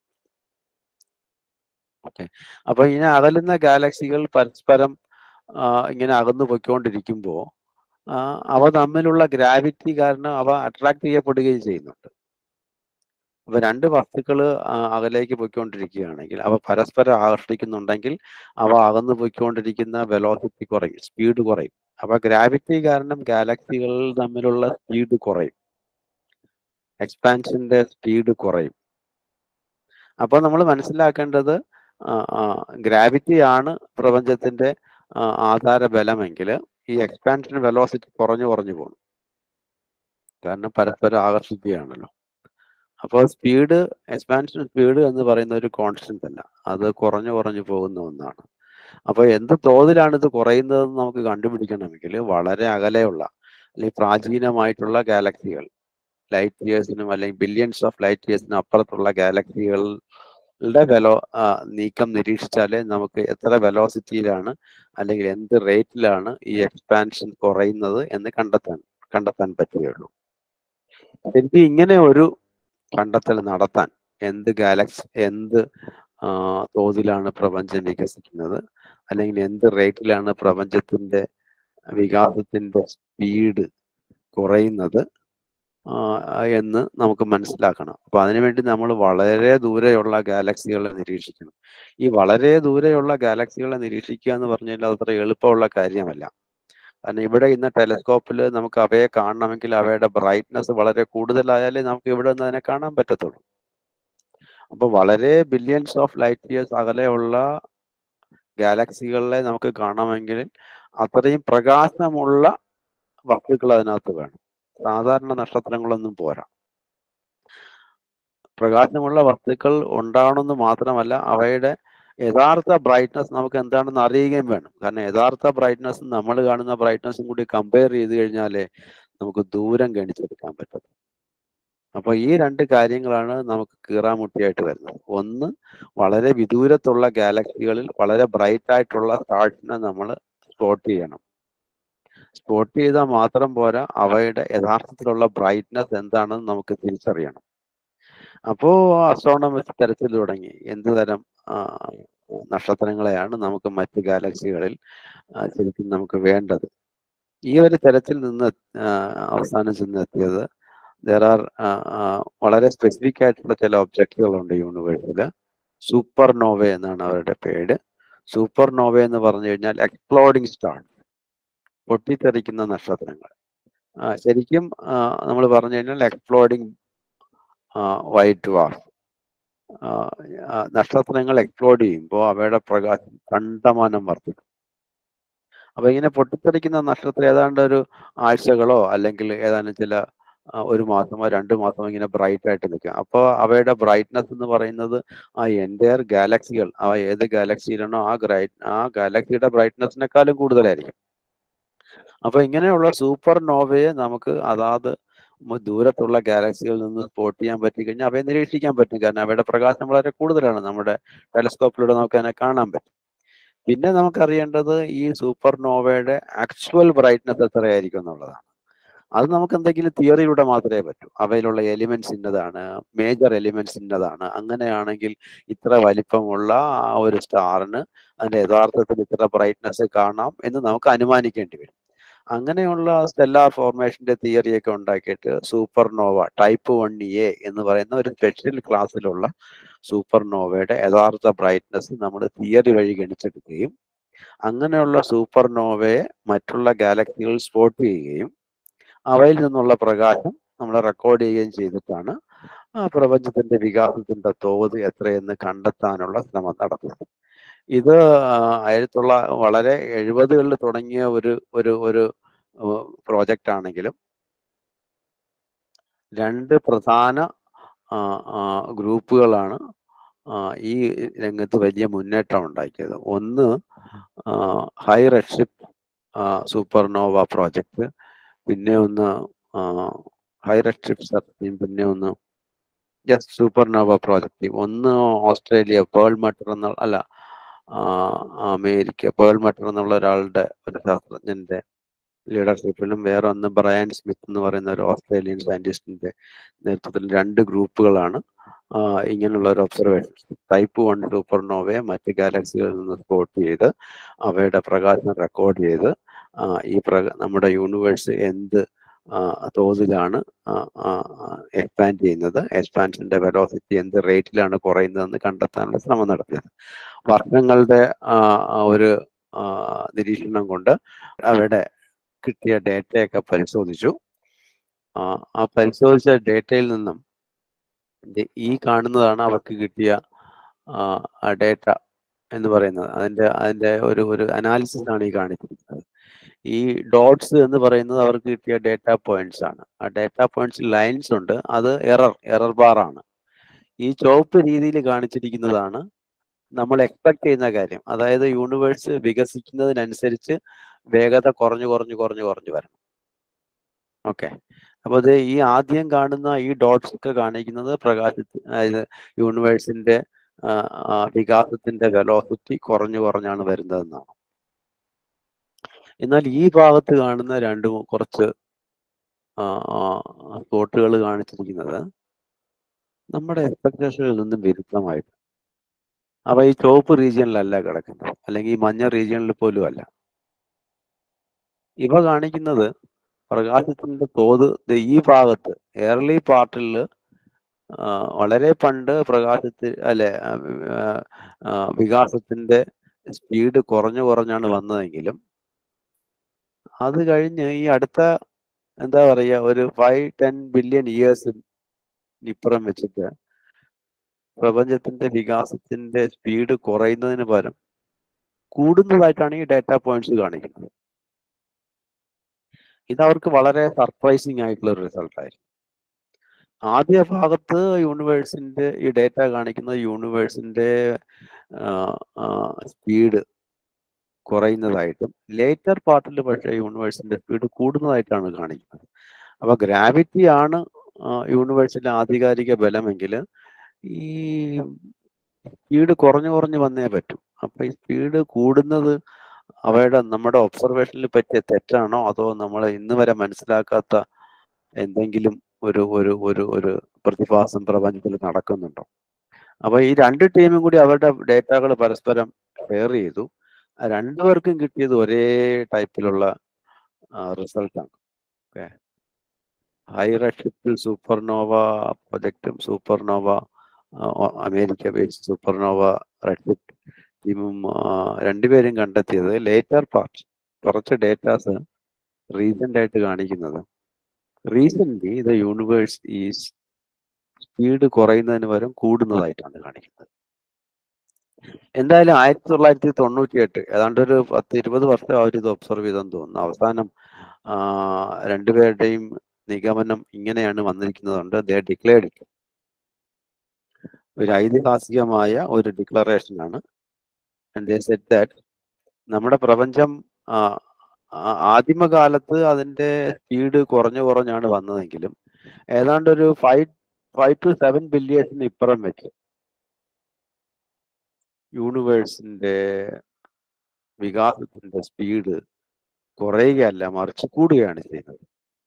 ഓക്കെ അപ്പൊ ഇങ്ങനെ അകലുന്ന ഗാലക്സികൾ പരസ്പരം ആ, ഇങ്ങനെ അകന്നു പൊയ്ക്കൊണ്ടിരിക്കുമ്പോൾ അവ തമ്മിലുള്ള ഗ്രാവിറ്റി കാരണം അവ അട്രാക്ട് ചെയ്യപ്പെടുകയും ചെയ്യുന്നുണ്ട് അപ്പൊ രണ്ട് വസ്തുക്കൾ അകലേക്ക് പോയിക്കൊണ്ടിരിക്കുകയാണെങ്കിൽ അവ പരസ്പരം ആകർഷിക്കുന്നുണ്ടെങ്കിൽ അവ അകന്നു പോയിക്കൊണ്ടിരിക്കുന്ന വെലോസിറ്റി കുറയും സ്പീഡ് കുറയും അപ്പൊ ഗ്രാവിറ്റി കാരണം ഗാലക്സികൾ തമ്മിലുള്ള സ്പീഡ് കുറയും എക്സ്പാൻഷന്റെ സ്പീഡ് കുറയും അപ്പൊ നമ്മൾ മനസ്സിലാക്കേണ്ടത് ഗ്രാവിറ്റി ആണ് പ്രപഞ്ചത്തിന്റെ ആ, ആധാര ബലമെങ്കിൽ ഈ എക്സ്പാൻഷൻ വെലോസിറ്റി കുറഞ്ഞു കുറഞ്ഞു പോകും കാരണം പരസ്പരം ആകർഷിക്കുകയാണല്ലോ അപ്പോൾ സ്പീഡ് എക്സ്പാൻഷൻ സ്പീഡ് എന്ന് പറയുന്ന ഒരു കോൺസ്റ്റന്റ് അല്ല അത് കുറഞ്ഞു കുറഞ്ഞു പോകുന്ന ഒന്നാണ് അപ്പോൾ എന്ത് തോതിലാണ് ഇത് കുറയുന്നതെന്ന് നമുക്ക് കണ്ടുപിടിക്കണമെങ്കിൽ വളരെ അകലെയുള്ള അല്ലെങ്കിൽ പ്രാചീനമായിട്ടുള്ള ഗാലക്സികൾ ലൈറ്റ് ഇയേഴ്സിനും അല്ലെങ്കിൽ ബില്യൺസ് ഓഫ് ലൈറ്റ് ഇയേഴ്സിനും അപ്പുറത്തുള്ള ഗാലക്സികൾ യുടെ വെലോ നീക്കം നിരീക്ഷിച്ചാലേ നമുക്ക് എത്ര വെലോസിറ്റിയിലാണ് അല്ലെങ്കിൽ എന്ത് റേറ്റിലാണ് ഈ എക്സ്പാൻഷൻ കുറയുന്നത് എന്ന് കണ്ടെത്താൻ കണ്ടെത്താൻ പറ്റുകയുള്ളൂ ശരിക്കും ഇങ്ങനെ ഒരു കണ്ടെത്തൽ നടത്താൻ എന്ത് ഗാലക്സി എന്ത് ആ, തോതിലാണ് പ്രപഞ്ചം വികസിക്കുന്നത് അല്ലെങ്കിൽ എന്ത് റേറ്റിലാണ് പ്രപഞ്ചത്തിന്റെ വികാസത്തിന്റെ സ്പീഡ് കുറയുന്നത് ആ, എന്ന് നമുക്ക് മനസ്സിലാക്കണം അപ്പൊ അതിനുവേണ്ടി നമ്മൾ വളരെ ദൂരെയുള്ള ഗാലക്സികളെ നിരീക്ഷിക്കണം ഈ വളരെ ദൂരെയുള്ള ഗാലക്സികളെ നിരീക്ഷിക്കുക എന്ന് പറഞ്ഞാൽ അത് അത്ര എളുപ്പമുള്ള കാര്യമല്ല കാരണം ഇവിടെ ഇന്ന് ടെലസ്കോപ്പിൽ നമുക്ക് അവയെ കാണണമെങ്കിൽ അവയുടെ ബ്രൈറ്റ്നസ് വളരെ കൂടുതലായാലേ നമുക്ക് ഇവിടെ നിന്ന് അതിനെ കാണാൻ പറ്റത്തുള്ളൂ അപ്പൊ വളരെ ബില്യൺസ് ഓഫ് ലൈറ്റ് ഇയേഴ്സ് അകലെയുള്ള ഗാലക്സികളെ നമുക്ക് കാണാമെങ്കിൽ അത്രയും പ്രകാശമുള്ള വസ്തുക്കൾ അതിനകത്ത് വേണം സാധാരണ നക്ഷത്രങ്ങളൊന്നും പോരാ പ്രകാശമുള്ള വസ്തുക്കൾ ഉണ്ടാവണമെന്ന് മാത്രമല്ല അവയുടെ യഥാർത്ഥ ബ്രൈറ്റ്നസ് നമുക്ക് എന്താണെന്ന് അറിയുകയും വേണം കാരണം യഥാർത്ഥ ബ്രൈറ്റ്നസ് നമ്മൾ കാണുന്ന ബ്രൈറ്റ്നസും കൂടി കമ്പയർ ചെയ്ത് കഴിഞ്ഞാലേ നമുക്ക് ദൂരം ഗണിച്ചെടുക്കാൻ പറ്റും അപ്പൊ ഈ രണ്ട് കാര്യങ്ങളാണ് നമുക്ക് കീറാമുട്ടിയായിട്ട് വരുന്നത് ഒന്ന് വളരെ വിദൂരത്തുള്ള ഗാലക്സികളിൽ വളരെ ബ്രൈറ്റ് ആയിട്ടുള്ള സ്റ്റാർസിനെ നമ്മൾ സ്പോട്ട് ചെയ്യണം സ്പോട്ട് ചെയ്താൽ മാത്രം പോരാ അവയുടെ യഥാർത്ഥത്തിലുള്ള ബ്രൈറ്റ്നസ് എന്താണെന്ന് നമുക്ക് തിരിച്ചറിയണം അപ്പോ അസ്ട്രോണമിസ്റ്റ് തരത്തിൽ തുടങ്ങി എന്ത് തരം ആ, നക്ഷത്രങ്ങളെയാണ് നമുക്ക് മറ്റ് ഗാലക്സികളിൽ ആ, ശരിക്കും നമുക്ക് വേണ്ടത് ഈ ഒരു തരത്തിൽ നിന്ന് ആ, അവസാനം ചെന്നെത്തിയത് ദർ ആർ വളരെ സ്പെസിഫിക് ആയിട്ടുള്ള ചില ഒബ്ജക്റ്റുകളുണ്ട് യൂണിവേഴ്സിൽ സൂപ്പർ നോവ എന്നാണ് അവരുടെ പേര് സൂപ്പർ നോവ എന്ന് പറഞ്ഞു കഴിഞ്ഞാൽ എക്സ്പ്ലോഡിംഗ് സ്റ്റാർ പൊട്ടിത്തെറിക്കുന്ന നക്ഷത്രങ്ങൾ ആ, ശരിക്കും നമ്മൾ പറഞ്ഞു കഴിഞ്ഞാൽ എക്സ്പ്ലോഡിംഗ് വൈറ്റ് വാഫ് നക്ഷത്രങ്ങൾ എക്സ്പ്ലോഡ് ചെയ്യുമ്പോൾ അവയുടെ പ്രകാശം കണ്ടമാനം വർദ്ധിക്കും അപ്പൊ ഇങ്ങനെ പൊട്ടിത്തെറിക്കുന്ന നക്ഷത്രം ഏതാണ്ട് ഒരു ആഴ്ചകളോ അല്ലെങ്കിൽ ഏതാനും ചില ആ, ഒരു മാസമോ രണ്ട് മാസമോ ഇങ്ങനെ ബ്രൈറ്റ് ആയിട്ട് നിൽക്കും അപ്പോൾ അവയുടെ ബ്രൈറ്റ്നസ് എന്ന് പറയുന്നത് ആ എൻ്റയർ ഗാലക്സികൾ അവ ഏത് ഗാലക്സിയിലാണോ ആ ഗ്രൈറ്റ് ആ ഗാലക്സിയുടെ ബ്രൈറ്റ്നസിനേക്കാളും കൂടുതലായിരിക്കും അപ്പൊ ഇങ്ങനെയുള്ള സൂപ്പർ നോവയെ നമുക്ക് അതാത് മ- ദൂരത്തുള്ള ഗാലക്സികളിൽ നിന്ന് സ്പോട്ട് ചെയ്യാൻ പറ്റി കഴിഞ്ഞാൽ അവയെ നിരീക്ഷിക്കാൻ പറ്റും കാരണം അവയുടെ പ്രകാശം വളരെ കൂടുതലാണ് നമ്മുടെ ടെലസ്കോപ്പിലൂടെ നമുക്ക് അതിനെ കാണാൻ പറ്റും പിന്നെ നമുക്കറിയേണ്ടത് ഈ സൂപ്പർ നോവയുടെ ആക്ച്വൽ ബ്രൈറ്റ്നസ് എത്രയായിരിക്കും എന്നുള്ളതാണ് അത് നമുക്ക് എന്തെങ്കിലും തിയറിയിലൂടെ മാത്രമേ പറ്റൂ അവയിലുള്ള എലിമെന്റ്സ് ഇന്നതാണ് മേജർ എലിമെന്റ്സ് ഇന്നതാണ് അങ്ങനെയാണെങ്കിൽ ഇത്ര വലിപ്പമുള്ള ആ ഒരു സ്റ്റാറിന് അതിന്റെ യഥാർത്ഥത്തിൽ ഇത്ര ബ്രൈറ്റ്നസ് കാണാം എന്ന് നമുക്ക് അനുമാനിക്കേണ്ടി വരും അങ്ങനെയുള്ള സ്റ്റെല്ലാർ ഫോർമേഷന്റെ തിയറിയൊക്കെ ഉണ്ടാക്കിയിട്ട് supernova type one A എന്ന് പറയുന്ന ഒരു സ്പെഷ്യൽ ക്ലാസ്സിലുള്ള സൂപ്പർ നോവയുടെ യഥാർത്ഥ ബ്രൈറ്റ്നസ് നമ്മൾ തിയറി വഴി ഗണിച്ചെടുക്കുകയും അങ്ങനെയുള്ള സൂപ്പർ നോവയെ മറ്റുള്ള ഗാലക്സികൾ സ്പോട്ട് ചെയ്യുകയും അവയിൽ നിന്നുള്ള പ്രകാശം നമ്മൾ റെക്കോർഡ് ചെയ്യുകയും ചെയ്തിട്ടാണ് ആ പ്രപഞ്ചത്തിന്റെ വികാസത്തിന്റെ തോത് എത്രയെന്ന് കണ്ടെത്താനുള്ള ശ്രമം നടത്തുന്നത് ഇത് ആയിരത്തി തൊള്ള വളരെ എഴുപതുകളിൽ തുടങ്ങിയ ഒരു ഒരു ഒരു പ്രോജക്റ്റ് ആണെങ്കിലും രണ്ട് പ്രധാന ആ, ആ, ഗ്രൂപ്പുകളാണ് ആ, ഈ രംഗത്ത് വലിയ മുന്നേറ്റം ഉണ്ടാക്കിയത് ഒന്ന് ഹൈ റെഡ്ഷിപ്പ് സൂപ്പർനോവ പ്രോജക്റ്റ് പിന്നെ ഒന്ന് ഹൈ റെഡ്ഷിപ്പ് സർട്ടീം പിന്നെ ഒന്ന് ജസ്റ്റ് സൂപ്പർനോവ പ്രോജക്റ്റ് ഒന്ന് ഓസ്ട്രേലിയ പേൾ മട്ടർ എന്ന അല്ല ആ, അമേരിക്ക പേൾ മട്ടർ എന്നുള്ള ഒരാളുടെ ഒരു ശാസ്ത്രജ്ഞന്റെ ലീഡർഷിപ്പിലും വേറെ ഒന്ന് ബ്രയൻ സ്മിത്ത് എന്ന് പറയുന്ന ഒരു ഓസ്ട്രേലിയൻ സയന്റിസ്റ്റിന്റെ നേതൃത്വത്തിൽ രണ്ട് ഗ്രൂപ്പുകളാണ് ആ, ഇങ്ങനെയുള്ള ഒരു ഒബ്സർവേഷൻ ടൈപ്പ് വൺ സൂപ്പർനോവയെ മറ്റ് ഗാലക്സികളിൽ നിന്ന് സ്പോട്ട് ചെയ്ത് അവയുടെ പ്രകാശം റെക്കോർഡ് ചെയ്ത് ആ, ഈ പ്രക നമ്മുടെ യൂണിവേഴ്സ് എന്ത് ആ, തോതിലാണ് എക്സ്പാൻഡ് ചെയ്യുന്നത് എക്സ്പാൻഷന്റെ വെലോസിറ്റി എന്ത് റേറ്റിലാണ് കുറയുന്നതെന്ന് കണ്ടെത്താനുള്ള ശ്രമം നടത്തിയത് വർഷങ്ങളുടെ ആ, ആ ഒരു ആ, നിരീക്ഷണം കൊണ്ട് അവരുടെ കിട്ടിയ ഡേറ്റയൊക്കെ പരിശോധിച്ചു ആ, ആ പരിശോധിച്ച ഡേറ്റയിൽ നിന്നും ഇത് ഈ കാണുന്നതാണ് അവർക്ക് കിട്ടിയ ഡേറ്റ എന്ന് പറയുന്നത് അതിന്റെ അതിന്റെ ഒരു ഒരു അനാലിസിസ് ആണ് ഈ കാണിച്ചിരിക്കുന്നത് ഈ ഡോട്ട്സ് എന്ന് പറയുന്നത് അവർക്ക് കിട്ടിയ ഡേറ്റ പോയിന്റ്സ് ആണ് ആ ഡേറ്റ പോയിന്റ്സ് ലൈൻസ് ഉണ്ട് അത് എറർ എറർ ബാർ ആണ് ഈ ചുവപ്പ് രീതിയിൽ കാണിച്ചിരിക്കുന്നതാണ് നമ്മൾ എക്സ്പെക്ട് ചെയ്യുന്ന കാര്യം അതായത് യൂണിവേഴ്സ് വികസിക്കുന്നതിനനുസരിച്ച് വേഗത കുറഞ്ഞു കുറഞ്ഞു കുറഞ്ഞു കുറഞ്ഞു വരണം ഓക്കെ അപ്പൊ ഇത് ഈ ആദ്യം കാണുന്ന ഈ ഡോട്ട്സ് ഒക്കെ കാണിക്കുന്നത് പ്രകാശ അതായത് യൂണിവേഴ്സിന്റെ ആ, ആ, വികാസത്തിന്റെ വെലോസിറ്റി കുറഞ്ഞു കുറഞ്ഞാണ് വരുന്നതെന്നാണ് എന്നാൽ ഈ ഭാഗത്ത് കാണുന്ന രണ്ട് മൂ- കുറച്ച് സ്പോട്ടുകൾ കാണിച്ചിരിക്കുന്നത് നമ്മുടെ എക്സ്പെക്ടേഷനിൽ നിന്നും വിരുദ്ധമായിട്ട് അവ ഈ ചുവപ്പ് റീജിയനിലല്ല കിടക്കുന്നത് അല്ലെങ്കിൽ ഈ മഞ്ഞ റീജിയനിൽ പോലും അല്ല ഇവ കാണിക്കുന്നത് പ്രകാശത്തിന്റെ തോത് ദേ ഈ ഭാഗത്ത് ഏർലി പാർട്ടിൽ വളരെ പണ്ട് പ്രകാശത്തിൽ അല്ലെ ആ, ആ, ആ, വികാസത്തിന്റെ സ്പീഡ് കുറഞ്ഞു കുറഞ്ഞാണ് വന്നതെങ്കിലും അത് കഴിഞ്ഞ് ഈ അടുത്ത എന്താ പറയുക ഒരു ഫൈവ് ടെൻ ബില്യൺ ഇയേഴ്സ് ഇപ്പുറം വെച്ചിട്ട് പ്രപഞ്ചത്തിന്റെ വികാസത്തിന്റെ സ്പീഡ് കുറയുന്നതിന് പകരം കൂടുന്നതായിട്ടാണ് ഈ ഡാറ്റ പോയിന്റ്സ് കാണിക്കുന്നത് ഇത് അവർക്ക് വളരെ സർപ്രൈസിങ് ആയിട്ടുള്ള ഒരു റിസൾട്ട് ആയിരുന്നു ആദ്യ ഭാഗത്ത് യൂണിവേഴ്സിന്റെ ഈ ഡേറ്റ കാണിക്കുന്ന യൂണിവേഴ്സിന്റെ സ്പീഡ് കുറയുന്നതായിട്ടും ലേറ്റർ പാർട്ടിൽ പക്ഷേ യൂണിവേഴ്സിന്റെ സ്പീഡ് കൂടുന്നതായിട്ടാണ് കാണിക്കുന്നത് അപ്പൊ ഗ്രാവിറ്റി ആണ് യൂണിവേഴ്സിന്റെ ആധികാരിക ബലമെങ്കിൽ ഈ സ്പീഡ് കുറഞ്ഞു കുറഞ്ഞു വന്നേ പറ്റൂ അപ്പൊ ഈ സ്പീഡ് കൂടുന്നത് അവയുടെ നമ്മുടെ ഒബ്സർവേഷനിൽ പറ്റിയ തെറ്റാണോ അതോ നമ്മൾ ഇന്ന് വരെ മനസ്സിലാക്കാത്ത എന്തെങ്കിലും ഒരു ഒരു ഒരു ഒരു പ്രതിഭാസം പ്രപഞ്ചത്തിൽ നടക്കുന്നുണ്ടോ അപ്പൊ ഈ രണ്ട് ടീമും കൂടി അവരുടെ ഡേറ്റകൾ പരസ്പരം ഷെയർ ചെയ്തു ആ രണ്ടുപേർക്കും കിട്ടിയത് ഒരേ ടൈപ്പിലുള്ള റിസൾട്ടാണ് ഓക്കെ ഹൈ റെഡ്ഷിഫ്റ്റിൽ സൂപ്പർനോവ പ്രൊജക്റ്റും supernova America based supernova redshift ടീമും രണ്ടുപേരും കണ്ടെത്തിയത് ലേറ്റർ പാർട്ട് കുറച്ച് ഡേറ്റാസ് റീസെന്റ് ആയിട്ട് കാണിക്കുന്നത് recent the universe is speed കുറയുന്നതിന് പകരം കൂടുന്നതായിട്ടാണ് കാണിക്കുന്നത് എന്തായാലും ആയിരത്തി തൊള്ളായിരത്തി തൊണ്ണൂറ്റി എട്ട് ഏതാണ്ട് ഒരു പത്ത് ഇരുപത് വർഷം അവർ ഇത് ഒബ്സർവ് ചെയ്തെന്ന് തോന്നുന്നു അവസാനം ആ, രണ്ടുപേരുടെയും നിഗമനം ഇങ്ങനെയാണ് വന്നിരിക്കുന്നതുകൊണ്ട് ദേ ഡിക്ലെയർഡ് ഇറ്റ് ഒരു ഐതിഹാസികമായ ഒരു ഡിക്ലറേഷൻ ആണ് സെറ്റ് ദാറ്റ് നമ്മുടെ പ്രപഞ്ചം ആ, ആ- ആദിമകാലത്ത് അതിന്റെ സ്പീഡ് കുറഞ്ഞു കുറഞ്ഞാണ് വന്നതെങ്കിലും ഏതാണ്ട് ഒരു ഫൈവ് ഫൈവ് ടു സെവൻ ബില്യൺസിന് ഇപ്പുറം വെച്ച് യൂണിവേഴ്സിന്റെ വികാസത്തിന്റെ സ്പീഡ് കുറയുകയല്ല മറിച്ച് കൂടുകയാണ് ചെയ്യുന്നത്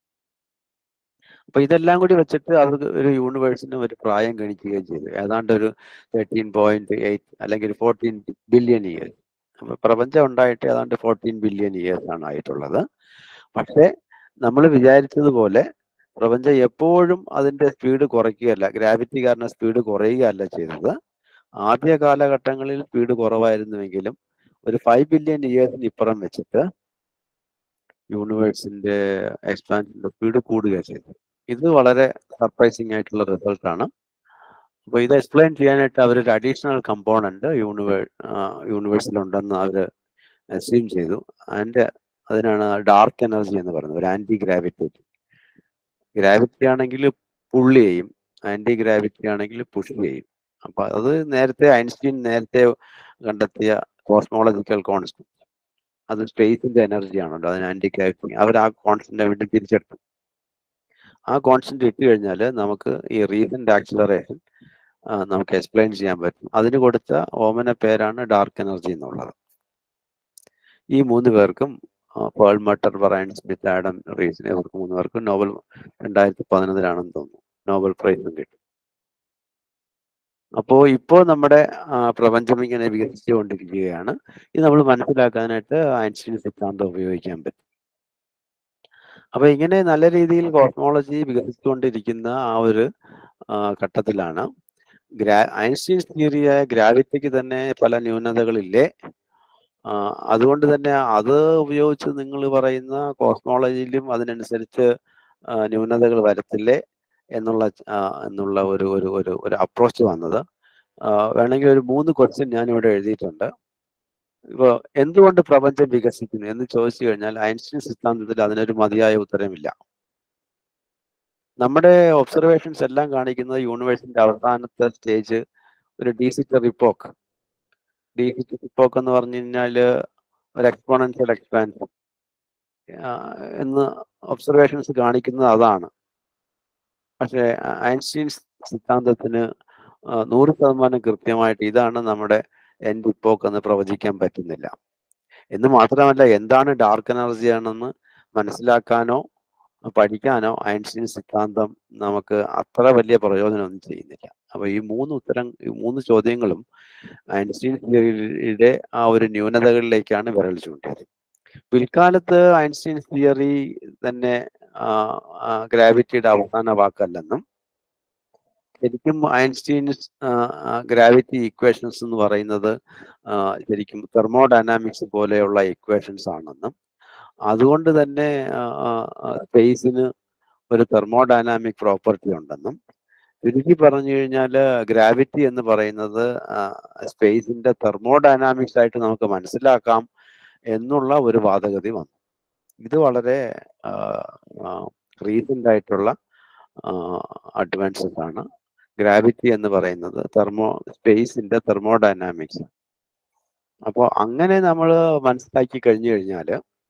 അപ്പൊ ഇതെല്ലാം കൂടി വെച്ചിട്ട് അത് ഒരു യൂണിവേഴ്സിന് ഒരു പ്രായം ഗണിക്കുകയും ചെയ്തു ഏതാണ്ട് ഒരു തേർട്ടീൻ പോയിന്റ് എയ്റ്റ് അല്ലെങ്കിൽ ഫോർട്ടീൻ ബില്യൺ ഇയേഴ്സ് അപ്പൊ പ്രപഞ്ചം ഉണ്ടായിട്ട് ഏതാണ്ട് ഫോർട്ടീൻ ബില്യൺ ഇയേഴ്സ് ആണ് ആയിട്ടുള്ളത് പക്ഷേ നമ്മൾ വിചാരിച്ചതുപോലെ പ്രപഞ്ചം എപ്പോഴും അതിന്റെ സ്പീഡ് കുറയ്ക്കുകയല്ല ഗ്രാവിറ്റി കാരണം സ്പീഡ് കുറയുകയല്ല ചെയ്തത് ആദ്യ കാലഘട്ടങ്ങളിൽ സ്പീഡ് കുറവായിരുന്നുവെങ്കിലും ഒരു ഫൈവ് ബില്യൺ ഇയേഴ്സിന് ഇപ്പുറം വെച്ചിട്ട് യൂണിവേഴ്സിന്റെ എക്സ്പാൻഷന്റെ സ്പീഡ് കൂടുക ചെയ്തത് ഇത് വളരെ സർപ്രൈസിങ് ആയിട്ടുള്ള റിസൾട്ട് ആണ് അപ്പോൾ ഇത് എക്സ്പ്ലെയിൻ ചെയ്യാനായിട്ട് അവരൊരു അഡീഷണൽ കമ്പോണന്റ് യൂണിവേ യൂണിവേഴ്സിലുണ്ടെന്ന് അവർ അസ്യൂം ചെയ്തു അതിന്റെ അതിനാണ് ഡാർക്ക് എനർജി എന്ന് പറയുന്നത് ഒരു ആന്റി ഗ്രാവിറ്റി ഗ്രാവിറ്റി ആണെങ്കിൽ പുള്ളി ചെയ്യും ആന്റി ഗ്രാവിറ്റി ആണെങ്കിൽ പുഷ് ചെയ്യും അപ്പൊ അത് നേരത്തെ ഐൻസ്റ്റീൻ നേരത്തെ കണ്ടെത്തിയ കോസ്മോളജിക്കൽ കോൺസ്റ്റന്റ് അത് സ്പേസിന്റെ എനർജി ആണല്ലോ അതിന് ആന്റി ഗ്രാവിറ്റി അവർ ആ കോൺസ്റ്റന്റ് വേണ്ടി തിരിച്ചെടുത്തു ആ കോൺസ്റ്റന്റ് ഇട്ട് കഴിഞ്ഞാൽ നമുക്ക് ഈ റീസെന്റ് ആക്സിലറേഷൻ നമുക്ക് എക്സ്പ്ലെയിൻ ചെയ്യാൻ പറ്റും അതിന് കൊടുത്ത ഓമന പേരാണ് ഡാർക്ക് എനർജി എന്നുള്ളത് ഈ മൂന്ന് പേർക്കും Perlmutter Brian Schmidt Adam Riess ഇവർക്ക് മൂന്ന് പേർക്കും നോബൽ രണ്ടായിരത്തി പതിനൊന്നിലാണെന്ന് തോന്നുന്നു നോബൽ പ്രൈസും കിട്ടി അപ്പോൾ ഇപ്പോൾ നമ്മുടെ ആ, പ്രപഞ്ചം ഇങ്ങനെ വികസിച്ചുകൊണ്ടിരിക്കുകയാണ് ഇത് നമ്മൾ മനസ്സിലാക്കാനായിട്ട് ഐൻസ്റ്റീൻ സിദ്ധാന്തം ഉപയോഗിക്കാൻ പറ്റും അപ്പൊ ഇങ്ങനെ നല്ല രീതിയിൽ കോസ്മോളജി വികസിച്ചുകൊണ്ടിരിക്കുന്ന ആ ഒരു ആ, ഘട്ടത്തിലാണ് ഗ്രാ ഐൻസ്റ്റീൻസ് തിയറിയായ ഗ്രാവിറ്റിക്ക് തന്നെ പല ന്യൂനതകളില്ലേ ആ, അതുകൊണ്ട് തന്നെ അത് ഉപയോഗിച്ച് നിങ്ങൾ പറയുന്ന കോസ്മോളജിയിലും അതിനനുസരിച്ച് ആ, ന്യൂനതകൾ വരത്തില്ലേ എന്നുള്ള ആ, എന്നുള്ള ഒരു ഒരു ഒരു ഒരു അപ്രോച്ച് വന്നത് ആ, വേണമെങ്കിൽ ഒരു മൂന്ന് ക്വസ്റ്റ്യൻ ഞാൻ ഇവിടെ എഴുതിയിട്ടുണ്ട് ഇപ്പൊ എന്തുകൊണ്ട് പ്രപഞ്ചം വികസിക്കുന്നു എന്ന് ചോദിച്ചു കഴിഞ്ഞാൽ ഐൻസ്റ്റീൻ സിദ്ധാന്തത്തിൽ അതിനൊരു മതിയായ ഉത്തരമില്ല നമ്മുടെ ഒബ്സർവേഷൻസ് എല്ലാം കാണിക്കുന്നത് യൂണിവേഴ്സിന്റെ അവസാനത്തെ സ്റ്റേജ് ഒരു ഡീസിറ്റർ ഇപ്പോക്ക് ഡീസിറ്റർ ഇപ്പോക്ക് എന്ന് പറഞ്ഞു കഴിഞ്ഞാല് ഒരു എക്സ്പോണൻഷ്യൽ എക്സ്പാൻഷൻ എന്ന് ഒബ്സർവേഷൻസ് കാണിക്കുന്നത് അതാണ് പക്ഷേ ഐൻസ്റ്റീൻ സിദ്ധാന്തത്തിന് ആ, നൂറ് ശതമാനം കൃത്യമായിട്ട് ഇതാണ് നമ്മുടെ എൻഡ് ഇപ്പോക്ക് എന്ന് പ്രവചിക്കാൻ പറ്റുന്നില്ല എന്ന് മാത്രമല്ല എന്താണ് ഡാർക്ക് എനർജി ആണെന്ന് മനസ്സിലാക്കാനോ പഠിക്കാനോ ഐൻസ്റ്റീൻ സിദ്ധാന്തം നമുക്ക് അത്ര വലിയ പ്രയോജനമൊന്നും ചെയ്യുന്നില്ല അപ്പൊ ഈ മൂന്ന് ഉത്തരം ഈ മൂന്ന് ചോദ്യങ്ങളും ഐൻസ്റ്റീൻ തിയറിയുടെ ആ ഒരു ന്യൂനതകളിലേക്കാണ് വിരൽ ചൂണ്ടിയത് പിൽക്കാലത്ത് ഐൻസ്റ്റീൻ തിയറി തന്നെ ഗ്രാവിറ്റിയുടെ അവസാന വാക്കല്ലെന്നും ശരിക്കും ഐൻസ്റ്റീൻ ഗ്രാവിറ്റി ഇക്വേഷൻസ് എന്ന് പറയുന്നത് ആ, ശരിക്കും തെർമോഡൈനാമിക്സ് പോലെയുള്ള ഇക്വേഷൻസ് ആണെന്നും അതുകൊണ്ട് തന്നെ സ്പേസിന് ഒരു തെർമോഡൈനാമിക് പ്രോപ്പർട്ടി ഉണ്ടെന്നും ചുരുക്കി പറഞ്ഞു കഴിഞ്ഞാൽ ഗ്രാവിറ്റി എന്ന് പറയുന്നത് സ്പേസിന്റെ തെർമോഡൈനാമിക്സ് ആയിട്ട് നമുക്ക് മനസ്സിലാക്കാം എന്നുള്ള ഒരു വാദഗതി വന്നു ഇത് വളരെ റീസെന്റ് ആയിട്ടുള്ള അഡ്വാൻസസ് ആണ് ഗ്രാവിറ്റി എന്ന് പറയുന്നത് തെർമോ സ്പേസിന്റെ തെർമോഡൈനാമിക്സ് അപ്പോൾ അങ്ങനെ നമ്മൾ മനസ്സിലാക്കി കഴിഞ്ഞു കഴിഞ്ഞാൽ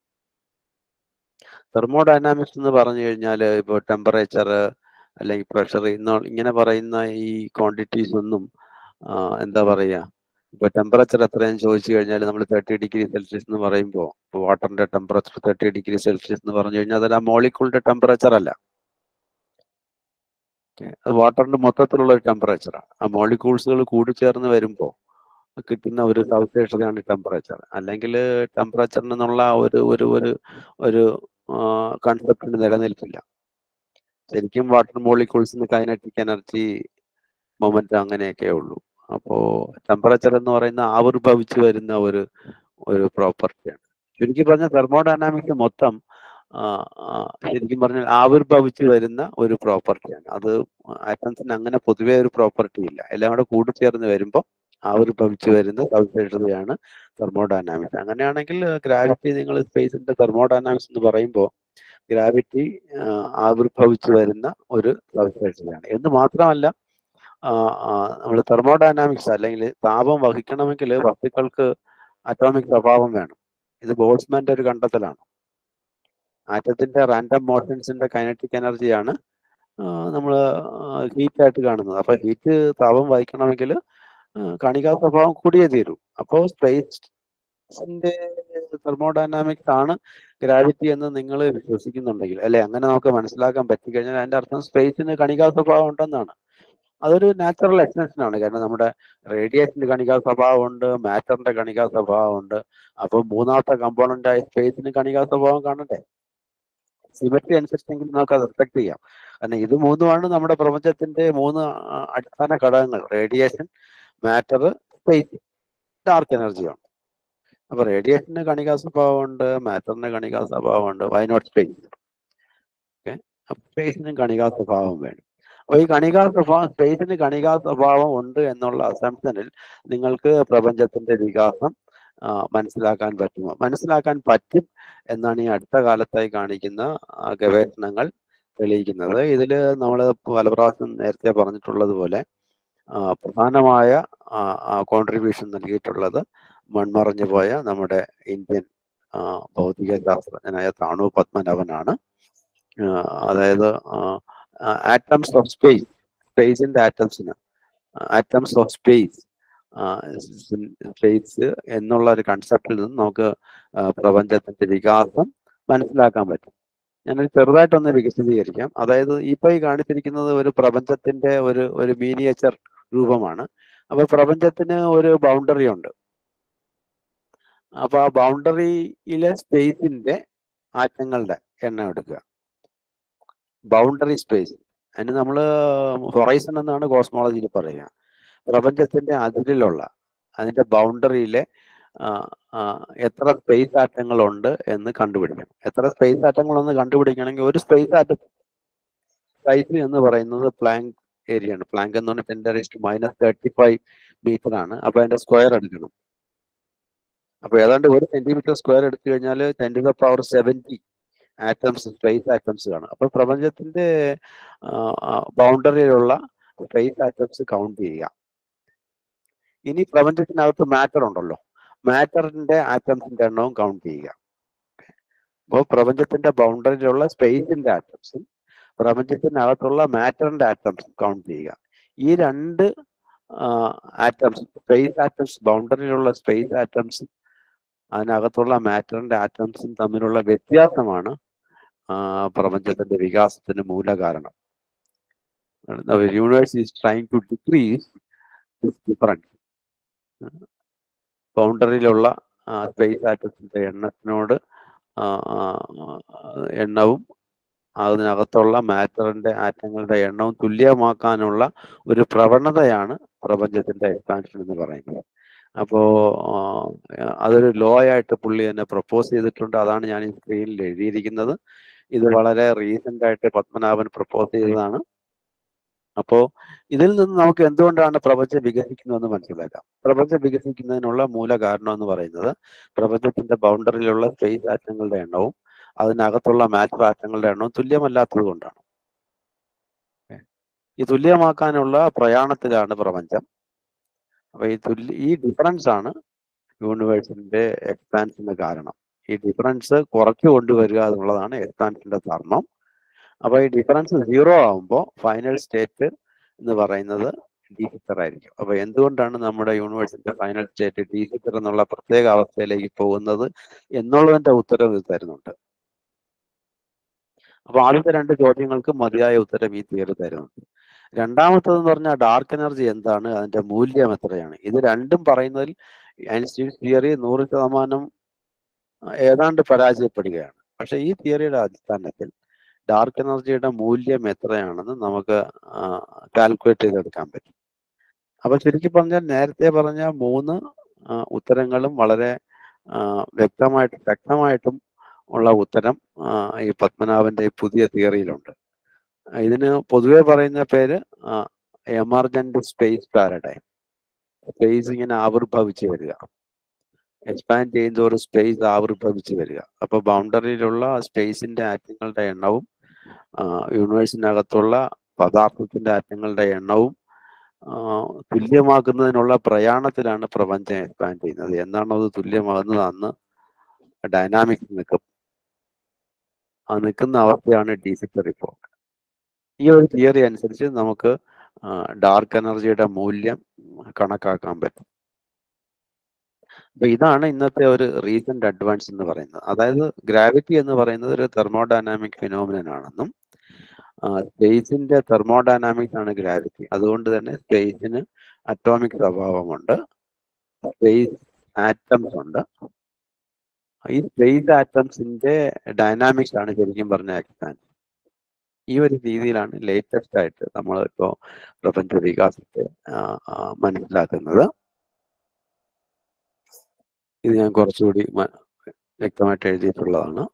തെർമോഡൈനാമിക്സ് എന്ന് പറഞ്ഞു കഴിഞ്ഞാൽ ഇപ്പോൾ ടെമ്പറേച്ചർ അല്ലെങ്കിൽ പ്രഷർ ഇന്നോ ഇങ്ങനെ പറയുന്ന ഈ ക്വാണ്ടിറ്റീസ് ഒന്നും ആ, എന്താ പറയുക ഇപ്പൊ ടെമ്പറേച്ചർ എത്രയെന്ന് ചോദിച്ചു കഴിഞ്ഞാൽ നമ്മൾ തേർട്ടി ഡിഗ്രി സെൽഷ്യസ് എന്ന് പറയുമ്പോൾ ഇപ്പോൾ വാട്ടറിന്റെ ടെമ്പറേച്ചർ തേർട്ടി ഡിഗ്രി സെൽഷ്യസ് എന്ന് പറഞ്ഞു കഴിഞ്ഞാൽ അതല്ല മോളിക്കൂളിന്റെ ടെമ്പറേച്ചർ അല്ല Okay. അത് വാട്ടറിന്റെ മൊത്തത്തിലുള്ള ഒരു ടെമ്പറേച്ചറാണ് ആ മോളിക്യൂൾസുകൾ കൂടിച്ചേർന്ന് വരുമ്പോൾ കിട്ടുന്ന ഒരു സവിശേഷതയാണ് ടെമ്പറേച്ചർ അല്ലെങ്കിൽ ടെമ്പറേച്ചറിൽ നിന്നുള്ള ഒരു ഒരു ഒരു ഒരു കൺസെപ്റ്റിന് നിലനിൽപ്പില്ല ശരിക്കും വാട്ടർ മോളിക്യൂൾസിന് കൈനറ്റിക് എനർജി മൊമെന്റ് അങ്ങനെയൊക്കെ ഉള്ളൂ അപ്പോ ടെമ്പറേച്ചർ എന്ന് പറയുന്ന ആവിർഭവിച്ചു വരുന്ന ഒരു ഒരു പ്രോപ്പർട്ടിയാണ് ചുരുക്കി പറഞ്ഞ തെർമോഡൈനാമിക്സ് മൊത്തം ആ, ആ, ശരിക്കും പറഞ്ഞാൽ ആവിർഭവിച്ചു വരുന്ന ഒരു പ്രോപ്പർട്ടിയാണ് അത് ആറ്റംസിന് അങ്ങനെ പൊതുവേ ഒരു പ്രോപ്പർട്ടി ഇല്ല എല്ലാം കൂടെ കൂടിച്ചേർന്ന് വരുമ്പോൾ ആവിർഭവിച്ചു വരുന്ന സവിശേഷതയാണ് തെർമോഡൈനാമിക്സ് അങ്ങനെയാണെങ്കിൽ ഗ്രാവിറ്റി നിങ്ങൾ സ്പേസിന്റെ തെർമോഡൈനാമിക്സ് എന്ന് പറയുമ്പോൾ ഗ്രാവിറ്റി ആവിർഭവിച്ചു വരുന്ന ഒരു സവിശേഷതയാണ് എന്ന് മാത്രമല്ല നമ്മൾ തെർമോഡൈനാമിക്സ് അല്ലെങ്കിൽ താപം വഹിക്കണമെങ്കിൽ വസ്തുക്കൾക്ക് അറ്റോമിക് സ്വഭാവം വേണം ഇത് ബോൾസ്മാന്റെ ഒരു കണ്ടെത്തലാണ് ആറ്റത്തിന്റെ റാൻഡം മോഷൻസിന്റെ കൈനറ്റിക് എനർജിയാണ് നമ്മൾ ഹീറ്റ് ആയിട്ട് കാണുന്നത് അപ്പൊ ഹീറ്റ് താപം വഹിക്കണമെങ്കിൽ കണികാ സ്വഭാവം കൂടിയേ തീരൂ അപ്പോൾ സ്പേസിന്റെ തെർമോഡൈനാമിക്സ് ആണ് ഗ്രാവിറ്റി എന്ന് നിങ്ങൾ വിശ്വസിക്കുന്നുണ്ടെങ്കിൽ അല്ലെ അങ്ങനെ നമുക്ക് മനസ്സിലാക്കാൻ പറ്റിക്കഴിഞ്ഞാൽ അതിന്റെ അർത്ഥം സ്പേസിന് കണികാ സ്വഭാവം ഉണ്ടെന്നാണ് അതൊരു നാച്ചുറൽ എക്സ്റ്റൻഷൻ ആണ് കാരണം നമ്മുടെ റേഡിയേഷന്റെ കണികാ സ്വഭാവമുണ്ട് മാറ്ററിന്റെ കണികാ സ്വഭാവമുണ്ട് അപ്പൊ മൂന്നാമത്തെ കമ്പോണന്റ് ആയ സ്പേസിന് കണികാ സ്വഭാവം കാണണ്ടേ സിമെട്രി അനുസരിച്ചെങ്കിൽ നമുക്ക് അത് റിഫ്ലക്ട് ചെയ്യാം കാരണം ഇത് മൂന്നുമാണ് നമ്മുടെ പ്രപഞ്ചത്തിന്റെ മൂന്ന് ആ, അടിസ്ഥാന ഘടകങ്ങൾ റേഡിയേഷൻ മാറ്റർ സ്പേസ് ഡാർക്ക് എനർജിയാണ് അപ്പൊ റേഡിയേഷന് കണികാ സ്വഭാവമുണ്ട് മാറ്ററിന് കണികാ സ്വഭാവമുണ്ട് വൈ നോട്ട് സ്പേസ് ഓക്കെ സ്പേസിനും കണികാ സ്വഭാവം വേണം അപ്പൊ ഈ കണികാ സ്വഭാവം സ്പേസിന് കണികാ സ്വഭാവം ഉണ്ട് എന്നുള്ള അസംഷനിൽ നിങ്ങൾക്ക് പ്രപഞ്ചത്തിന്റെ വികാസം ആ, മനസ്സിലാക്കാൻ പറ്റുമോ മനസ്സിലാക്കാൻ പറ്റും എന്നാണ് ഈ അടുത്ത കാലത്തായി കാണിക്കുന്ന ആ, ഗവേഷണങ്ങൾ തെളിയിക്കുന്നത് ഇതിൽ നമ്മൾ പല പ്രാവശ്യം നേരത്തെ പറഞ്ഞിട്ടുള്ളത് പോലെ ആ, പ്രധാനമായ കോൺട്രിബ്യൂഷൻ നൽകിയിട്ടുള്ളത് മൺമറഞ്ഞു പോയ നമ്മുടെ ഇന്ത്യൻ ആ, ഭൗതിക ശാസ്ത്രജ്ഞനായ താണു പത്മനാഭനാണ് ആ, അതായത് ആറ്റംസ് ഓഫ് സ്പേസ് സ്പേസിന്റെ ആറ്റംസിന് ആറ്റംസ് ഓഫ് സ്പേസ് സ്പേസ് എന്നുള്ള ഒരു കൺസെപ്റ്റിൽ നിന്ന് നമുക്ക് ആ, പ്രപഞ്ചത്തിന്റെ വികാസം മനസ്സിലാക്കാൻ പറ്റും ഞാനൊരു ചെറുതായിട്ടൊന്ന് വികസിതീകരിക്കാം അതായത് ഇപ്പൊ ഈ കാണിച്ചിരിക്കുന്നത് ഒരു പ്രപഞ്ചത്തിന്റെ ഒരു ഒരു മീനിയേച്ചർ രൂപമാണ് അപ്പൊ പ്രപഞ്ചത്തിന് ഒരു ബൗണ്ടറി ഉണ്ട് അപ്പൊ ആ ബൗണ്ടറിയിലെ സ്പേസിന്റെ ആറ്റങ്ങളുടെ എണ്ണം എടുക്കുക ബൗണ്ടറി സ്പേസ് അതിന് നമ്മൾ ഹൊറൈസൺ എന്നാണ് കോസ്മോളജിയിൽ പറയുക പ്രപഞ്ചത്തിന്റെ അതിരിലുള്ള അതിന്റെ ബൗണ്ടറിയിലെ ആ, ആ, എത്ര സ്പേസ് ആറ്റങ്ങളുണ്ട് എന്ന് കണ്ടുപിടിക്കണം എത്ര സ്പേസ് ആറ്റങ്ങളെന്ന് കണ്ടുപിടിക്കണമെങ്കിൽ ഒരു സ്പേസ് ആറ്റം സൈസ് എന്ന് പറയുന്നത് പ്ലാങ്ക് ഏരിയ ആണ് പ്ലാങ്ക് എന്ന് പറഞ്ഞാൽ ten to minus thirty five metre ആണ് അപ്പൊ അതിന്റെ സ്ക്വയർ എടുക്കണം അപ്പൊ ഏതാണ്ട് ഒരു സെന്റിമീറ്റർ സ്ക്വയർ എടുത്തു കഴിഞ്ഞാൽ ten to the power seventy atoms space atoms കാണും അപ്പൊ പ്രപഞ്ചത്തിന്റെ ബൗണ്ടറിയിലുള്ള സ്പേസ് ആറ്റംസ് കൗണ്ട് ചെയ്യുക ഇനി പ്രപഞ്ചത്തിനകത്ത് മാറ്റർ ഉണ്ടല്ലോ മാറ്ററിന്റെ ആറ്റംസിന്റെ എണ്ണവും കൗണ്ട് ചെയ്യുക അപ്പോൾ പ്രപഞ്ചത്തിന്റെ ബൗണ്ടറിയിലുള്ള സ്പേസിന്റെ ആറ്റംസും പ്രപഞ്ചത്തിനകത്തുള്ള മാറ്ററിന്റെ ആറ്റംസും കൗണ്ട് ചെയ്യുക ഈ രണ്ട് ആറ്റംസ് സ്പേസ് ആറ്റംസ് ബൗണ്ടറിയിലുള്ള സ്പേസ് ആറ്റംസും അതിനകത്തുള്ള മാറ്ററിന്റെ ആറ്റംസും തമ്മിലുള്ള വ്യത്യാസമാണ് ആ, പ്രപഞ്ചത്തിന്റെ വികാസത്തിന് മൂലകാരണം universe is trying to decrease this difference ബൗണ്ടറിയിലുള്ള സ്പേസ് ആറ്റംസിന്റെ എണ്ണത്തിനോട് ആ, ആ, എണ്ണവും അതിനകത്തുള്ള മാറ്ററിന്റെ ആറ്റങ്ങളുടെ എണ്ണവും തുല്യമാക്കാനുള്ള ഒരു പ്രവണതയാണ് പ്രപഞ്ചത്തിന്റെ എക്സ്പാൻഷൻ എന്ന് പറയുന്നത് അപ്പോ ആ, അതൊരു ലോ ആയിട്ട് പുള്ളി തന്നെ പ്രപ്പോസ് ചെയ്തിട്ടുണ്ട് അതാണ് ഞാൻ ഈ സ്ക്രീനിൽ എഴുതിയിരിക്കുന്നത് ഇത് വളരെ റീസെന്റ് ആയിട്ട് പത്മനാഭൻ പ്രപ്പോസ് ചെയ്തതാണ് അപ്പോ ഇതിൽ നിന്ന് നമുക്ക് എന്തുകൊണ്ടാണ് പ്രപഞ്ചം വികസിക്കുന്നതെന്ന് മനസ്സിലാക്കാം പ്രപഞ്ചം വികസിക്കുന്നതിനുള്ള മൂല കാരണം എന്ന് പറയുന്നത് പ്രപഞ്ചത്തിന്റെ ബൗണ്ടറിയിലുള്ള സ്പേസ് ആറ്റങ്ങളുടെ എണ്ണവും അതിനകത്തുള്ള മാറ്റർ ആറ്റങ്ങളുടെ എണ്ണവും തുല്യമല്ലാത്തത് കൊണ്ടാണ് ഈ തുല്യമാക്കാനുള്ള പ്രയാണത്തിലാണ് പ്രപഞ്ചം അപ്പൊ ഈ തുല്യ ഈ ഡിഫറൻസ് ആണ് യൂണിവേഴ്സിന്റെ എക്സ്പാൻഷന് കാരണം ഈ ഡിഫറൻസ് കുറച്ചു കൊണ്ടുവരിക എന്നുള്ളതാണ് എക്സ്പാൻഷന്റെ ധർമ്മം അപ്പൊ ഈ ഡിഫറൻസ് സീറോ ആകുമ്പോൾ ഫൈനൽ സ്റ്റേറ്റ് എന്ന് പറയുന്നത് ഡീസിറ്റർ ആയിരിക്കും അപ്പൊ എന്തുകൊണ്ടാണ് നമ്മുടെ യൂണിവേഴ്സിന്റെ ഫൈനൽ സ്റ്റേറ്റ് ഡീസിറ്റർ എന്നുള്ള പ്രത്യേക അവസ്ഥയിലേക്ക് പോകുന്നത് എന്നുള്ളതിന്റെ ഉത്തരം ഇത് തരുന്നുണ്ട് അപ്പൊ ആദ്യത്തെ രണ്ട് ചോദ്യങ്ങൾക്ക് മതിയായ ഉത്തരം ഈ തിയറി തരുന്നുണ്ട് രണ്ടാമത്തതെന്ന് പറഞ്ഞാൽ ഡാർക്ക് എനർജി എന്താണ് അതിന്റെ മൂല്യം എത്രയാണ് ഇത് രണ്ടും പറയുന്നതിൽ ഐൻസ്റ്റീൻസ് തിയറി നൂറ് ശതമാനം ഏതാണ്ട് പരാജയപ്പെടുകയാണ് പക്ഷെ ഈ തിയറിയുടെ അടിസ്ഥാനത്തിൽ ഡാർക്ക് എനർജിയുടെ മൂല്യം എത്രയാണെന്ന് നമുക്ക് കാൽക്കുലേറ്റ് ചെയ്തെടുക്കാൻ പറ്റും അപ്പൊ ചുരുക്കി പറഞ്ഞാൽ നേരത്തെ പറഞ്ഞ മൂന്ന് ആ, ഉത്തരങ്ങളും വളരെ ആ, വ്യക്തമായിട്ട് വ്യക്തമായിട്ടും ഉള്ള ഉത്തരം ആ, ഈ പത്മനാഭന്റെ ഈ പുതിയ തിയറിയിലുണ്ട് ഇതിന് പൊതുവെ പറയുന്ന പേര് എമർജന്റ് സ്പേസ് പാരഡൈം സ്പേസ് ഇങ്ങനെ ആവിർഭവിച്ചു വരിക എക്സ്പാൻഡ് ചെയ്യുന്നതോറും സ്പേസ് ആവിർഭവിച്ചു വരിക അപ്പൊ ബൗണ്ടറിയിലുള്ള സ്പേസിന്റെ ആറ്റങ്ങളുടെ എണ്ണവും യൂണിവേഴ്സിനകത്തുള്ള പദാർത്ഥത്തിന്റെ ആറ്റങ്ങളുടെ എണ്ണവും ആ, തുല്യമാക്കുന്നതിനുള്ള പ്രയാണത്തിലാണ് പ്രപഞ്ചം എക്സ്പാൻഡ് ചെയ്യുന്നത് എന്നാണോ അത് തുല്യമാകുന്നത് അന്ന് ഡൈനാമിക്സ് നിൽക്കും ആ നിൽക്കുന്ന അവസ്ഥയാണ് ഡിസിറ്റ് റിപ്പോർട്ട് ഈ ഒരു തിയറി അനുസരിച്ച് നമുക്ക് ഡാർക്ക് എനർജിയുടെ മൂല്യം കണക്കാക്കാൻ പറ്റും അപ്പൊ ഇതാണ് ഇന്നത്തെ ഒരു റീസെന്റ് അഡ്വാൻസ് എന്ന് പറയുന്നത് അതായത് ഗ്രാവിറ്റി എന്ന് പറയുന്നത് ഒരു തെർമോഡൈനാമിക് ഫിനോമിനൻ ആണെന്നും സ്പേസിന്റെ തെർമോഡൈനാമിക്സ് ആണ് ഗ്രാവിറ്റി അതുകൊണ്ട് തന്നെ സ്പേസിന് അറ്റോമിക് സ്വഭാവമുണ്ട് സ്പേസ് ആറ്റംസ് ഉണ്ട് ഈ സ്പേസ് ആറ്റംസിന്റെ ഡൈനാമിക്സ് ആണ് ശരിക്കും പറഞ്ഞ എക്സ്പാൻഷൻ ഈ ഒരു രീതിയിലാണ് ലേറ്റസ്റ്റ് ആയിട്ട് നമ്മൾ ഇപ്പോൾ പ്രപഞ്ച വികാസത്തെ ആ, ആ, മനസ്സിലാക്കുന്നത് ഇത് ഞാൻ കുറച്ചുകൂടി മ- വ്യക്തമായിട്ട് എഴുതിയിട്ടുള്ളതാണ്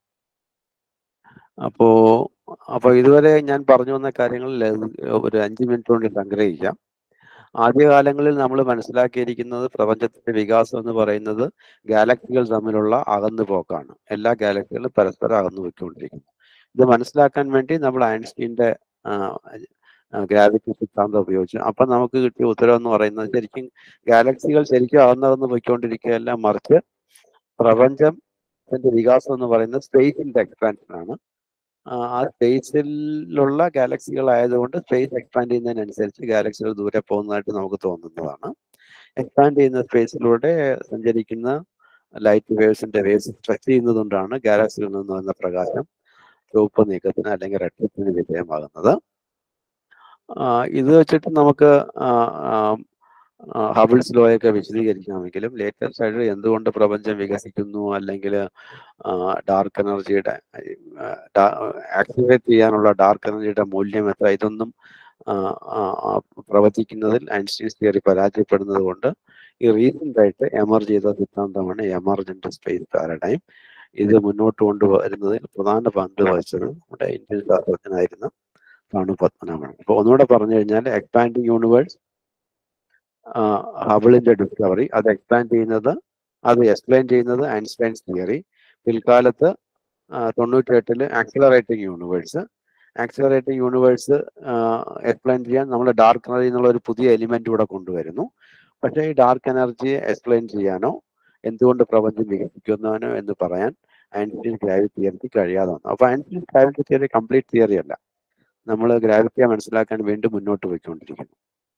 അപ്പോ അപ്പൊ ഇതുവരെ ഞാൻ പറഞ്ഞു വന്ന കാര്യങ്ങൾ ഒരു അഞ്ച് മിനിറ്റ് കൊണ്ട് സംഗ്രഹിക്കാം ആദ്യകാലങ്ങളിൽ നമ്മൾ മനസ്സിലാക്കിയിരിക്കുന്നത് പ്രപഞ്ചത്തിന്റെ വികാസം എന്ന് പറയുന്നത് ഗാലക്സികൾ തമ്മിലുള്ള അകന്നു പോക്കാണ് എല്ലാ ഗാലക്സികളും പരസ്പരം അകന്നു പോയിക്കൊണ്ടിരിക്കുന്നു ഇത് മനസ്സിലാക്കാൻ വേണ്ടി നമ്മൾ ഐൻസ്റ്റീന്റെ ഗ്രാവിറ്റി സിദ്ധാന്തം ഉപയോഗിച്ചു അപ്പൊ നമുക്ക് കിട്ടിയ ഉത്തരം എന്ന് പറയുന്നത് ശരിക്കും ഗാലക്സികൾ ശരിക്കും അകന്നകന്ന് പോയിക്കൊണ്ടിരിക്കുകയല്ല മറിച്ച് പ്രപഞ്ചത്തിന്റെ വികാസം എന്ന് പറയുന്നത് സ്പേസിന്റെ എക്സ്പാൻഷൻ ആണ് ആ, ആ സ്പേസിലുള്ള ഗാലക്സികൾ ആയതുകൊണ്ട് സ്പേസ് എക്സ്പാൻഡ് ചെയ്യുന്നതിനനുസരിച്ച് ഗാലക്സികൾ ദൂരെ പോകുന്നതായിട്ട് നമുക്ക് തോന്നുന്നതാണ് എക്സ്പാൻഡ് ചെയ്യുന്ന സ്പേസിലൂടെ സഞ്ചരിക്കുന്ന ലൈറ്റ് വേവ്സിന്റെ വേവ്സ് സ്ട്രെച്ച് ചെയ്യുന്നതുകൊണ്ടാണ് ഗാലക്സികളിൽ നിന്ന് വന്ന പ്രകാശം ചുവപ്പ് നീക്കത്തിന് അല്ലെങ്കിൽ റെഡ്ലിപ്പിന് വിധേയമാകുന്നത് ആ, ഇത് വെച്ചിട്ട് നമുക്ക് ആ, ആ, ആ, ഹബിൾസ് ലോയൊക്കെ വിശദീകരിക്കാമെങ്കിലും ലേറ്റസ്റ്റ് ആയിട്ട് എന്തുകൊണ്ട് പ്രപഞ്ചം വികസിക്കുന്നു അല്ലെങ്കിൽ ഡാർക്ക് എനർജിയുടെ ആക്സിലേറ്റ് ചെയ്യാനുള്ള ഡാർക്ക് എനർജിയുടെ മൂല്യം എത്ര ഇതൊന്നും ആ, ആ, ആ, പ്രവചിക്കുന്നതിൽ ഐൻസ്റ്റീൻസ് തിയറി പരാജയപ്പെടുന്നത് കൊണ്ട് ഈ റീസെന്റ് ആയിട്ട് എമർജ് ചെയ്ത സിദ്ധാന്തമാണ് എമർജന്റ് സ്പേസ് പാരഡൈം ഇത് മുന്നോട്ട് കൊണ്ടുവരുന്നതിൽ പ്രധാന പങ്ക് വഹിച്ചത് നമ്മുടെ ഇന്ത്യൻ ശാസ്ത്രജ്ഞനായിരുന്ന താണു പത്മനാഭൻ അപ്പൊ ഒന്നുകൂടെ പറഞ്ഞു കഴിഞ്ഞാൽ എക്സ്പാൻഡിങ് യൂണിവേഴ്സ് ഹബിളിന്റെ ഡിസ്കവറി അത് എക്സ്പാൻഡ് ചെയ്യുന്നത് അത് എക്സ്പ്ലെയിൻ ചെയ്യുന്നത് ഐൻസ്റ്റൈൻസ് തിയറി പിൽക്കാലത്ത് തൊണ്ണൂറ്റെട്ടില് accelerating universe accelerating universe explain ചെയ്യാൻ നമ്മൾ ഡാർക്ക് എനർജി എന്നുള്ള ഒരു പുതിയ എലിമെന്റ് കൂടെ കൊണ്ടുവരുന്നു പക്ഷേ ഈ ഡാർക്ക് എനർജിയെ എക്സ്പ്ലെയിൻ ചെയ്യാനോ എന്തുകൊണ്ട് പ്രപഞ്ചം വികസിക്കുന്നതിനോ എന്ന് പറയാൻ ഐൻസ്റ്റീൻ ഗ്രാവിറ്റി തിയറിക്ക് കഴിയാതെ വന്നു അപ്പൊ Einstein gravity theory complete theory അല്ല നമ്മൾ ഗ്രാവിറ്റിയെ മനസ്സിലാക്കാൻ വീണ്ടും മുന്നോട്ട് പോയിക്കൊണ്ടിരിക്കുന്നു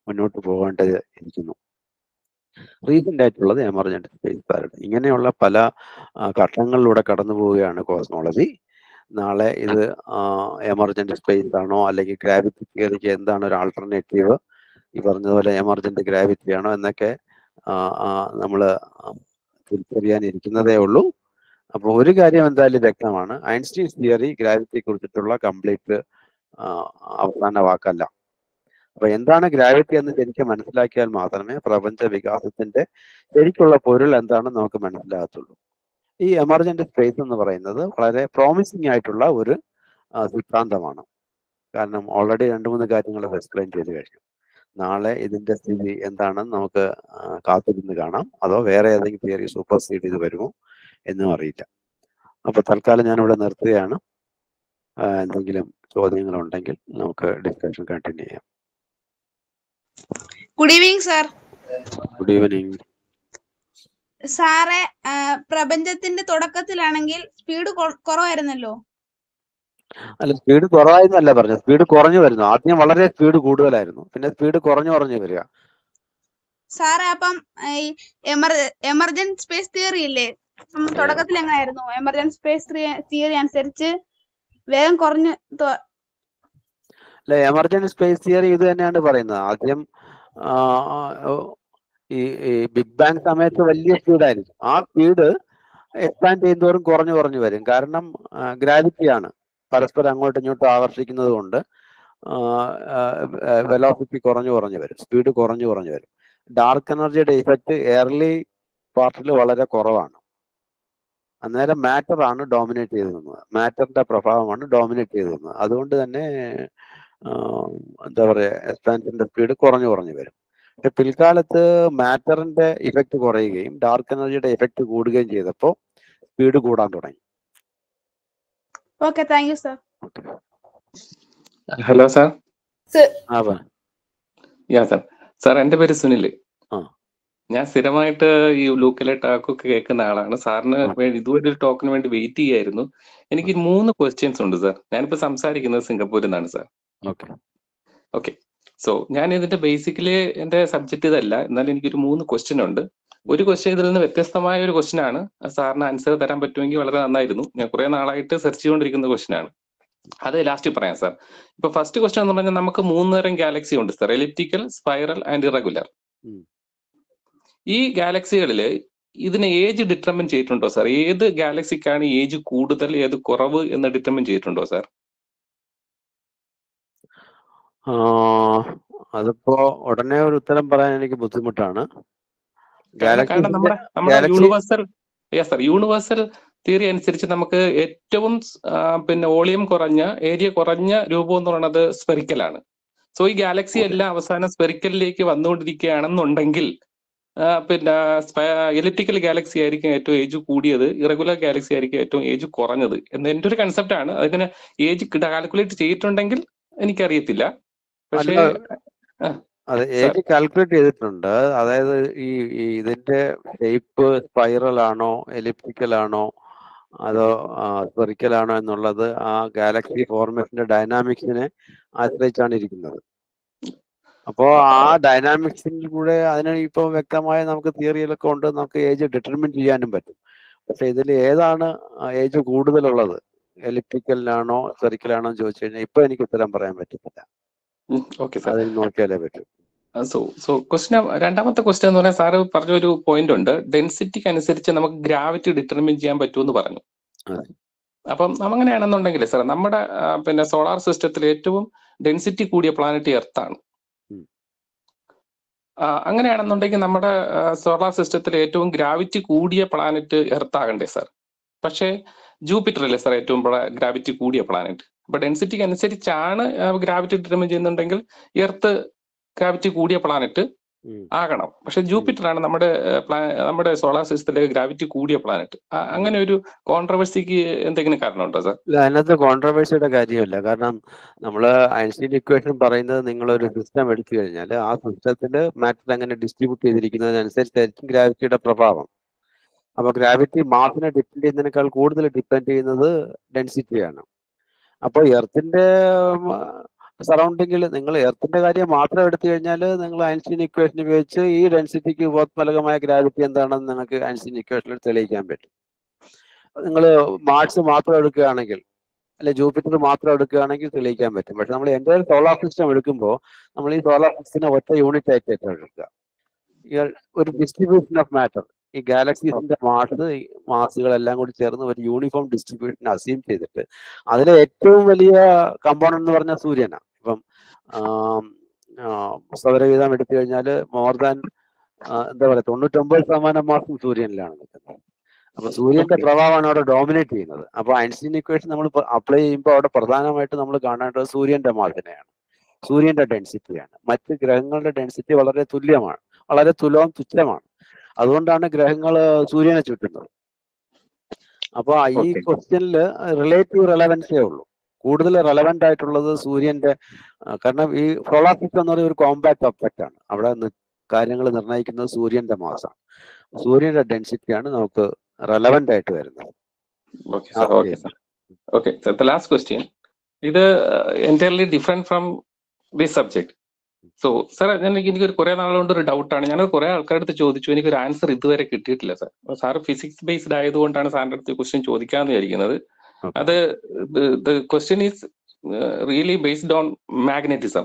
മുന്നോട്ട് പോകേണ്ടത് ഇരിക്കുന്നു റീസെന്റ് ആയിട്ടുള്ളത് എമർജന്റ് സ്പേസ് പാരഡൈം ഇങ്ങനെയുള്ള പല ആ, ഘട്ടങ്ങളിലൂടെ കടന്നു പോവുകയാണ് കോസ്മോളജി നാളെ ഇത് എമർജന്റ് സ്പേസ് ആണോ അല്ലെങ്കിൽ ഗ്രാവിറ്റി തിയറിക്ക് എന്താണ് ഒരു ആൾട്ടർനേറ്റീവ് ഈ പറഞ്ഞതുപോലെ എമർജന്റ് ഗ്രാവിറ്റി ആണോ എന്നൊക്കെ നമ്മൾ തിരിച്ചറിയാനിരിക്കുന്നതേ ഉള്ളൂ അപ്പോൾ ഒരു കാര്യം എന്തായാലും വ്യക്തമാണ് ഐൻസ്റ്റീൻസ് തിയറി ഗ്രാവിറ്റിയെ കുറിച്ചിട്ടുള്ള കംപ്ലീറ്റ് അവസാന വാക്കല്ല അപ്പൊ എന്താണ് ഗ്രാവിറ്റി എന്ന് ശരിക്കും മനസ്സിലാക്കിയാൽ മാത്രമേ പ്രപഞ്ച വികാസത്തിന്റെ ശരിക്കുള്ള പൊരുൾ എന്താണെന്ന് നമുക്ക് മനസ്സിലാകത്തുള്ളൂ ഈ എമർജന്റ് സ്പേസ് എന്ന് പറയുന്നത് വളരെ പ്രോമിസിംഗ് ആയിട്ടുള്ള ഒരു ആ, സിദ്ധാന്തമാണ് കാരണം ഓൾറെഡി രണ്ട് മൂന്ന് കാര്യങ്ങൾ എക്സ്പ്ലെയിൻ ചെയ്ത് കഴിഞ്ഞു നാളെ ഇതിന്റെ സ്ഥിതി എന്താണെന്ന് നമുക്ക് ആ, കാത്തിരുന്ന് കാണാം അതോ വേറെ ഏതെങ്കിലും തിയറി സൂപ്പർ സീഡ് ചെയ്ത് വരുമോ എന്നും അറിയില്ല അപ്പൊ തൽക്കാലം ഞാനിവിടെ നിർത്തുകയാണ് ആ, എന്തെങ്കിലും ചോദ്യങ്ങൾ ഉണ്ടെങ്കിൽ നമുക്ക് ഡിസ്കഷൻ കണ്ടിന്യൂ ചെയ്യാം good evening sir good evening സാറെ ആ, പ്രപഞ്ചത്തിന്റെ തുടക്കത്തിലാണെങ്കിൽ സ്പീഡ് കുറവായിരുന്നല്ലോ അല്ല സ്പീഡ് കുറവായെന്നല്ല പറഞ്ഞത് സ്പീഡ് കുറഞ്ഞു വരുന്നു ആദ്യം വളരെ സ്പീഡ് കൂടുതലായിരുന്നു പിന്നെ സ്പീഡ് കുറഞ്ഞു കുറഞ്ഞു വരിക സാറെ അപ്പം ആ, ഈ എമർ എമർജന്റ് സ്പേസ് തിയറി ഇല്ലേ ഉം, തുടക്കത്തിൽ എങ്ങനെയായിരുന്നു എമർജന്റ് സ്പേസ് തിയറി അനുസരിച്ച് വേഗം കുറഞ്ഞു തൊ- അല്ല എമർജന്റ് സ്പേസ് തിയറി ഇത് തന്നെയാണ് പറയുന്നത് ആദ്യം ആ, ഓ, ഈ ഈ ബിഗ് ബാങ് സമയത്ത് വലിയ സ്പീഡായിരിക്കും ആ സ്പീഡ് എക്സ്പാൻഡ് ചെയ്യുന്നതോറും കുറഞ്ഞു കുറഞ്ഞു വരും കാരണം ഗ്രാവിറ്റിയാണ് പരസ്പരം അങ്ങോട്ടും ഇങ്ങോട്ടും ആകർഷിക്കുന്നത് കൊണ്ട് വെലോസിറ്റി കുറഞ്ഞു കുറഞ്ഞു വരും സ്പീഡ് കുറഞ്ഞു കുറഞ്ഞു വരും ഡാർക്ക് എനർജിയുടെ ഇഫക്റ്റ് എയർലി പാർട്ടിൽ വളരെ കുറവാണ് അന്നേരം മാറ്റർ ആണ് ഡോമിനേറ്റ് ചെയ്ത് നിന്നത് മാറ്ററിന്റെ പ്രഭാവമാണ് ഡോമിനേറ്റ് ചെയ്ത് നിന്നത് അതുകൊണ്ട് തന്നെ ആഹ് എന്താ പറയാ എക്സ്പാൻഷന്റെ സ്പീഡ് കുറഞ്ഞു കുറഞ്ഞു വരും പക്ഷെ പിൽക്കാലത്ത് മാറ്ററിന്റെ ഇഫക്റ്റ് കുറയുകയും ഡാർക്ക് എനർജിയുടെ ഇഫക്റ്റ് കൂടുകയും ചെയ്തപ്പോൾ സ്പീഡ് കൂടാൻ തുടങ്ങി okay thank you sir hello sir ആ പറ. യാ സാർ സാർ എൻ്റെ പേര് സുനിൽ ആ. ഞാൻ സ്ഥിരമായിട്ട് ഈ ലൂക്കലെ ടാക്കൊക്കെ കേൾക്കുന്ന ആളാണ് സാറിന് ആ. വേണ്ടി ഇതുവരെ ഒരു ടോക്കിന് വേണ്ടി വെയിറ്റ് ചെയ്യായിരുന്നു എനിക്ക് മൂന്ന് ക്വസ്റ്റ്യൻസ് ഉണ്ട് സാർ ഞാനിപ്പോൾ സംസാരിക്കുന്നത് സിംഗപ്പൂരിൽ നിന്നാണ് സാർ ഓക്കെ ഓക്കെ സോ ഞാൻ ഇതിന്റെ ബേസിക്കലി എന്റെ സബ്ജക്ട് ഇതല്ല എന്നാലും എനിക്കൊരു മൂന്ന് ക്വസ്റ്റ്യൻ ഉണ്ട് ഒരു ക്വസ്റ്റ്യൻ ഇതിൽ നിന്ന് വ്യത്യസ്തമായ ഒരു ക്വസ്റ്റ്യൻ ആണ് സാറിന് ആൻസർ തരാൻ പറ്റുമെങ്കിൽ വളരെ നന്നായിരുന്നു ഞാൻ കുറെ നാളായിട്ട് സെർച്ച് ചെയ്തുകൊണ്ടിരിക്കുന്ന ക്വസ്റ്റ്യൻ ആണ് അത് ലാസ്റ്റ് പറയാം സാർ ഇപ്പൊ ഫസ്റ്റ് ക്വസ്റ്റ്യൻ എന്ന് പറഞ്ഞാൽ നമുക്ക് മൂന്ന് തരം ഗാലക്സി ഉണ്ട് sir elliptical spiral and irregular ഉം. ഈ ഗാലക്സികളിൽ ഇതിനെ ഏജ് ഡിറ്റർമിൻ ചെയ്തിട്ടുണ്ടോ സാർ ഏത് ഗാലക്സിക്കാണ് ഏജ് കൂടുതൽ ഏത് കുറവ് എന്ന് ഡിറ്റർമിൻ ചെയ്തിട്ടുണ്ടോ സാർ അതിപ്പോ ഉടനെ ഒരു ഉത്തരം പറയാൻ എനിക്ക് ബുദ്ധിമുട്ടാണ് കാരണം കാരണം നമ്മുടെ നമ്മുടെ Galaxy- universal yes sir universal theory അനുസരിച്ച് നമുക്ക് ഏറ്റവും ആ, പിന്നെ വോളിയം കുറഞ്ഞ ഏരിയ കുറഞ്ഞ രൂപം എന്ന് പറയുന്നത് സ്പെറിക്കൽ ആണ് സോ ഈ ഗാലക്സി എല്ലാം അവസാനം സ്പെറിക്കലിലേക്ക് വന്നുകൊണ്ടിരിക്കുകയാണെന്നുണ്ടെങ്കിൽ ആ, പിന്നെ എലിപ്റ്റിക്കൽ ഗാലക്സി ആയിരിക്കും ഏറ്റവും ഏജ് കൂടിയത് ഇറഗുലർ ഗാലക്സി ആയിരിക്കും ഏറ്റവും ഏജ് കുറഞ്ഞത് എന്ന് എൻ്റെ ഒരു കൺസെപ്റ്റ് ആണ് അതിങ്ങനെ ഏജ് കാൽക്കുലേറ്റ് ചെയ്തിട്ടുണ്ടെങ്കിൽ എനിക്കറിയത്തില്ല പക്ഷേ അത് ഏജ് കാൽക്കുലേറ്റ് ചെയ്തിട്ടുണ്ട് അതായത് ഈ ഈ ഇതിന്റെ ഷേപ്പ് സ്പൈറൽ ആണോ എലിപ്റ്റിക്കൽ ആണോ അതോ സ്പെറിക്കൽ ആണോ എന്നുള്ളത് ആ ഗാലക്സി ഫോർമേഷന്റെ ഡൈനാമിക്സിനെ ആശ്രയിച്ചാണ് ഇരിക്കുന്നത് അപ്പോ ആ ഡൈനാമിക്സിൽ കൂടെ അതിന് ഇപ്പൊ വ്യക്തമായ നമുക്ക് തിയറിയിലൊക്കെ ഉണ്ട് നമുക്ക് ഏജ് ഡിറ്റർമിൻ ചെയ്യാനും പറ്റും പക്ഷെ ഇതിൽ ഏതാണ് ഏജ് കൂടുതലുള്ളത് എലിപ്റ്റിക്കലിനാണോ സ്പെറിക്കലാണോ എന്ന് ചോദിച്ചു കഴിഞ്ഞാൽ ഇപ്പൊ എനിക്ക് ഉത്തരം പറയാൻ പറ്റത്തില്ല ഓക്കെ സാർ അതിൽ നോക്കിയാലേ പറ്റൂ സോ സോ ക്വസ്റ്റ്യൻ രണ്ടാമത്തെ ക്വസ്റ്റ്യൻ എന്ന് പറഞ്ഞാൽ സാറ് പറഞ്ഞ ഒരു പോയിന്റ് ഉണ്ട് ഡെൻസിറ്റിക്ക് അനുസരിച്ച് നമുക്ക് ഗ്രാവിറ്റി ഡിറ്റർമിൻ ചെയ്യാൻ പറ്റുമെന്ന് പറഞ്ഞു അതെ. അപ്പം അങ്ങനെയാണെന്നുണ്ടെങ്കിൽ സാർ നമ്മുടെ ആ, പിന്നെ സോളാർ സിസ്റ്റത്തിൽ ഏറ്റവും ഡെൻസിറ്റി കൂടിയ പ്ലാനറ്റ് എർത്ത് ആണ് ഉം. ആ, അങ്ങനെയാണെന്നുണ്ടെങ്കിൽ നമ്മുടെ സോളാർ സിസ്റ്റത്തിൽ ഏറ്റവും ഗ്രാവിറ്റി കൂടിയ പ്ലാനറ്റ് എർത്ത് ആകണ്ടേ സാർ പക്ഷേ ജൂപ്പിറ്റർ അല്ലേ സാർ ഏറ്റവും ഗ്രാവിറ്റി കൂടിയ പ്ലാനറ്റ് അപ്പൊ ഡെൻസിറ്റിക്ക് അനുസരിച്ചാണ് ഗ്രാവിറ്റി ഡിറ്റർമിൻ ചെയ്യുന്നുണ്ടെങ്കിൽ എർത്ത് ഗ്രാവിറ്റി കൂടിയ പ്ലാനറ്റ് ഉം. ആകണം പക്ഷെ ജൂപ്പിറ്റർ ആണ് നമ്മുടെ ഏഹ്, പ്ലാ- നമ്മുടെ സോളാർ സിസ്റ്റത്തിലെ ഗ്രാവിറ്റി കൂടിയ പ്ലാനറ്റ് അങ്ങനെ ഒരു കോൺട്രവേഴ്സിക്ക് എന്തെങ്കിലും കാരണമുണ്ടോ സാർ ഇല്ല അതിനകത്ത് കോൺട്രവേഴ്സിയുടെ കാര്യമില്ല കാരണം നമ്മൾ ഐൻസ്റ്റീൻ ഇക്വേഷൻ പറയുന്നത് നിങ്ങളൊരു സിസ്റ്റം എടുത്തു കഴിഞ്ഞാൽ ആ സിസ്റ്റത്തിൽ മാറ്റർ എങ്ങനെ ഡിസ്ട്രിബ്യൂട്ട് ചെയ്തിരിക്കുന്നതിനനുസരിച്ചായിരിക്കും ഗ്രാവിറ്റിയുടെ പ്രഭാവം അപ്പൊ ഗ്രാവിറ്റി മാസിനെ ഡിപ്പെൻഡ് ചെയ്യുന്നതിനേക്കാൾ കൂടുതൽ ഡിപ്പെൻഡ് ചെയ്യുന്നത് ഡെൻസിറ്റിയാണ് അപ്പോൾ എർത്തിന്റെ സറൗണ്ടിങ്ങിൽ നിങ്ങൾ എർത്തിന്റെ കാര്യം മാത്രം എടുത്തു കഴിഞ്ഞാൽ നിങ്ങൾ ഐൻസ്റ്റീൻ ഇക്വേഷൻ ഉപയോഗിച്ച് ഈ ഡെൻസിറ്റിക്ക് ഉപോത്മലകമായ ഗ്രാവിറ്റി എന്താണെന്ന് നിങ്ങൾക്ക് ഐൻസ്റ്റീൻ ഇക്വേഷനിൽ തെളിയിക്കാൻ പറ്റും നിങ്ങൾ മാർസ് മാത്രം എടുക്കുകയാണെങ്കിൽ അല്ലെ ജൂപ്പിറ്റർ മാത്രം എടുക്കുകയാണെങ്കിൽ തെളിയിക്കാൻ പറ്റും പക്ഷെ നമ്മൾ എൻ്റെ സോളാർ സിസ്റ്റം എടുക്കുമ്പോൾ നമ്മൾ ഈ സോളാർ സിസ്റ്റത്തിനെ ഒറ്റ യൂണിറ്റ് ആയിട്ട് എടുക്കുക ഈ ഒരു ഡിസ്ട്രിബ്യൂഷൻ ഓഫ് മാറ്റർ ഈ ഗാലക്സീസിന്റെ മാസ് മാസുകളെല്ലാം കൂടി ചേർന്ന് ഒരു യൂണിഫോം ഡിസ്ട്രിബ്യൂഷൻ അസ്യൂം ചെയ്തിട്ട് അതിലെ ഏറ്റവും വലിയ കമ്പോണന്റ് എന്ന് പറഞ്ഞാൽ സൂര്യനാണ് ഇപ്പം ആം, ആ, സൗരയൂഥം എടുത്തു കഴിഞ്ഞാൽ മോർ ദാൻ എന്താ പറയുക തൊണ്ണൂറ്റൊമ്പത് ശതമാനം മാസം സൂര്യനിലാണ് നിൽക്കുന്നത് അപ്പൊ സൂര്യന്റെ Okay. പ്രഭാവമാണ് അവിടെ ഡോമിനേറ്റ് ചെയ്യുന്നത് അപ്പൊ ഐൻസ്റ്റീൻ ഇക്വേഷൻ നമ്മൾ അപ്ലൈ ചെയ്യുമ്പോൾ അവിടെ പ്രധാനമായിട്ട് നമ്മൾ കാണേണ്ടത് സൂര്യന്റെ മാസിനെയാണ് സൂര്യന്റെ ഡെൻസിറ്റിയാണ് മറ്റ് ഗ്രഹങ്ങളുടെ ഡെൻസിറ്റി വളരെ തുല്യമാണ് വളരെ തുലവും തുച്ഛമാണ് അതുകൊണ്ടാണ് ഗ്രഹങ്ങൾ സൂര്യനെ ചുറ്റുന്നത് അപ്പൊ ഈ Okay. ക്വസ്റ്റ്യനിൽ റിലേറ്റീവ് റെലവൻസേ ഉള്ളൂ കൂടുതൽ റെലവെന്റ് ആയിട്ടുള്ളത് സൂര്യന്റെ ആ, കാരണം ഈ സോളാർ സിസ്റ്റം എന്ന് പറയുന്ന ഒരു കോമ്പാക്ട് ഒബ്ജക്റ്റ് ആണ് അവിടെ കാര്യങ്ങൾ നിർണ്ണയിക്കുന്നത് സൂര്യന്റെ മാസമാണ് സൂര്യന്റെ ഡെൻസിറ്റിയാണ് നമുക്ക് റെലവെന്റ് ആയിട്ട് വരുന്നത് okay sir okay sir okay sir the last question ഇത് entirely different from this subject so sir ഞാൻ എനിക്ക് ഒരു കുറെ നാളുകൊണ്ട് ഒരു ഡൗട്ടാണ് ഞാൻ കുറെ ആൾക്കാരുടെ അടുത്ത് ചോദിച്ചു എനിക്ക് ഒരു ആൻസർ ഇതുവരെ കിട്ടിയിട്ടില്ല സാർ സാർ ഫിസിക്സ് ബേസ്ഡ് ആയതുകൊണ്ടാണ് സാറിന്റെ അടുത്ത് ക്വസ്റ്റ്യൻ ചോദിക്കാന്ന് വിചാരിക്കുന്നത് അത് the question is really based on magnetism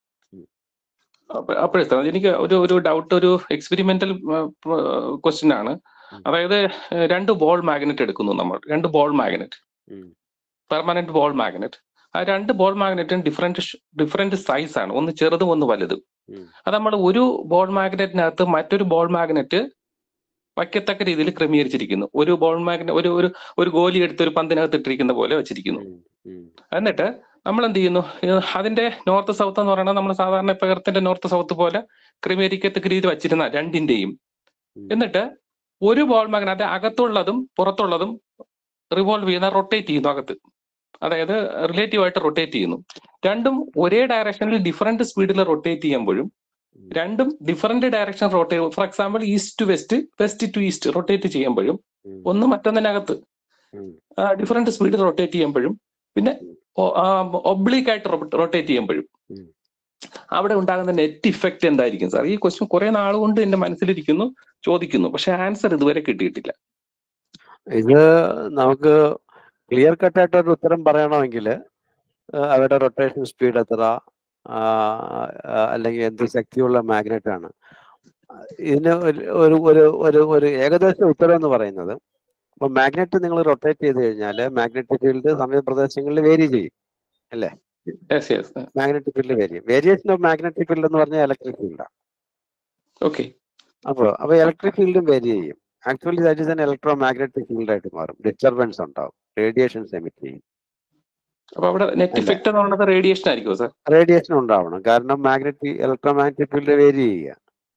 അപ്പോഴേ സാർ എനിക്ക് ഒരു ഒരു ഡൗട്ട് ഒരു എക്സ്പെരിമെന്റൽ ക്വസ്റ്റ്യൻ ആണ് അതായത് ഏഹ്, രണ്ട് ബോൾ മാഗ്നറ്റ് എടുക്കുന്നു നമ്മൾ രണ്ട് ബോൾ മാഗ്നറ്റ് ഉം. പെർമനന്റ് ബോൾ മാഗ്നറ്റ് ആ രണ്ട് ബോൾ മാഗ്നറ്റും ഡിഫറെന്റ് ഡിഫറെന്റ് സൈസ് ആണ് ഒന്ന് ചെറുതും ഒന്ന് വലുതും ഉം. അത് നമ്മൾ ഒരു ബോൾ മാഗ്നറ്റിനകത്ത് മറ്റൊരു ബോൾ മാഗ്നറ്റ് വയ്ക്കത്തക്ക രീതിയിൽ ക്രമീകരിച്ചിരിക്കുന്നു ഒരു ബോൾ മാഗ്നറ്റ് ഒരു ഒരു ഒരു ഗോലി എടുത്ത് ഒരു പന്തിനകത്ത് ഇട്ടിരിക്കുന്ന പോലെ വെച്ചിരിക്കുന്നു ഉം, ഉം, എന്നിട്ട് നമ്മൾ എന്ത് ചെയ്യുന്നു ഏഹ് അതിന്റെ നോർത്ത് സൗത്ത് എന്ന് പറയുന്നത് നമ്മൾ സാധാരണ ഇപ്പൊ എർത്തിന്റെ നോർത്ത് സൗത്ത് പോലെ ക്രമീകരിക്കത്തക്ക രീതിയിൽ വച്ചിരുന്ന രണ്ടിന്റെയും ഉം. എന്നിട്ട് ഒരു ബോൾ മാഗ്നറ്റ് അകത്തുള്ളതും പുറത്തുള്ളതും റിവോൾവ് ചെയ്യുന്ന റൊട്ടേറ്റ് ചെയ്യുന്നു അകത്ത് അതായത് റിലേറ്റീവ് ആയിട്ട് റൊട്ടേറ്റ് ചെയ്യുന്നു രണ്ടും ഒരേ ഡയറക്ഷനിൽ ഡിഫറെന്റ് സ്പീഡിൽ റൊട്ടേറ്റ് ചെയ്യുമ്പോഴും ഉം. രണ്ടും different direction rotate for example east to west west to east rotate ചെയ്യുമ്പോഴും ഉം, ഒന്ന് മറ്റൊന്നിനകത്ത് ഉം. ഡിഫറെന്റ് സ്പീഡിൽ റൊട്ടേറ്റ് ചെയ്യുമ്പോഴും പിന്നെ ഒബ്ലീക്ക് ആയിട്ട് റൊട്ടേറ്റ് ചെയ്യുമ്പോഴും ഉം. അവിടെ ഉണ്ടാകുന്ന നെറ്റ് ഇഫക്റ്റ് എന്തായിരിക്കും സാർ ഈ ക്വസ്റ്റ്യൻ കുറെ നാൾ കൊണ്ട് എന്റെ മനസ്സിലിരിക്കുന്നു ചോദിക്കുന്നു പക്ഷെ ആൻസർ ഇതുവരെ കിട്ടിയിട്ടില്ല ഇത് നമുക്ക് ക്ലിയർ കട്ടായിട്ട് ഒരു ഉത്തരം പറയണമെങ്കിൽ അവരുടെ റൊട്ടേഷൻ സ്പീഡ് എത്ര ആ, ആ, അല്ലെങ്കിൽ എന്ത് ശക്തിയുള്ള മാഗ്നറ്റ് ആണ് ഇതിന് ഒരു ഒരു ഒരു ഒരു ഒരു ഏകദേശ ഉത്തരം എന്ന് പറയുന്നത് ഇപ്പൊ മാഗ്നറ്റ് നിങ്ങൾ റൊട്ടേറ്റ് ചെയ്ത് കഴിഞ്ഞാൽ മാഗ്നറ്റിക് ഫീൽഡ് സമയപ്രദേശങ്ങളിൽ വേരി ചെയ്യും yes yes magnetic field vary ചെയ്യും വേരിയേഷൻ ഓഫ് മാഗ്നറ്റിക് ഫീൽഡ് എന്ന് പറഞ്ഞാൽ ഇലക്ട്രിക് ഫീൽഡാണ് ഓക്കെ അപ്പോൾ അപ്പോൾ ഇലക്ട്രിക് ഫീൽഡും വേരി ചെയ്യും actually that is an electromagnetic field ആയിട്ട് മാറും ഡിസ്റ്റർബൻസ് ഉണ്ടാവും റേഡിയേഷൻസ് എമിറ്റ് ചെയ്യും അപ്പൊ അവിടെ നെറ്റ് അല്ല. ഇഫക്റ്റ് എന്ന് പറയുന്നത് റേഡിയേഷൻ ആയിരിക്കുമോ സാർ റേഡിയേഷൻ ഉണ്ടാവണം കാരണം magnetic electromagnetic field vary ചെയ്യുക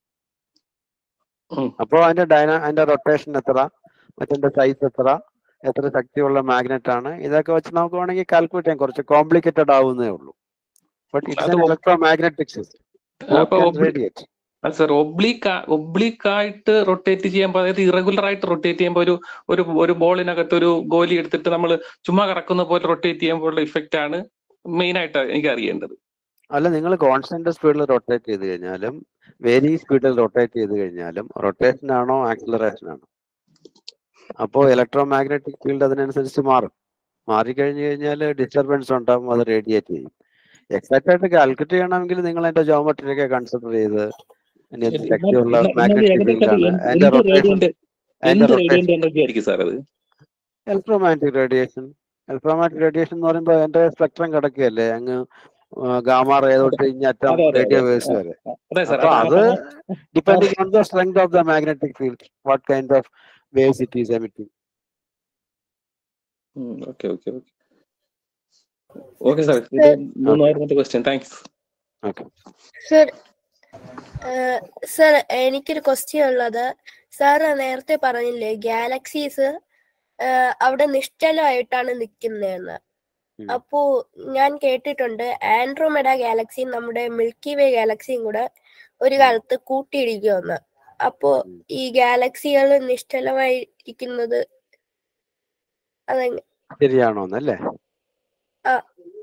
ഉം. അപ്പോൾ അതിന്റെ ഡൈന അതിന്റെ റൊട്ടേഷൻ എത്ര മറ്റതിന്റെ സൈസ് എത്ര എത്ര ശക്തിയുള്ള മാഗ്നറ്റ് ആണ് ഇതൊക്കെ വെച്ച് നമുക്ക് വേണമെങ്കിൽ കാൽക്കുലേറ്റ് ചെയ്യാം കുറച്ച് കോംപ്ലിക്കേറ്റഡ് ആവുന്നേ ഉള്ളൂ ബട്ട് ഇറ്റ്സ് അത് ഒ- ഇലക്ട്രോ മാഗ്നറ്റിക് അപ്പൊ സിസ്റ്റം ഒബ്ലി- റേഡിയേറ്റ് അത് സാർ ഒബ്ലീക്ക് ഒബ്ലീക്ക് ആയിട്ട് റൊട്ടേറ്റ് ചെയ്യുമ്പോൾ അതായത് ഇറഗുലർ ആയിട്ട് റൊട്ടേറ്റ് ചെയ്യുമ്പോൾ ഒരു ഒരു ഒരു ബോളിനകത്ത് ഒരു ഗോലി എടുത്തിട്ട് നമ്മൾ ചുമ്മാ കറക്കുന്ന പോലെ റൊട്ടേറ്റ് ചെയ്യുമ്പോഴുള്ള ഇഫക്റ്റ് ആണ് മെയിൻ ആയിട്ട് എനിക്ക് അറിയേണ്ടത് അല്ല നിങ്ങൾ കോൺസ്റ്റന്റ് സ്പീഡിൽ റൊട്ടേറ്റ് ചെയ്ത് കഴിഞ്ഞാലും വേരി സ്പീഡിൽ റൊട്ടേറ്റ് ചെയ്ത് കഴിഞ്ഞാലും റൊട്ടേഷൻ ആണോ ആക്സിലറേഷൻ ആണോ അപ്പോൾ ഇലക്ട്രോ മാഗ്നറ്റിക് ഫീൽഡ് അതിനനുസരിച്ച് മാറും മാറിക്കഴിഞ്ഞു കഴിഞ്ഞാൽ ഡിസ്റ്റർബൻസ് ഉണ്ടാവും അത് റേഡിയേറ്റ് ചെയ്യും എക്സാക്ട് ആയിട്ട് കാൽക്കുലേറ്റ് ചെയ്യണമെങ്കിൽ നിങ്ങൾ അതിന്റെ ജോമെട്രി ഒക്കെ കൺസിഡർ ചെയ്ത് ഇനി എന്ത് ശക്തിയുള്ള മാഗ്നറ്റിക് ഫീൽഡാണ് അതിന്റെ റൊട്ടേഷൻ അതിന്റെ റൊട്ടേഷൻ എനർജി ആയിരിക്കും സാർ അത് ഇലക്ട്രോമാഗ്നറ്റിക് റേഡിയേഷൻ ഇലക്ട്രോമാഗ്നറ്റിക് റേഡിയേഷൻ എന്ന് പറയുമ്പോൾ അതിന്റെ സ്പെക്ട്രം കിടക്കുകയല്ലേ അങ്ങ് ഗാമ റേ തൊട്ട് ഇങ്ങറ്റം അതെ, അതെ, റേഡിയോ അതെ. വേവ്സ് വരെ അതെ സാർ അപ്പൊ അത് depending on the strength of the magnetic field what kind of waves it is emitting okay okay okay okay sir ഇത് മൂന്നായിരത്തെ question thanks okay sir sir എനിക്കൊരു ക്വസ്റ്റ്യൻ ഉള്ളത് സാർ നേരത്തെ പറഞ്ഞില്ലേ ഗാലക്സീസ് അവിടെ നിശ്ചലമായിട്ടാണ് നിൽക്കുന്നതെന്ന് ഉം. അപ്പോ ഞാൻ കേട്ടിട്ടുണ്ട് ആൻഡ്രോമെഡ ഗാലക്സിയും നമ്മുടെ മിൽക്കി വേ ഗാലക്സിയും കൂടെ ഒരു കാലത്ത് കൂട്ടിയിടിക്കുമെന്ന് അപ്പോ ഉം. ഈ ഗാലക്സികൾ നിശ്ചലമായിരിക്കുന്നത് അതെ ശരിയാണോ എന്നല്ലേ ആ.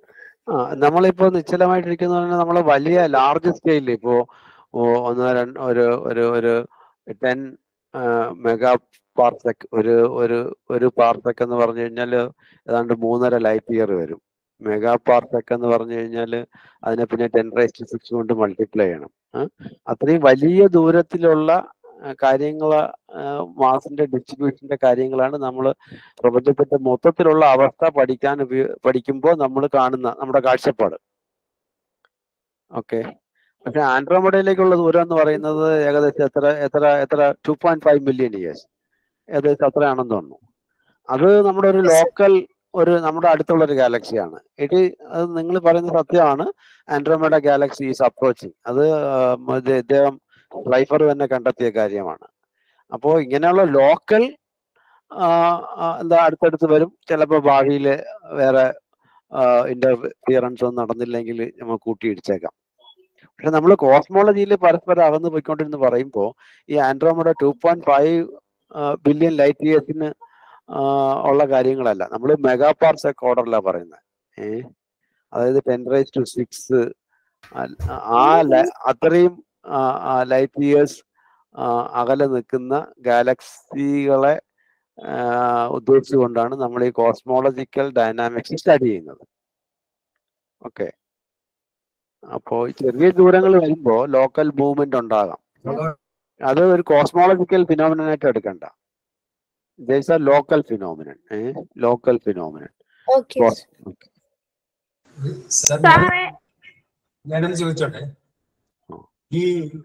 ആ നമ്മളിപ്പോ നിശ്ചലമായിട്ടിരിക്കുന്ന നമ്മൾ വലിയ ലാർജ് സ്കെയിലിൽ ഇപ്പോ ഓ, ഒന്ന് രണ്ട് ഒരു ഒരു ഒരു ടെൻ മെഗാ പാർസെക് ഒരു ഒരു ഒരു പാർസെക് എന്ന് പറഞ്ഞു കഴിഞ്ഞാൽ ഏതാണ്ട് മൂന്നര ലൈറ്റ് ഇയർ വരും മെഗാ പാർസെക് എന്ന് പറഞ്ഞു കഴിഞ്ഞാൽ അതിനെ പിന്നെ ടെൻ റൈസ് സിക്സ് കൊണ്ട് മൾട്ടിപ്ലൈ ചെയ്യണം ആ? അത്രയും വലിയ ദൂരത്തിലുള്ള കാര്യങ്ങൾ മാസിന്റെ ഡിസ്ട്രിബ്യൂഷന്റെ കാര്യങ്ങളാണ് നമ്മൾ പ്രപഞ്ചത്തിന്റെ മൊത്തത്തിലുള്ള അവസ്ഥ പഠിക്കാൻ ഉപയോ പഠിക്കുമ്പോൾ നമ്മൾ കാണുന്ന നമ്മുടെ കാഴ്ചപ്പാട് ഓക്കെ പക്ഷെ ആൻഡ്രോമഡയിലേക്കുള്ള ദൂരം എന്ന് പറയുന്നത് ഏകദേശം എത്ര എത്ര എത്ര two point five million years ഏകദേശം അത്രയാണെന്ന് തോന്നുന്നു അത് നമ്മുടെ ഒരു ലോക്കൽ ഒരു നമ്മുടെ അടുത്തുള്ള ഒരു ഗാലക്സിയാണ് ഇത് അത് നിങ്ങൾ പറയുന്ന സത്യമാണ് ആൻഡ്രോമേഡ ഗാലക്സി ഈസ് അപ്രോച്ചിങ് അത് ആം, ഇത് ഇദ്ദേഹം ലൈഫർ തന്നെ കണ്ടെത്തിയ കാര്യമാണ് അപ്പോൾ ഇങ്ങനെയുള്ള ലോക്കൽ എന്താ അടുത്തടുത്ത് വരും ചിലപ്പോൾ ഭാവിയിൽ വേറെ ഇന്റർഫിയറൻസ് ഒന്നും നടന്നില്ലെങ്കിൽ നമ്മൾ കൂട്ടിയിടിച്ചേക്കാം പക്ഷെ നമ്മൾ കോസ്മോളജിയിൽ പരസ്പരം അകന്ന് പോയിക്കൊണ്ടിരുന്ന് പറയുമ്പോൾ ഈ Andromeda two point five billion light ഇയേഴ്സിന് ഉള്ള കാര്യങ്ങളല്ല നമ്മൾ മെഗാ പാർസെക് ഓർഡറിലാണ് പറയുന്നത് ഏഹ് അതായത് ടെൻ റൈസ് ടു സിക്സ് ആ ല- അത്രയും ലൈറ്റ് ഇയേഴ്സ് അകലെ നിൽക്കുന്ന ഗാലക്സികളെ ഉദ്ദേശിച്ചുകൊണ്ടാണ് നമ്മൾ ഈ കോസ്മോളജിക്കൽ ഡൈനാമിക്സ് സ്റ്റഡി ചെയ്യുന്നത് ഓക്കെ അപ്പോ ഈ ചെറിയ ദൂരങ്ങൾ വരുമ്പോൾ ലോക്കൽ മൂവ്മെന്റ് ഉണ്ടാകാം അത് ഒരു കോസ്മോളജിക്കൽ ഫിനോമിനായിട്ട് എടുക്കണ്ട these are local phenomenon local phenomenon okay sir സാറേ ഞാനൊന്ന് ചോദിച്ചോട്ടെ ആ. ഈ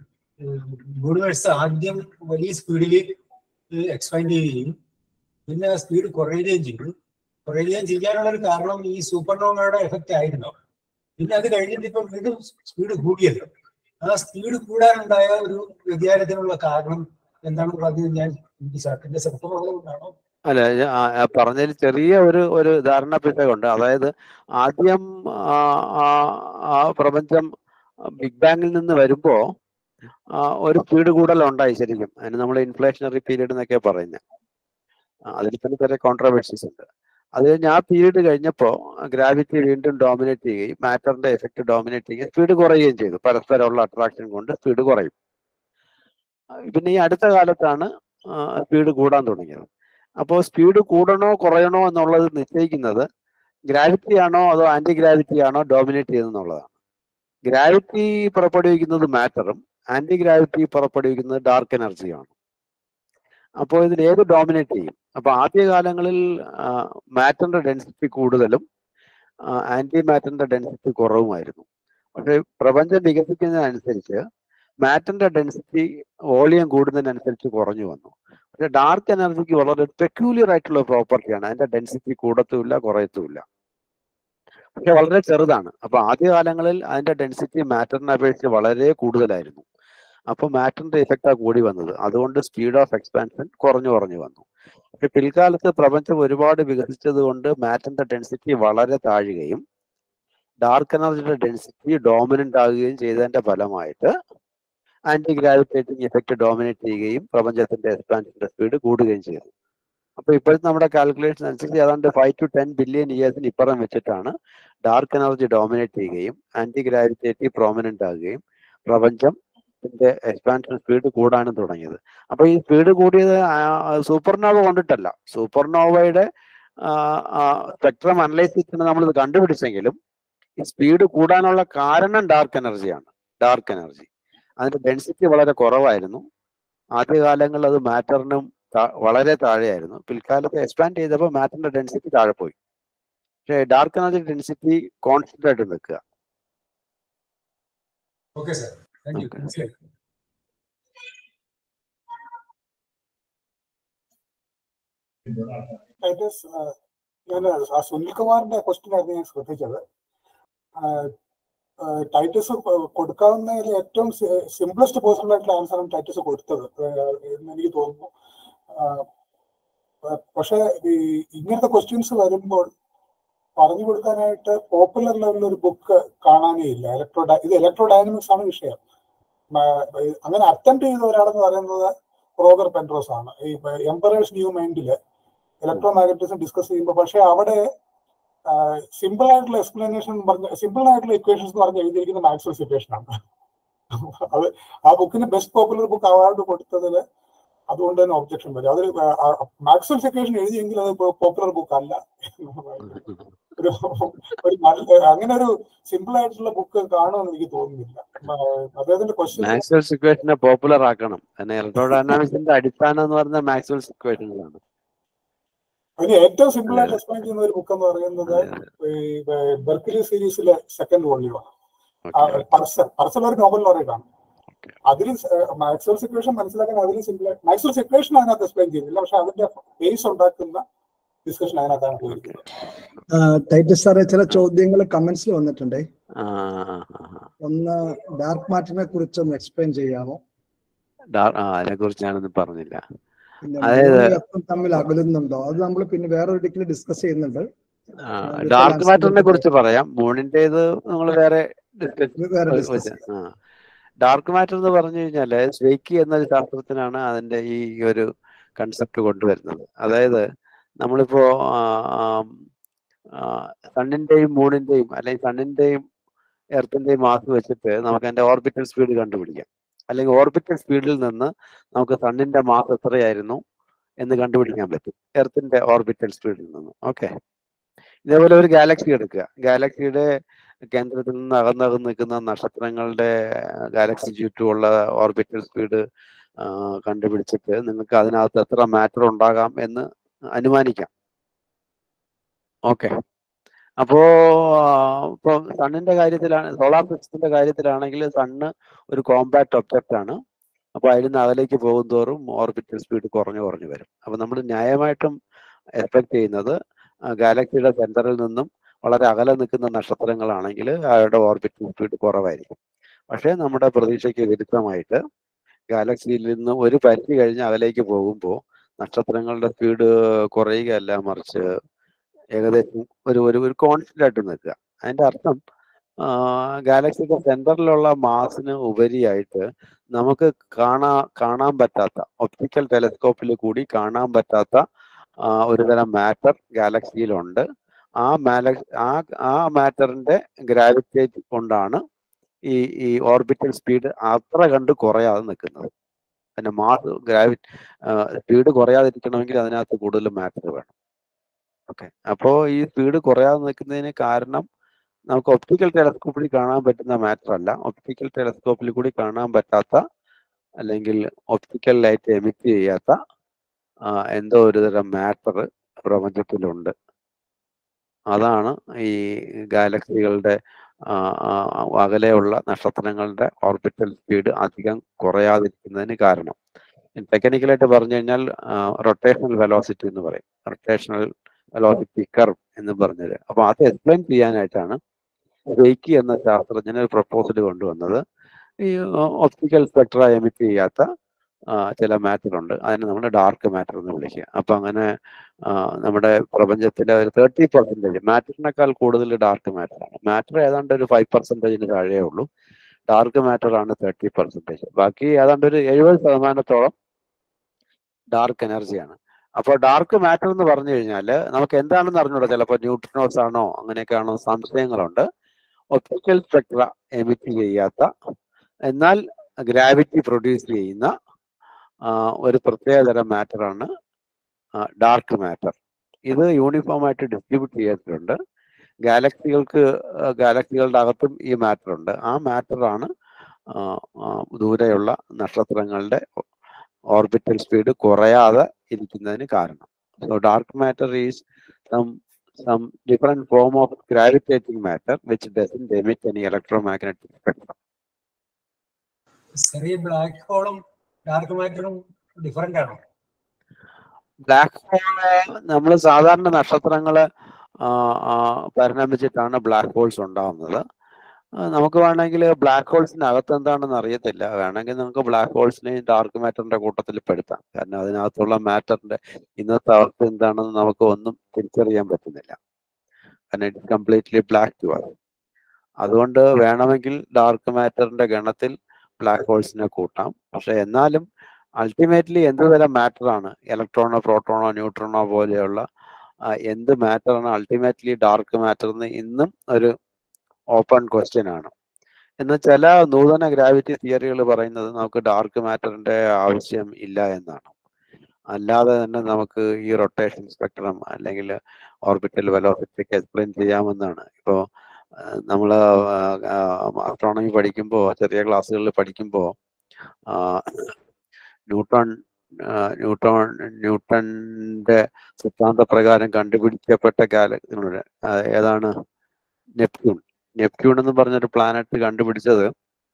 യൂണിവേഴ്സ് ആദ്യം വലിയ സ്പീഡിൽ എക്സ്പാൻഡ് ചെയ്യുകയും പിന്നെ സ്പീഡ് കുറയുകയും ചെയ്തു കുറയുകയും ചെയ്യാനുള്ള ഒരു കാരണം ഈ സൂപ്പർനോവയുടെ എഫക്റ്റ് ആയിരുന്നു പിന്നെ അത് കഴിഞ്ഞിട്ട് ഇപ്പം വീണ്ടും സ്പീഡ് കൂടിയല്ലോ ആ സ്പീഡ് കൂടാനുണ്ടായ ഒരു വ്യതിയാനത്തിനുള്ള കാരണം എന്താണെന്ന് പറഞ്ഞു ഞാൻ എനിക്ക് സാറിന്റെ ചെറുപ്പമുള്ളതുകൊണ്ടാണോ അല്ല ഞാൻ ആ- ആ പറഞ്ഞതിൽ ചെറിയ ഒരു ഒരു ധാരണ പിശകുണ്ട് അതായത് ആദ്യം ആ, ആ, ആ പ്രപഞ്ചം ബിഗ് ബാങ്ങിൽ നിന്ന് വരുമ്പോ ആ, ഒരു സ്പീഡ് കൂടുതൽ ഉണ്ടായി ശരിക്കും അതിന് നമ്മൾ ഇൻഫ്ലേഷണറി പീരീഡ് എന്നൊക്കെ പറയുന്നത് അതിൽ തന്നെ ചെറിയ കോൺട്രവേഴ്സീസ് ഉണ്ട് അത് കഴിഞ്ഞ് ആ പീരീഡ് കഴിഞ്ഞപ്പോ ഗ്രാവിറ്റി വീണ്ടും ഡോമിനേറ്റ് ചെയ്യുകയും മാറ്ററിന്റെ എഫക്ട് ഡോമിനേറ്റ് ചെയ്യുകയും സ്പീഡ് കുറയുകയും ചെയ്തു പരസ്പരമുള്ള അട്രാക്ഷൻ കൊണ്ട് സ്പീഡ് കുറയും ആ, പിന്നെ ഈ അടുത്ത കാലത്താണ് സ്പീഡ് കൂടാൻ തുടങ്ങിയത് അപ്പോൾ സ്പീഡ് കൂടണോ കുറയണോ എന്നുള്ളത് നിശ്ചയിക്കുന്നത് ഗ്രാവിറ്റി ആണോ അതോ ആന്റി ഗ്രാവിറ്റി ആണോ ഡോമിനേറ്റ് ചെയ്യുന്നതെന്നുള്ളതാണ് ഗ്രാവിറ്റി പുറപ്പെടുവിക്കുന്നത് മാറ്ററും ആന്റി ഗ്രാവിറ്റി പുറപ്പെടുവിക്കുന്നത് ഡാർക്ക് എനർജിയാണ് അപ്പോൾ ഇതിൽ ഏത് ഡോമിനേറ്റ് ചെയ്യും അപ്പൊ ആദ്യകാലങ്ങളിൽ മാറ്ററിന്റെ ഡെൻസിറ്റി കൂടുതലും ആന്റി മാറ്ററിന്റെ ഡെൻസിറ്റി കുറവുമായിരുന്നു പക്ഷേ പ്രപഞ്ചം വികസിക്കുന്നതിനനുസരിച്ച് മാറ്ററിന്റെ ഡെൻസിറ്റി വോളിയം കൂടുന്നതിനനുസരിച്ച് കുറഞ്ഞു വന്നു പക്ഷെ ഡാർക്ക് എനർജിക്ക് വളരെ പെക്യൂലിയർ ആയിട്ടുള്ള പ്രോപ്പർട്ടിയാണ് അതിന്റെ ഡെൻസിറ്റി കൂടത്തുമില്ല കുറയത്തുമില്ല പക്ഷെ വളരെ ചെറുതാണ് അപ്പൊ ആദ്യകാലങ്ങളിൽ അതിന്റെ ഡെൻസിറ്റി മാറ്ററിനെ അപേക്ഷിച്ച് വളരെ കൂടുതലായിരുന്നു അപ്പൊ മാറ്ററിന്റെ ഇഫക്റ്റാ കൂടി വന്നത് അതുകൊണ്ട് സ്പീഡ് ഓഫ് എക്സ്പാൻഷൻ കുറഞ്ഞു കുറഞ്ഞു വന്നു പക്ഷെ പിൽക്കാലത്ത് പ്രപഞ്ചം ഒരുപാട് വികസിച്ചത് കൊണ്ട് മാറ്ററിന്റെ ഡെൻസിറ്റി വളരെ താഴുകയും ഡാർക്ക് എനർജിയുടെ ഡെൻസിറ്റി ഡോമിനന്റ് ആകുകയും ചെയ്തതിന്റെ ഫലമായിട്ട് ആന്റി ഗ്രാവിറ്റേറ്റിംഗ് എഫക്ട് ഡോമിനേറ്റ് ചെയ്യുകയും പ്രപഞ്ചത്തിന്റെ എക്സ്പാൻഷന്റെ സ്പീഡ് കൂടുകയും ചെയ്തു അപ്പൊ ഇപ്പോഴത്തെ നമ്മുടെ കാൽക്കുലേഷൻ അനുസരിച്ച് ഏതാണ്ട് ഫൈവ് ടു ടെൻ ബില്യൺ ഇയേഴ്സിന് ഇപ്പുറം വെച്ചിട്ടാണ് ഡാർക്ക് എനർജി ഡോമിനേറ്റ് ചെയ്യുകയും ആന്റി ഗ്രാവിറ്റേറ്റീവ് പ്രോമിനന്റ് ആകുകയും പ്രപഞ്ചം എക്സ്പാൻഷൻ സ്പീഡ് കൂടാനും തുടങ്ങിയത് അപ്പൊ ഈ സ്പീഡ് കൂടിയത് സൂപ്പർനോവ കൊണ്ടിട്ടല്ല സൂപ്പർനോവയുടെ സ്പെക്ട്രം അനലൈസ് ചെയ്തിട്ട് നമ്മൾ ഇത് കണ്ടുപിടിച്ചെങ്കിലും ഈ സ്പീഡ് കൂടാനുള്ള കാരണം ഡാർക്ക് എനർജിയാണ് ഡാർക്ക് എനർജി അതിന്റെ ഡെൻസിറ്റി വളരെ കുറവായിരുന്നു ആദ്യകാലങ്ങളിൽ അത് മാറ്ററിനും വളരെ താഴെയായിരുന്നു പിൽക്കാലത്ത് എക്സ്പാൻഡ് ചെയ്തപ്പോൾ മാറ്ററിന്റെ ഡെൻസിറ്റി താഴെ പോയി പക്ഷേ ഡാർക്ക് എനർജി ഡെൻസിറ്റി കോൺസ്റ്റന്റ് ആയിട്ട് നിൽക്കുക okay sir thank you Okay. മനസ്സിലായി ടൈറ്റസ് ഞാൻ ആ സുനിൽകുമാറിന്റെ ക്വസ്റ്റ്യൻ ആയിരുന്നു ഞാൻ ശ്രദ്ധിച്ചത് ടൈറ്റസ് കൊടുക്കാവുന്നതിൽ ഏറ്റവും സിംപ്ലസ്റ്റ് പോസിബിൾ ആയിട്ടുള്ള ആൻസറാണ് ടൈറ്റസ് കൊടുത്തത് ആഹ് എന്ന് എനിക്ക് തോന്നുന്നു ആഹ് പക്ഷെ ഈ ഇങ്ങനത്തെ ക്വസ്റ്റ്യൻസ് വരുമ്പോൾ പറഞ്ഞു കൊടുക്കാനായിട്ട് പോപ്പുലർ ലെവലിൽ ഒരു ബുക്ക് കാണാനേ ഇല്ല ഇലക്ട്രോ ഇത് ഇലക്ട്രോ ഡൈനമിക്സ് ആണ് വിഷയം മ- അങ്ങനെ അറ്റംപ്റ്റ് ചെയ്ത ഒരാളെന്ന് പറയുന്നത് റോഗർ പെൻട്രോസ് ആണ് ഈ എംപറേഴ്സ് ന്യൂ മൈൻഡില് ഇലക്ട്രോ മാഗ്നറ്റിസം ഡിസ്കസ് ചെയ്യുമ്പോൾ പക്ഷെ അവിടെ സിമ്പിൾ ആയിട്ടുള്ള എക്സ്പ്ലനേഷൻ പറഞ്ഞ സിമ്പിൾ ആയിട്ടുള്ള ഇക്വേഷൻസ് എന്ന് പറഞ്ഞ് എഴുതിയിരിക്കുന്ന മാക്സ്വൽ ഇക്വേഷൻ ആണ് അത് ആ ബുക്കിന് ബെസ്റ്റ് പോപ്പുലർ ബുക്ക് അവാർഡ് കൊടുത്തതിൽ അതുകൊണ്ട് തന്നെ ഒബ്ജക്ഷൻ വരും അതിൽ മാക്സ്വൽ ഇക്വേഷൻ എഴുതിയെങ്കിൽ അത് പോപ്പുലർ ബുക്ക് അല്ല ഒരു ഒരു നല്ല അങ്ങനെ ഒരു സിമ്പിൾ ആയിട്ടുള്ള ബുക്ക് കാണുമെന്ന് എനിക്ക് തോന്നുന്നില്ല ആ, അദ്ദേഹത്തിന്റെ ക്വസ്റ്റ്യൻ മാക്സ്വെൽ ഇക്വേഷനെ പോപ്പുലർ ആക്കണം കാരണം ഇലക്ട്രോഡൈനാമിക്സിന്റെ അടിസ്ഥാനം എന്ന് പറയുന്നത് മാക്സ്വെൽ ഇക്വേഷനുകളാണ് അതിന് ഏറ്റവും സിമ്പിൾ ആയിട്ട് എക്സ്പ്ലെയിൻ ചെയ്യുന്ന ഒരു ബുക്ക് എന്ന് പറയുന്നത് ഈ ബെർക്കിലി സീരീസിലെ സെക്കൻഡ് വോള്യൂമാണ് പർസൽ പർസൽ ഒരു നോബൽ ലോറേറ്റാണ് അതിൽ മാക്സ്വൽ സിക്വേഷൻ മനസ്സിലാക്കാൻ അതിൽ സിമ്പിൾ മാക്സ്വൽ സിക്വേഷൻ അതിനകത്ത് എക്സ്പ്ലെയിൻ ചെയ്യുന്നില്ല പക്ഷെ അതിന്റെ ബേസ് ഉണ്ടാക്കുന്ന ഡിസ്കഷൻ അതിനകത്താണ് പോയിരിക്കുന്നത് ടൈറ്റസ് സാറേ ചില ചോദ്യങ്ങൾ കമന്റ്സിൽ വന്നിട്ടുണ്ടേ ആ, ആ, ആ, ആ. ഒന്ന് ഡാർക്ക് മാറ്ററിനെ കുറിച്ച് ഒന്ന് എക്സ്പ്ലെയിൻ ചെയ്യാമോ ഡാ- ആ, അതിനെക്കുറിച്ച് ഞാനൊന്നും പറഞ്ഞില്ല പിന്നെ അതായത് മൂന്നും എർത്തും തമ്മിൽ അകലുന്നുണ്ടോ അത് നമ്മൾ പിന്നെ വേറെ ഒരിക്കലും ഡിസ്കസ് ചെയ്യുന്നുണ്ട് അത് ഡാർക്ക് ഇപ്പോൾ മാറ്ററിനെ answer കുറിച്ച് പറയാം മൂണിന്റേത് നമ്മൾ വേറെ ഡിസ്കസ് ഇത് വേറെ ഡിസ്കസ് ആ ഡാർക്ക് മാറ്റർ എന്ന് പറഞ്ഞു കഴിഞ്ഞാല് സ്വൈക്കി എന്നൊരു ശാസ്ത്രത്തിനാണ് അതിന്റെ ഈ ഒരു കൺസെപ്റ്റ് കൊണ്ടുവരുന്നത് അതായത് നമ്മളിപ്പോ സണ്ണിന്റെയും മൂണിന്റെയും അല്ലെങ്കിൽ സണ്ണിന്റെയും എർത്തിന്റെയും മാസ് വെച്ചിട്ട് നമുക്ക് അതിന്റെ ഓർബിറ്റൽ സ്പീഡ് കണ്ടുപിടിക്കാം അല്ലെങ്കിൽ ഓർബിറ്റൽ സ്പീഡിൽ നിന്ന് നമുക്ക് സണ്ണിന്റെ മാസ് എത്രയായിരുന്നു എന്ന് കണ്ടുപിടിക്കാൻ പറ്റും എർത്തിന്റെ ഓർബിറ്റൽ സ്പീഡിൽ നിന്ന് ഓക്കെ ഇതേപോലെ ഒരു ഗാലക്സി എടുക്കുക ഗാലക്സിയുടെ കേന്ദ്രത്തിൽ നിന്ന് അകന്നകന്ന് നിൽക്കുന്ന നക്ഷത്രങ്ങളുടെ ഗാലക്സി ചുറ്റുമുള്ള ഓർബിറ്റൽ സ്പീഡ് കണ്ടുപിടിച്ചിട്ട് നിങ്ങൾക്ക് അതിനകത്ത് എത്ര മാറ്റർ ഉണ്ടാകാം എന്ന് അനുമാനിക്കാം ഓക്കെ അപ്പോ ഇപ്പൊ സണ്ണിന്റെ കാര്യത്തിലാണ് സോളാർ സിസ്റ്റത്തിന്റെ കാര്യത്തിലാണെങ്കിൽ സണ്ണ് ഒരു കോമ്പാക്ട് ഒബ്ജക്റ്റ് ആണ് അപ്പൊ അതിൽ നിന്ന് അകലേക്ക് പോകും തോറും ഓർബിറ്റൽ സ്പീഡ് കുറഞ്ഞു കുറഞ്ഞു വരും അപ്പൊ നമ്മൾ ന്യായമായിട്ടും എക്സ്പെക്ട് ചെയ്യുന്നത് ഗാലക്സിയുടെ സെന്ററിൽ നിന്നും വളരെ അകലെ നിൽക്കുന്ന നക്ഷത്രങ്ങളാണെങ്കിൽ അവരുടെ ഓർബിറ്റൽ സ്പീഡ് കുറവായിരിക്കും പക്ഷേ നമ്മുടെ പ്രതീക്ഷയ്ക്ക് വിരുദ്ധമായിട്ട് ഗാലക്സിയിൽ നിന്ന് ഒരു പരിധി കഴിഞ്ഞ് അകലേക്ക് പോകുമ്പോൾ നക്ഷത്രങ്ങളുടെ സ്പീഡ് കുറയുകയല്ല മറിച്ച് ഏകദേശം ഒരു ഒരു ഒരു കോൺസ്റ്റന്റ് ആയിട്ട് നിൽക്കുക അതിന്റെ അർത്ഥം ഗാലക്സിയുടെ സെന്ററിലുള്ള മാസിന് ഉപരിയായിട്ട് നമുക്ക് കാണാ കാണാൻ പറ്റാത്ത ഒപ്റ്റിക്കൽ ടെലസ്കോപ്പിൽ കൂടി കാണാൻ പറ്റാത്ത ആ, ഒരു തരം മാറ്റർ ഗാലക്സിയിലുണ്ട് ആ മാല ആ ആ മാറ്ററിന്റെ ഗ്രാവിറ്റേറ്റ് കൊണ്ടാണ് ഈ ഈ ഓർബിറ്റൽ സ്പീഡ് അത്ര കണ്ട് കുറയാതെ നിൽക്കുന്നത് പിന്നെ മാസ് ഗ്രാവി സ്പീഡ് കുറയാതിരിക്കണമെങ്കിൽ അതിനകത്ത് കൂടുതൽ മാറ്റർ വേണം ഓക്കെ അപ്പോൾ ഈ സ്പീഡ് കുറയാതെ നിൽക്കുന്നതിന് കാരണം നമുക്ക് ഒപ്റ്റിക്കൽ ടെലസ്കോപ്പിൽ കാണാൻ പറ്റുന്ന മാറ്റർ അല്ല ഒപ്റ്റിക്കൽ ടെലസ്കോപ്പിൽ കൂടി കാണാൻ പറ്റാത്ത അല്ലെങ്കിൽ ഒപ്റ്റിക്കൽ ലൈറ്റ് എമിറ്റ് ചെയ്യാത്ത ആ, എന്തോ ഒരു തരം മാറ്റർ പ്രപഞ്ചത്തിലുണ്ട് അതാണ് ഈ ഗാലക്സികളുടെ ആ, ആ, അകലെയുള്ള നക്ഷത്രങ്ങളുടെ ഓർബിറ്റൽ സ്പീഡ് അധികം കുറയാതിരിക്കുന്നതിന് കാരണം ടെക്നിക്കലായിട്ട് പറഞ്ഞു കഴിഞ്ഞാൽ റൊട്ടേഷണൽ വെലോസിറ്റി എന്ന് പറയും റൊട്ടേഷണൽ വെലോസിറ്റി കർവ് എന്ന് പറഞ്ഞത് അപ്പൊ അത് എക്സ്പ്ലെയിൻ ചെയ്യാനായിട്ടാണ് റേക്കി എന്ന ശാസ്ത്രജ്ഞൻ ഒരു പ്രപ്പോസൽ കൊണ്ടുവന്നത് ഈ ഒപ്റ്റിക്കൽ സ്പെക്ട്ര എമിറ്റ് ചെയ്യാത്ത ആ, ചില മാറ്റർ ഉണ്ട് അതിനെ നമ്മൾ ഡാർക്ക് മാറ്റർ എന്ന് വിളിക്കുക അപ്പൊ അങ്ങനെ ആ, നമ്മുടെ പ്രപഞ്ചത്തിലെ ഒരു തേർട്ടി പെർസെന്റേജ് മാറ്ററിനേക്കാൾ കൂടുതൽ ഡാർക്ക് മാറ്റർ ആണ് മാറ്റർ ഏതാണ്ട് ഒരു ഫൈവ് പെർസെന്റേജിന് താഴെ ഉള്ളൂ ഡാർക്ക് മാറ്റർ ആണ് തേർട്ടി പെർസെന്റേജ് ബാക്കി ഏതാണ്ട് ഒരു എഴുപത് ശതമാനത്തോളം ഡാർക്ക് എനർജിയാണ് അപ്പോൾ ഡാർക്ക് മാറ്റർ എന്ന് പറഞ്ഞു കഴിഞ്ഞാൽ നമുക്ക് എന്താണെന്ന് അറിഞ്ഞൂടാ ചിലപ്പോൾ ന്യൂട്രിനോസ് ആണോ അങ്ങനെയൊക്കെയാണോ സംശയങ്ങളുണ്ട് ഒപ്റ്റിക്കൽ സ്പെക്ട്ര എമിറ്റ് ചെയ്യാത്ത എന്നാൽ ഗ്രാവിറ്റി പ്രൊഡ്യൂസ് ചെയ്യുന്ന ആ, ഒരു പ്രത്യേകതരം മാറ്ററാണ് ഡാർക്ക് മാറ്റർ ഇത് യൂണിഫോം ആയിട്ട് ഡിസ്ട്രിബ്യൂട്ട് ചെയ്തിട്ടുണ്ട് ഗാലക്സികൾക്ക് ഗാലക്സികളുടെ അകത്തും ഈ മാറ്റർ ഉണ്ട് ആ മാറ്ററാണ് ദൂരെയുള്ള നക്ഷത്രങ്ങളുടെ ഓർബിറ്റൽ സ്പീഡ് കുറയാതെ ഇരിക്കുന്നതിന് കാരണം so dark matter is some some different form of gravitating matter which doesn't emit any electromagnetic spectrum ചെറിയ ബ്ലാക്ക് ഹോളും ഡാർക്ക് മാറ്ററും ഡിഫറെന്റ് ആണോ ബ്ലാക്ക് ഹോള് നമ്മൾ സാധാരണ നക്ഷത്രങ്ങള് ആ, ആ, പരിണമിച്ചിട്ടാണ് ബ്ലാക്ക് ഹോൾസ് ഉണ്ടാവുന്നത് ആ, നമുക്ക് വേണമെങ്കിൽ ബ്ലാക്ക് ഹോൾസിന് അകത്ത് എന്താണെന്ന് അറിയത്തില്ല വേണമെങ്കിൽ നമുക്ക് ബ്ലാക്ക് ഹോൾസിനെ ഡാർക്ക് മാറ്ററിന്റെ കൂട്ടത്തിൽ പെടുത്താം കാരണം അതിനകത്തുള്ള മാറ്ററിന്റെ ഇന്നത്തെ അവസ്ഥ എന്താണെന്ന് നമുക്ക് ഒന്നും തിരിച്ചറിയാൻ പറ്റുന്നില്ല കാരണം ഇറ്റ് കംപ്ലീറ്റ്ലി ബ്ലാക്ക് ടു അത് അതുകൊണ്ട് വേണമെങ്കിൽ ഡാർക്ക് മാറ്ററിന്റെ ഗണത്തിൽ ബ്ലാക്ക് ഹോൾസിനെ കൂട്ടാം പക്ഷെ എന്നാലും അൾട്ടിമേറ്റ്ലി എന്ത് തരം മാറ്റർ ആണ് ഇലക്ട്രോണോ പ്രോട്ടോണോ ന്യൂട്രോണോ പോലെയുള്ള ആ, എന്ത് മാറ്ററാണ് അൾട്ടിമേറ്റ്ലി ഡാർക്ക് മാറ്റർ എന്ന് ഇന്നും ഒരു ഓപ്പൺ ക്വസ്റ്റ്യൻ ആണ് എന്നാൽ ചില നൂതന ഗ്രാവിറ്റി തിയറികൾ പറയുന്നത് നമുക്ക് ഡാർക്ക് മാറ്ററിന്റെ ആവശ്യം ഇല്ല എന്നാണ് അല്ലാതെ തന്നെ നമുക്ക് ഈ റൊട്ടേഷൻ സ്പെക്ട്രം അല്ലെങ്കിൽ ഓർബിറ്റൽ വെലോസിറ്റി ഒക്കെ എക്സ്പ്ലെയിൻ ചെയ്യാമെന്നാണ് ഇപ്പോൾ നമ്മൾ ആസ്ട്രോണമി പഠിക്കുമ്പോൾ ചെറിയ ക്ലാസ്സുകളിൽ പഠിക്കുമ്പോൾ ന്യൂട്ടൺ ആ, ന്യൂട്ടൺ ന്യൂട്ടന്റെ സിദ്ധാന്ത പ്രകാരം കണ്ടുപിടിക്കപ്പെട്ട ഗാലക്സികളുടെ ഏതാണ് നെപ്റ്റ്യൂൺ നെപ്റ്റ്യൂൺ എന്ന് പറഞ്ഞൊരു പ്ലാനറ്റ് കണ്ടുപിടിച്ചത്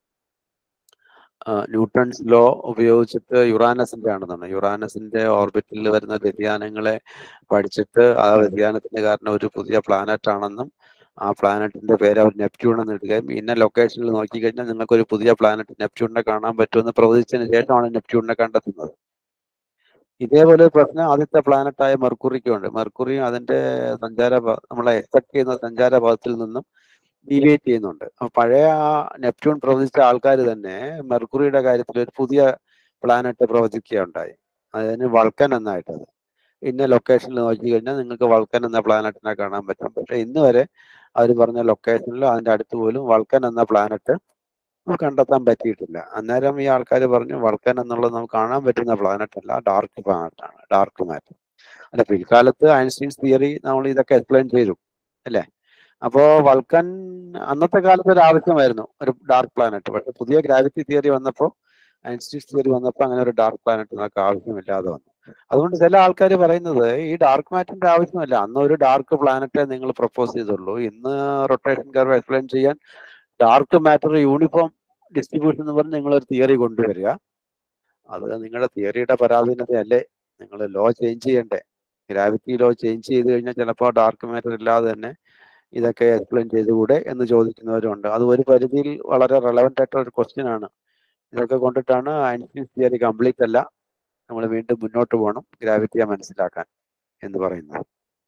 ആ, ന്യൂട്ടൺസ് ലോ ഉപയോഗിച്ചിട്ട് യുറാനസിന്റെ ആണെന്നാണ് യുറാനസിന്റെ ഓർബിറ്റിൽ വരുന്ന വ്യതിയാനങ്ങളെ പഠിച്ചിട്ട് ആ വ്യതിയാനത്തിന് കാരണം ഒരു പുതിയ പ്ലാനറ്റ് ആണെന്നും ആ പ്ലാനറ്റിന്റെ പേര് അവർ നെപ്റ്റ്യൂൺ എന്ന് ഇടുകയും ഇന്ന ലൊക്കേഷനിൽ നോക്കിക്കഴിഞ്ഞാൽ നിങ്ങൾക്ക് ഒരു പുതിയ പ്ലാനറ്റ് നെപ്റ്റ്യൂണിനെ കാണാൻ പറ്റുമെന്ന് പ്രവചിച്ചതിന് ശേഷമാണ് നെപ്റ്റ്യൂണിനെ കണ്ടെത്തുന്നത് ഇതേപോലെ ഒരു പ്രശ്നം ആദ്യത്തെ പ്ലാനറ്റായ മെർക്കുറിക്കുണ്ട് മെർക്കുറിയും അതിന്റെ സഞ്ചാര പ- നമ്മളെ എക്സ്പെക്ട് ചെയ്യുന്ന സഞ്ചാര പഥത്തിൽ നിന്നും ഡീവിയേറ്റ് ചെയ്യുന്നുണ്ട് അപ്പൊ പഴയ ആ നെപ്റ്റ്യൂൺ പ്രവചിച്ച ആൾക്കാർ തന്നെ മെർക്കുറിയുടെ കാര്യത്തിൽ ഒരു പുതിയ പ്ലാനറ്റ് പ്രവചിക്കുകയുണ്ടായി അതിന് വൾക്കൻ എന്നായിട്ടത് ഇന്ന ലൊക്കേഷനിൽ നോക്കി കഴിഞ്ഞാൽ നിങ്ങൾക്ക് വൾക്കൻ എന്ന പ്ലാനറ്റിനെ കാണാൻ പറ്റും പക്ഷെ ഇന്ന് വരെ അവർ പറഞ്ഞ ലൊക്കേഷനിൽ അതിന്റെ അടുത്ത് പോലും വൾക്കൻ എന്ന പ്ലാനറ്റ് കണ്ടെത്താൻ പറ്റിയിട്ടില്ല അന്നേരം ഈ ആൾക്കാർ പറഞ്ഞു വൾക്കൻ എന്നുള്ളത് നമുക്ക് കാണാൻ പറ്റുന്ന പ്ലാനറ്റ് അല്ല ഡാർക്ക് പ്ലാനറ്റ് ആണ് ഡാർക്ക് മാറ്റർ അല്ല പിൽക്കാലത്ത് ഐൻസ്റ്റീൻസ് തിയറി നമ്മൾ ഇതൊക്കെ എക്സ്പ്ലെയിൻ ചെയ്തു അല്ലേ അപ്പോ വൾക്കൻ അന്നത്തെ കാലത്ത് ഒരു ആവശ്യമായിരുന്നു ഒരു ഡാർക്ക് പ്ലാനറ്റ് പക്ഷെ പുതിയ ഗ്രാവിറ്റി തിയറി വന്നപ്പോൾ ഐൻസ്റ്റീൻസ് തിയറി വന്നപ്പോൾ അങ്ങനെ ഒരു ഡാർക്ക് പ്ലാനറ്റ് നമുക്ക് ആവശ്യമില്ലാതെ വന്നു അതുകൊണ്ട് ചില ആൾക്കാർ പറയുന്നത് ഈ ഡാർക്ക് മാറ്ററിന്റെ ആവശ്യമില്ല അന്ന് ഒരു ഡാർക്ക് പ്ലാനറ്റെ നിങ്ങൾ പ്രപ്പോസ് ചെയ്തുള്ളൂ ഇന്ന് റൊട്ടേഷൻ കർവ് എക്സ്പ്ലെയിൻ ചെയ്യാൻ ഡാർക്ക് മാറ്റർ യൂണിഫോം ഡിസ്ട്രിബ്യൂഷൻ എന്ന് പറഞ്ഞ് നിങ്ങൾ ഒരു തിയറി കൊണ്ടുവരിക അത് നിങ്ങളുടെ തിയറിയുടെ പരാധീനതയല്ലേ നിങ്ങൾ ലോ ചേഞ്ച് ചെയ്യണ്ടേ ഗ്രാവിറ്റി ലോ ചേഞ്ച് ചെയ്ത് കഴിഞ്ഞാൽ ചിലപ്പോൾ ഡാർക്ക് മാറ്റർ ഇല്ലാതെ തന്നെ ഇതൊക്കെ എക്സ്പ്ലെയിൻ ചെയ്തുകൂടെ എന്ന് ചോദിക്കുന്നവരുണ്ട് അത് ഒരു പരിധിയിൽ വളരെ റെലവെന്റ് ആയിട്ടുള്ള ഒരു ക്വസ്റ്റ്യൻ ആണ് ഇതൊക്കെ കൊണ്ടിട്ടാണ് ഐൻസ്റ്റീൻസ് തിയറി കംപ്ലീറ്റ് അല്ല നമ്മൾ വീണ്ടും മുന്നോട്ട് പോകണം ഗ്രാവിറ്റിയെ മനസ്സിലാക്കാൻ എന്ന് പറയുന്നത്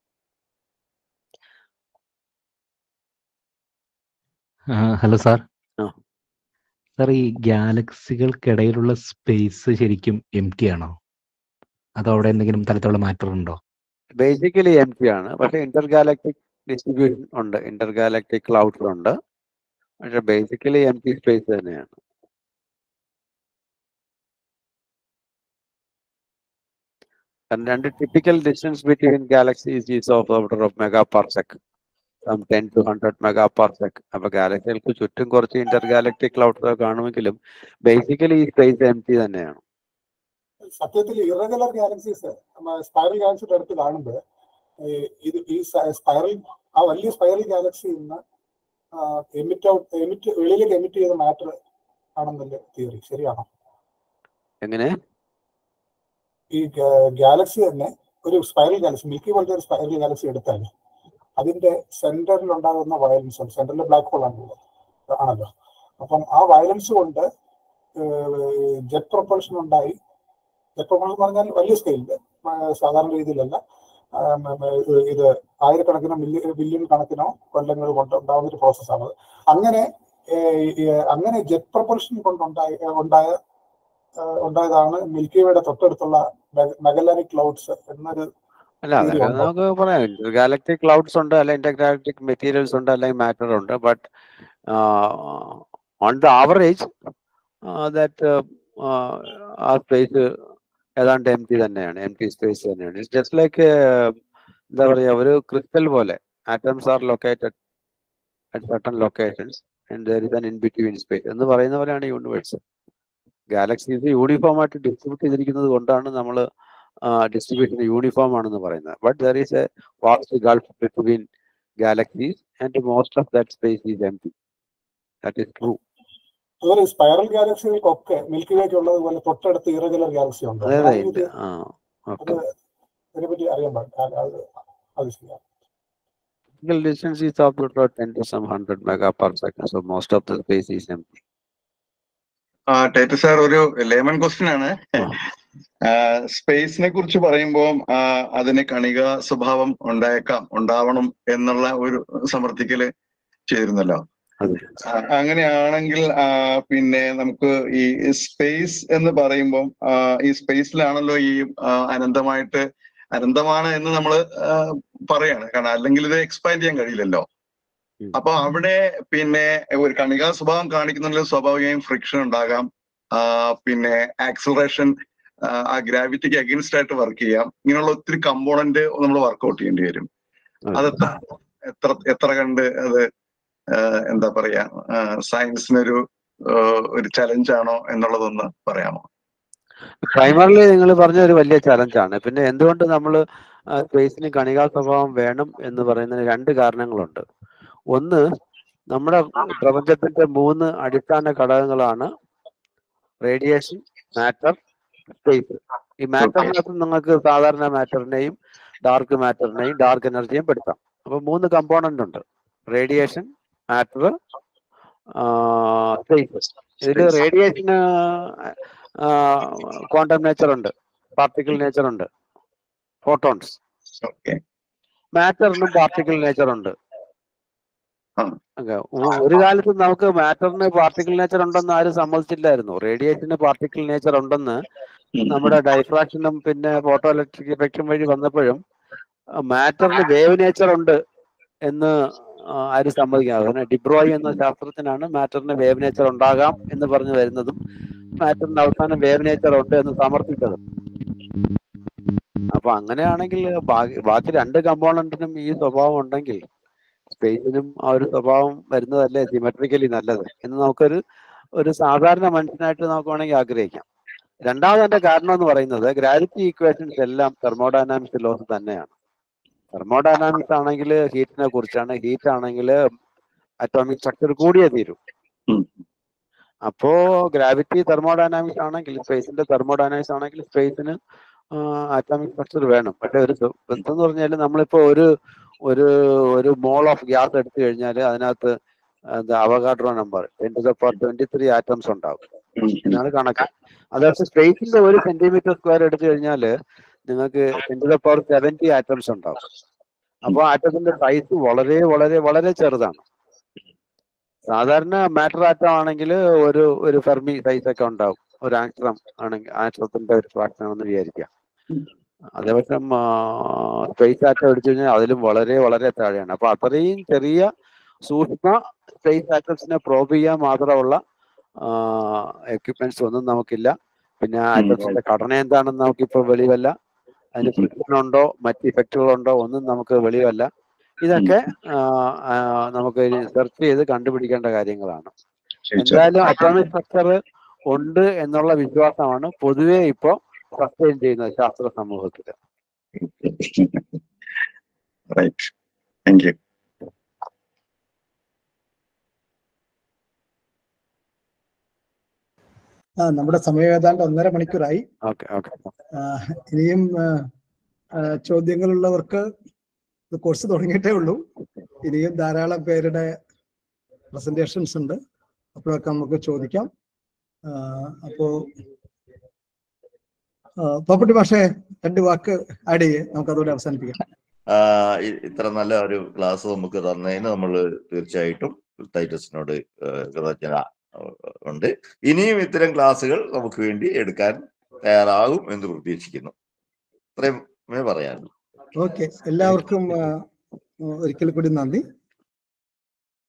ഹലോ സാർ ആ. സാർ ഈ ഗാലക്സികൾക്കിടയിലുള്ള സ്പേസ് ശരിക്കും എം ടി ആണോ അതോ അവിടെ എന്തെങ്കിലും തരത്തിലുള്ള മാറ്റർ ഉണ്ടോ ബേസിക്കലി എം ടി ആണ് പക്ഷെ ഇന്റർ ഗാലക്ടിക് ഡിസ്ട്രിബ്യൂഷൻ ഉണ്ട് ഇന്റർ ഗാലക്ടിക് ക്ലൗഡ്സ് ഉണ്ട് പക്ഷെ ബേസിക്കലി എം ടി സ്പേസ് തന്നെയാണ് And രണ്ട് typical distance between galaxies is of order of megaparsec some ten to hundred megaparsec അപ്പൊ ഗാലക്സികൾക്ക് ചുറ്റും കുറച്ച് ഇന്റർ ഗാലക്ടിക് ക്ലൗഡ്സ് കാണുമെങ്കിലും ബേസിക്കലി ഈ സ്പേസ് എം ടി തന്നെയാണ് സത്യത്തിൽ ഇറഗുലർ ഗാലക്സീസ് സ്പൈറൽ ഗാലക്സിയുടെ അടുത്ത് കാണുമ്പോൾ ഇത് ഈ സ്പൈറൽ ആ വലിയ സ്പൈറൽ ഗാലക്സിയിൽ നിന്ന് എമിറ്റ് ഔട്ട് എമിറ്റ് വെളിയിലേക്ക് എമിറ്റ് ചെയ്ത മാറ്റർ ആണെന്നല്ലേ തിയറി ശരിയാണോ എങ്ങനെ ഈ ഗാലക്സി തന്നെ ഒരു സ്പൈറൽ ഗാലക്സി മിൽക്കി പോലത്തെ ഒരു സ്പൈറൽ ഗാലക്സി എടുത്താൽ അതിന്റെ സെന്ററിൽ ഉണ്ടാകുന്ന വയലൻസ് ഉണ്ട് സെന്ററിൽ ബ്ലാക്ക് ഹോൾ ആണല്ലോ ആണല്ലോ അപ്പം ആ വയലൻസ് കൊണ്ട് ജെറ്റ് പ്രൊപ്പൾഷൻ ഉണ്ടായി ജെറ്റ് പ്രൊപ്പൾഷൻ എന്ന് പറഞ്ഞാൽ വലിയ സ്കെയിലിൽ സാധാരണ രീതിയിലല്ല ആം, ഉം, ഇത് ആയിരക്കണക്കിനോ മില്യൺ ബില്യൺ കണക്കിനോ കൊല്ലങ്ങൾ കൊണ്ട് ഉണ്ടാകുന്ന ഒരു പ്രോസസ്സാണ് അങ്ങനെ ഏഹ്, ഈ, അങ്ങനെ ജെറ്റ് പ്രൊപ്പൾഷൻ കൊണ്ടുണ്ടായ ഉണ്ടായ ഏഹ്, ഉണ്ടായതാണ് മിൽക്കി വേയുടെ തൊട്ടടുത്തുള്ള മെഗലാനിക് ക്ലൗഡ്സ് എന്നൊരു അല്ല theory അതൊക്കെ ഉണ്ടോ? നമുക്ക് പറയാം ഇന്റർ ഗാലക്ടിക് ക്ലൗഡ്സ് ഉണ്ട് അല്ലെങ്കിൽ ഇന്റർ ഗാലക്ടിക് മെറ്റീരിയൽസ് ഉണ്ട് അല്ലെങ്കിൽ മാറ്റർ ഉണ്ട് but on the average that ആ സ്പേസ് ഏതാണ്ട് എം ടി തന്നെയാണ് എം ടി സ്പേസ് തന്നെയാണ് ഇറ്റ്സ് ജസ്റ്റ് ലൈക്ക് എന്താ പറയാ ഒരു ക്രിസ്റ്റൽ പോലെ atoms are located at certain locations and there is an in between space എന്ന് പറയുന്ന പോലെയാണ് യൂണിവേഴ്സ് ഗാലക്സീസ് യൂണിഫോം ആയിട്ട് ഡിസ്ട്രിബ്യൂട്ട് ചെയ്തിരിക്കുന്നത് കൊണ്ടാണ് നമ്മൾ ഡിസ്ട്രിബ്യൂഷൻ യൂണിഫോം ആണെന്ന് പറയുന്നത് but there is a vast gulf between galaxies and most of that space is M T that is true അതുപോലെ സ്പൈറൽ ഗാലക്സികൾക്കൊക്കെ മിൽക്കി വേക്ക് ഉള്ളതുപോലെ തൊട്ടടുത്ത് ഇറഗുലർ ഗാലക്സി ഉണ്ട് അതെ അതെ അതാണ് ഉണ്ട് ഇത് ആ അത് ഓക്കെ ഇതിനെപ്പറ്റി അറിയാൻ പാടില്ല അത് അത് ശരിയാണ് Single distance is of the order 10 to some 100 mega per second, so most of the space is empty. ആ ടൈറ്റ് സാർ ഒരു ലേമൺ ക്വസ്റ്റ്യൻ ആണ് സ്പേസിനെ കുറിച്ച് പറയുമ്പോൾ അതിന് കണിക സ്വഭാവം ഉണ്ടായേക്കാം ഉണ്ടാവണം എന്നുള്ള ഒരു സമർത്ഥിക്കല് ചെയ്തിരുന്നല്ലോ അതെ ആ, അങ്ങനെയാണെങ്കിൽ ആ, പിന്നെ നമുക്ക് ഈ സ്പേസ് എന്ന് പറയുമ്പോൾ ഈ സ്പേസിലാണല്ലോ ഈ ആ, അനന്തമായിട്ട് അനന്തമാണ് എന്ന് നമ്മൾ പറയാണ് കാരണം അല്ലെങ്കിൽ ഇത് എക്സ്പാൻഡ് ചെയ്യാൻ കഴിയില്ലല്ലോ ഉം. അപ്പൊ അവിടെ പിന്നെ ഒരു കണികാ സ്വഭാവം കാണിക്കുന്നതിൽ സ്വാഭാവികമായും ഫ്രിക്ഷൻ ഉണ്ടാകാം ആ, പിന്നെ ആക്സിലറേഷൻ ആ ഗ്രാവിറ്റിക്ക് അഗേൻസ്റ്റ് ആയിട്ട് വർക്ക് ചെയ്യാം ഇങ്ങനെയുള്ള ഒത്തിരി കമ്പോണന്റ് നമ്മൾ വർക്ക്ഔട്ട് ചെയ്യേണ്ടി വരും അതെ. അത് എത്ര എത്ര എത്ര കണ്ട് അത് ആ, എന്താ പറയാ സയൻസിനൊരു ഒരു ചലഞ്ച് ആണോ എന്നുള്ളതൊന്ന് പറയാമോ പ്രൈമറിലി നിങ്ങൾ പറഞ്ഞ ഒരു വലിയ ചലഞ്ചാണ് പിന്നെ എന്തുകൊണ്ട് നമ്മൾ സ്പേസിന് കണികാ സ്വഭാവം വേണം എന്ന് പറയുന്നതിന് രണ്ട് കാരണങ്ങളുണ്ട് ഒന്ന് നമ്മുടെ പ്രപഞ്ചത്തിന്റെ മൂന്ന് അടിസ്ഥാന ഘടകങ്ങളാണ് റേഡിയേഷൻ മാറ്റർ സ്പേസ് ഈ മാറ്ററിനകത്ത് നിങ്ങൾക്ക് സാധാരണ മാറ്ററിനെയും ഡാർക്ക് മാറ്ററിനെയും ഡാർക്ക് എനർജിയും പെടുത്താം അപ്പൊ മൂന്ന് കമ്പോണന്റ് ഉണ്ട് റേഡിയേഷൻ മാറ്റർ സ്പേസ് ഇതിൽ റേഡിയേഷന് ക്വാണ്ടം നേച്ചർ ഉണ്ട് പാർട്ടിക്കിൾ നേച്ചർ ഉണ്ട് ഫോട്ടോൺസ് ഓക്കെ മാറ്ററിനും പാർട്ടിക്കിൾ നേച്ചർ ഉണ്ട് ആ. Okay. ഒ- ഒരു കാലത്ത് നമുക്ക് മാറ്ററിന് പാർട്ടിക്കിൾ നേച്ചർ ഉണ്ടെന്ന് ആരും സമ്മതിച്ചില്ലായിരുന്നു റേഡിയേഷന് പാർട്ടിക്കിൾ നേച്ചർ ഉണ്ടെന്ന് നമ്മുടെ ഡൈഫ്രാക്ഷനും പിന്നെ ഫോട്ടോ ഇലക്ട്രിക് ഇഫക്റ്റും വഴി വന്നപ്പോഴും മാറ്ററിന് വേവ് നേച്ചർ ഉണ്ട് എന്ന് ആ, ആരും സമ്മതിക്കാതെ അതിന് ഡിബ്രോയ് എന്ന ശാസ്ത്രജ്ഞനാണ് മാറ്ററിന് വേവ് നേച്ചർ ഉണ്ടാകാം എന്ന് പറഞ്ഞു വരുന്നതും മാറ്ററിന് അവസാനം വേവ് നേച്ചർ ഉണ്ട് എന്ന് സമർത്ഥിച്ചതും അപ്പൊ അങ്ങനെയാണെങ്കിൽ ബാക്കി ബാക്കി രണ്ട് കമ്പോണന്റിനും ഈ സ്വഭാവം ഉണ്ടെങ്കിൽ സ്പേസിനും ആ ഒരു സ്വഭാവം വരുന്നതല്ലേ സിമെട്രിക്കലി നല്ലത് എന്ന് നമുക്കൊരു ഒരു സാധാരണ മനുഷ്യനായിട്ട് നമുക്ക് വേണമെങ്കിൽ ആഗ്രഹിക്കാം രണ്ടാമത്തെ കാരണം എന്ന് പറയുന്നത് ഗ്രാവിറ്റി ഈക്വേഷൻസ് എല്ലാം തെർമോഡൈനാമിക്സ് ലോസ് തന്നെയാണ് തെർമോഡൈനാമിക്സ് ആണെങ്കിൽ ഹീറ്റിനെ കുറിച്ചാണ് ഹീറ്റ് ആണെങ്കിൽ അറ്റോമിക് സ്ട്രക്ചർ കൂടിയേ തീരും ഉം. അപ്പോ ഗ്രാവിറ്റി തെർമോഡൈനാമിക്സ് ആണെങ്കിൽ സ്പേസിന്റെ തെർമോഡൈനാമിക്സ് ആണെങ്കിൽ സ്പേസിന് അറ്റോമിക് സ്ട്രക്ചർ വേണം പക്ഷെ ഒരു സ- ബന്ധം എന്ന് പറഞ്ഞാൽ നമ്മളിപ്പോ ഒരു ഒരു ഒരു മോൾ ഓഫ് ഗ്യാസ് എടുത്തു കഴിഞ്ഞാൽ അതിനകത്ത് എന്താ Avogadro number ten to the power twenty three atoms ഉണ്ടാവും എന്നാണ് കണക്ക് അതേപോലെ സ്പേസിന്റെ ഒരു സെന്റിമീറ്റർ സ്ക്വയർ എടുത്തു കഴിഞ്ഞാൽ നിങ്ങൾക്ക് ten to the power seventy atoms ഉണ്ടാവും അപ്പോൾ ആറ്റത്തിന്റെ സൈസ് വളരെ വളരെ വളരെ ചെറുതാണ് സാധാരണ മാറ്റർ ആറ്റം ആണെങ്കിൽ ഒരു ഒരു ഫെർമി സൈസ് ഒക്കെ ഉണ്ടാവും ഒരു ആക്ട്രം ആണെങ്കിൽ ആക്ട്രത്തിന്റെ ഒരു ഫ്രാക്ഷൻ ആണെന്ന് വിചാരിക്കാം അതേപക്ഷം സ്പേസ് ആറ്റം എടുത്തു കഴിഞ്ഞാൽ അതിലും വളരെ വളരെ താഴെയാണ് അപ്പൊ അത്രയും ചെറിയ സൂക്ഷ്മ സ്പേസ് ആറ്റംസിനെ പ്രോബ് ചെയ്യാൻ മാത്രമുള്ള എക്യുപ്മെന്റ്സ് ഒന്നും നമുക്കില്ല പിന്നെ ആറ്റംസിന്റെ ഘടന എന്താണെന്ന് നമുക്കിപ്പോ വെളിവല്ല അതിന് ഫ്രിക്ഷൻ ഉണ്ടോ മറ്റ് ഇഫക്റ്റുകളുണ്ടോ ഒന്നും നമുക്ക് വെളിവല്ല ഇതൊക്കെ ആ, ആ, നമുക്ക് സെർച്ച് ചെയ്ത് കണ്ടുപിടിക്കേണ്ട കാര്യങ്ങളാണ് എന്തായാലും അറ്റോമിക് സ്ട്രക്ചർ ഉണ്ട് എന്നുള്ള വിശ്വാസമാണ് പൊതുവെ ഇപ്പോ സസ്റ്റെയിൻ ചെയ്യുന്നത് ശാസ്ത്ര സമൂഹത്തിൽ റൈറ്റ് താങ്ക് യു ആ നമ്മുടെ സമയം ഏതാണ്ട് ഒന്നര മണിക്കൂറായി ഓക്കെ ഓക്കെ ആ, ഇനിയും ആ, ആ, ചോദ്യങ്ങളുള്ളവർക്ക് ഇത് കോഴ്സ് തുടങ്ങിയിട്ടേ ഉള്ളൂ ഇനിയും ധാരാളം പേരുടെ പ്രസന്റേഷൻസ് ഉണ്ട് അപ്പോഴൊക്കെ നമുക്ക് ചോദിക്കാം ആ, അപ്പോ ആ, പപ്പട്ടി മാഷേ രണ്ട് വാക്ക് ആഡ് ചെയ്യേ നമുക്ക് അതോടെ അവസാനിപ്പിക്കാം ആ, ഇ- ഇത്ര നല്ല ഒരു ക്ലാസ് നമുക്ക് തന്നതിന് നമ്മൾ തീർച്ചയായിട്ടും ടൈറ്റസിനോട് ഏഹ്, കൃതജ്ഞത ഏഹ്, ഉണ്ട് ഇനിയും ഇത്തരം ക്ലാസ്സുകൾ നമുക്ക് വേണ്ടി എടുക്കാൻ തയ്യാറാകും എന്ന് പ്രതീക്ഷിക്കുന്നു ഇത്രയും പറയാനുള്ളൂ ഓക്കെ എല്ലാവർക്കും ആ, ഒരിക്കൽ കൂടി നന്ദി